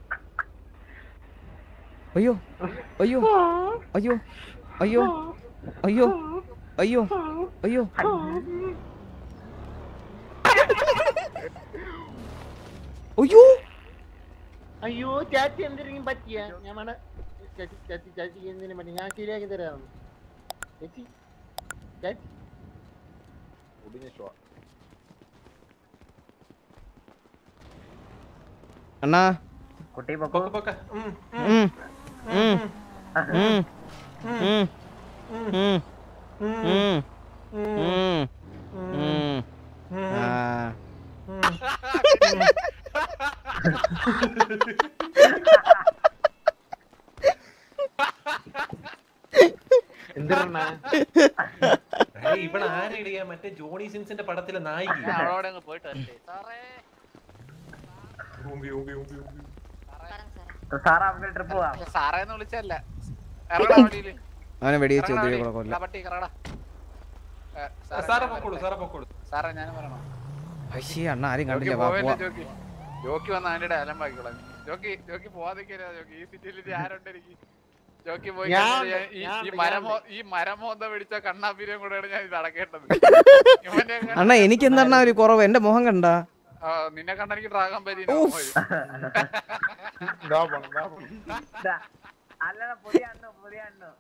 അയ്യോ അയ്യോ അയ്യോ അയ്യോ അയ്യോ അയ്യോ അയ്യോ അയ്യോ അയ്യോ ചാച്ചി എന്തെങ്കിലും പറ്റിയ ഞാൻ വേണ ചാച്ചി ചാച്ചി ചാച്ചി എന്തിനും പറ്റി ഞാൻ ശരിയാക്കി തരാം ചേച്ചി ചാച്ചി ഒടിഞ്ഞ ഷോ അണ്ണാ കുട്ടി പൊക്കോ ഉം. ഉം. ഉം. ഉം. ഉം. ഉം. ഉം. ഉം. ആ. എന്തിനാ ഏയ്, ഇവിടെ ആരെടിയാ മറ്റേ ജോണി സിൻസിന്റെ പടത്തിലെ നായിക ഞാൻ അവളോട് അങ്ങ് പോയിട്ട് വരട്ടെ സാറേ ഊമ്പി, ഊമ്പി, ഊമ്പി, ഊമ്പി. സാറാ നമുക്ക് ട്രിപ്പ് പോവാം സാറേന്ന് വിളിച്ചല്ല ഇറങ്ങടാ വണ്ടിയില് അവനെ വെടിവെച്ച് ഇറങ്ങടാ ഒത്തിരി വണ്ടി. കൂടെ കൊല്ലാം ഇതാ പട്ടി കറടാ സാറേ പൊക്കോളൂ സാറേ പൊക്കോളൂ സാറേ ഞാൻ പറയണോ അയ്യേ അണ്ണ ആരും ജോക്കി കണ്ടില്ല വാ പോവല്ലേ പോവാ ജോക്കി ജോക്കി വന്ന അതിന്റെ അലമ്പാക്കിക്കോളാം ജോക്കി ജോക്കി പോവാതിരിക്കരുത് ജോക്കി ഈ സിറ്റിയിൽ ആരുണ്ട് എനിക്ക് ജോക്കി പോയി ഞാൻ കഴിഞ്ഞാൽ ഉണ്ട്, ഞാൻ ഈ- ഞാൻ ഈ ഉണ്ട്, മരമോ ഞാൻ ഈ മരമോന്ത പിടിച്ച കണ്ണാപ്പീരെയും കൂടെയാണ് ഞാൻ ഇത് അടക്കേണ്ടത് ഇവന്റെ അണ്ണ എനിക്ക് എന്താണ് ഒരു കുറവ് എന്റെ മുഖം കണ്ട ആ, നിന്നെ കണ്ട എനിക്ക് ഡ്രാഗൺ പരി അല്ലടാ പുതിയ അണ്ണു പുതിയ അണ്ണു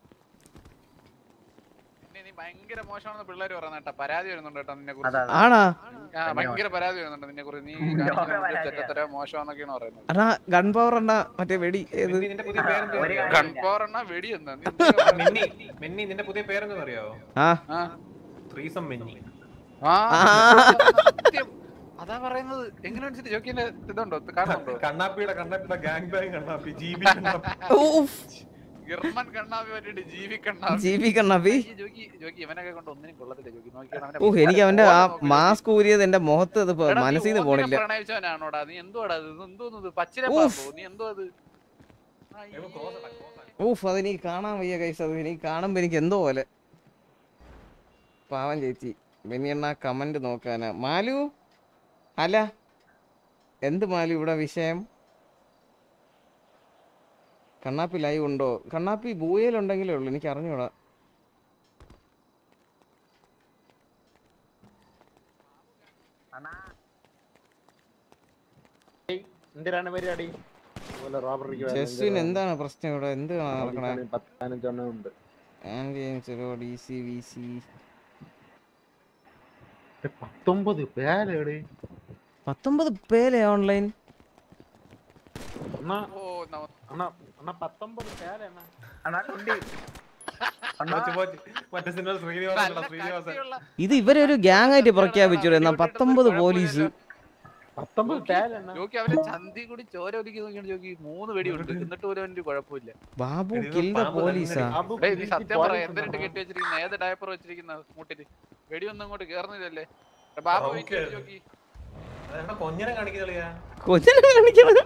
പിന്നെ നീ ഭയങ്കര മോശമാണെന്ന് പിള്ളേര് പറയുന്ന കേട്ടാ പരാതി വരുന്നുണ്ട് കേട്ടോ നിന്നെ അതാ, കുറിച്ച് ആണാ ആ ഭയങ്കര പരാതി വരുന്നുണ്ട് നിന്നെ കുറിച്ച് നീ ലോക കാണിക്കുന്ന പരാതിയാ. ചെറ്റത്തര മോശമാന്നൊക്കെയാണ് പറയുന്നത് അണ്ണാ ഗൺ പവർ അണ്ണ മറ്റേ വെടി ഏത് നിന്റെ പുതിയ പേരെന്താ ഒരു അറിയോ? ഗൺ പവർ എണ്ണ വെടി എന്താ നീ എന്തൊക്കെയാ പറയുന്നത്? മെന്നി മെന്നി നിന്റെ പുതിയ പേരെന്താ അറിയാവോ ആ ആ ത്രീസം മെന്നി ആ, ആ. സത്യം. അതാ പറയുന്നത് എങ്ങനെ മനസ്സിലായി ജോക്കിന്റെ ഇതുണ്ടോ കാണുന്നുണ്ടോ കണ്ണാപ്പിയുടെ കണ്ണാപ്പിയുടെ gang bang Kannappi G B Kannappi ഊഫ്. ഗിർമൻ കണ്ണാപ്പി പറ്റിട്ട് ജീവി കണ്ണാപ്പി ജീവി കണ്ണാപ്പി ഈ ജോക്കി ജോക്കി ഇവനൊക്കെ കൊണ്ട് ഒന്നിനും കൊള്ളത്തില്ല ജോക്കി നോക്കിയാണ് അവനെ ഓ എനിക്ക് അവന്റെ ആ മാസ്ക് ഊരിയത് എന്റെ മുഖത്ത് അത് എടാ, നീ മനസ്സിൽ നിന്ന് ഓന്തിനെ പോണില്ല പ്രണയിച്ചവനാണോടാ നീ എന്തുവാടാ ഇത് എന്തോന്നത് പച്ചില ഊഫ്. പാമ്പോ നീ എന്തോ അത് ഊഫ് അതെനിക്ക് കാണാൻ വയ്യ കൈസ് അത് എനിക്ക് കാണുമ്പോ എനിക്ക് എന്തോ പോലെ പാവം ചേച്ചി ബെനിയണ്ണ കമന്റ് നോക്കാനാ മാലു അല്ല എന്ത് മാലു ഇവിടെ വിഷയം കണ്ണാപ്പി ലൈവ് ഉണ്ടോ കണ്ണാപ്പി ബൂയലുണ്ടെങ്കിലേ ഉള്ളൂ എനിക്ക് അറിഞ്ഞൂടാ എന്തിനാണ് പരിപാടി അതുപോലെ റോബറിക്ക് ജസ്വിൻ എന്താണ് പ്രശ്നം ഇവിടെ എന്ത് നടക്കണേ പതിനഞ്ചെണ്ണം ഉണ്ട് and D C V C പത്തൊമ്പത് പേരേട് പത്തൊമ്പത് പേരെ ഓൺലൈൻ അണ്ണാ ഓ നമ- അണ്ണാ അണ്ണാ പത്തൊമ്പത് പേരാണ് അണ്ണാ കുണ്ടി പോച്ച് പോച്ച്. മറ്റേ സിനിമ ശ്രീനിവാസൻ ഉണ്ടല്ലോ, ശ്രീനിവാസൻ ഇത് ഇവരെ ഒരു ഗ്യാങ് ആയിട്ട് പ്രഖ്യാപിച്ചു എന്നാ പത്തൊമ്പത് പോലീസ് പത്തൊമ്പത് പേരാണ് ജോക്കി അവന്റെ ചന്തി കൂടി ചോര ഒലിക്കി നോക്കിയാണ് ജോക്കി മൂന്ന് വെടി ഉണ്ട് എന്നിട്ട് പോലും അവന്റെ കുഴപ്പമില്ല ബാബു ഇത് കിൽ ദ പാമ്പ് പോലീസാ ബാബു ഡേയ്, നീ കിരീടത്തിൽ സത്യം പറ പോലീസ് എന്തിനിട്ട് ഉണ്ടോ? കെട്ടി വെച്ചിരിക്കുന്ന ഏത് ഡയപ്പർ വെച്ചിരിക്കുന്ന മുട്ടില് വെടി ഒന്നും ഇങ്ങോട്ട് കേറുന്നില്ലല്ലേ എടാ, ബാബു ഓക്കേ. വെയിറ്റ് ചെയ്ത് ജോക്കി അതെന്താ കൊഞ്ഞനെ കാണിക്കുന്നില്ല കൊച്ചിനെ കാണിക്കണത്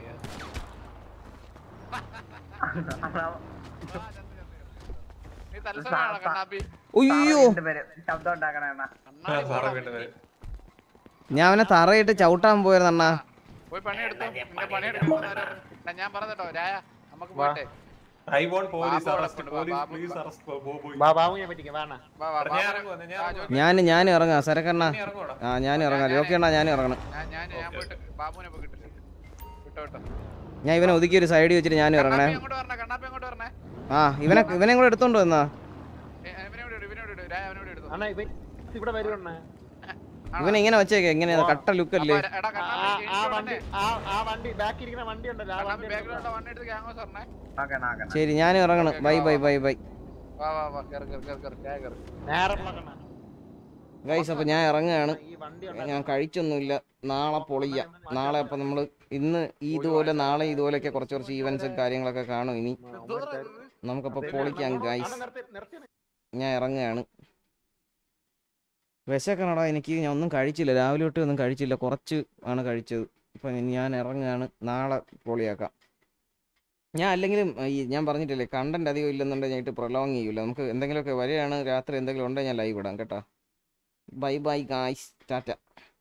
നീ തലസമാണോ കണ്ണാപ്പി ഉയ്യോ ശബ്ദം ഉണ്ടാക്കണ അണ്ണാ കണ്ണാടി സാറേ പോടാ. വീണ്ടും വരും. ഞാൻ അവനെ തറയിട്ട് ചവിട്ടാൻ പോയത് അണ്ണാ പോയി പണിയെടുത്തു നിന്റെ പണിയെടുക്കുന്ന ഞാൻ പറഞ്ഞോ രായ നമുക്ക് പോട്ടെ I won't police Babu arrest അവിടെ പോലീസ് ബാബു പ്ലീസ് അറസ്റ്റ് ബോബോയ് ബാ ബാബുവിനെ പറ്റിക്കാം വേണ വാ, വാ, ഞാൻ ബാബു. ഇറങ്ങുവാ, ഞാൻ ആ, ഇറങ്ങുവാ. ജോക്കി. ഞാൻ ഞാൻ ഇറങ്ങാം സരക്കണ്ണ നീ ഇറങ്ങുവാടാ. ആ ഞാൻ ഇറങ്ങാം ലോക്കിയണ്ണ ഞാൻ ഇറങ്ങണം ഞാൻ ഞാൻ ഞാൻ പോയിട്ട് ബാബുവിനെ പോയി കിട്ടില്ല വിട്ടോ വിട്ടോ ഞാൻ ഇവനെ ഒതുക്കി ഒരു സൈഡിൽ വെച്ചിട്ട് ഞാനും ഇറങ്ങണേ കണ്ണാപ്പി അങ്ങോട്ട് വരണേ കണ്ണാപ്പി അങ്ങോട്ട് വരണേ ആ ഇവനെ ഇവനെ കൂടെ എടുത്തോണ്ട് വന്നാ ഏ, ഇവനെ ഇവിടെ ഇട്, ഇവനെ ഇവിടെ ഇട്. രായ അവനെ ഇവിടെ എടുത്തോ അണ്ണാ ഇവൻ ഇവിടെ വരുവണ്ണ ഇവനെ ഇങ്ങനെ വെച്ചേക്ക എങ്ങനെയാ കട്ട ലുക്കല്ലേ അപ്പൊ എടാ ആ കണ്ണാപ്പി ആ ഗെയിം വണ്ടി ആ ആ വണ്ടി ബാക്കി ഇരിക്കുന്ന വണ്ടി ഉണ്ടല്ലോ ആ കണ്ണാപ്പി വണ്ടി ബാക്കിലുള്ള വണ്ടി എടുത്ത് ഗ്യാങ്ങോസ് പറഞ്ഞേ ആക്കണ ആക്കണ ശരി ഞാനും ഇറങ്ങണം ബൈ ബൈ ബൈ ബൈ വാ വാ വാ കേറ് കേറ് കേറ് കേറ് രായ കേറ് നേരെ പോകണ ഗൈസ് അപ്പൊ ഞാൻ ഇറങ്ങുകയാണ് ഈ വണ്ടി ഞാൻ കഴിച്ചൊന്നുമില്ല നാളെ പൊളിയ നാളെ അപ്പൊ നമ്മള് ഇന്ന് ഈ ഇതുപോലെ നാളെ ഇതുപോലെയൊക്കെ കുറച്ച് കുറച്ച് ഈവൻസും കാര്യങ്ങളൊക്കെ കാണും ഇനി നമുക്കപ്പോ പൊളിക്കാം ഗൈസ് നിർത്തി നിർത്തി ഞാൻ ഇറങ്ങുകയാണ് വിശക്കണടാ എനിക്ക് ഞാൻ ഒന്നും കഴിച്ചില്ല രാവിലെ തൊട്ട് ഒന്നും കഴിച്ചില്ല കുറച്ച് ആണ് കഴിച്ചത് അപ്പം ഇനി ഞാൻ ഇറങ്ങുകയാണ് നാളെ പൊളിയാക്കാം ഞാൻ അല്ലെങ്കിലും ഈ ഞാൻ പറഞ്ഞിട്ടില്ലേ കണ്ടന്റ് അധികം ഇല്ലെന്നുണ്ടെങ്കിൽ ഞാൻ പ്രൊലോങ് ചെയ്യൂല നമുക്ക് എന്തെങ്കിലുമൊക്കെ വരികയാണ് രാത്രി എന്തെങ്കിലും ഉണ്ടെങ്കിൽ ഞാൻ ലൈവ് ഇടാം കേട്ടോ ബൈ ബൈ ഗായ്സ് ടാറ്റ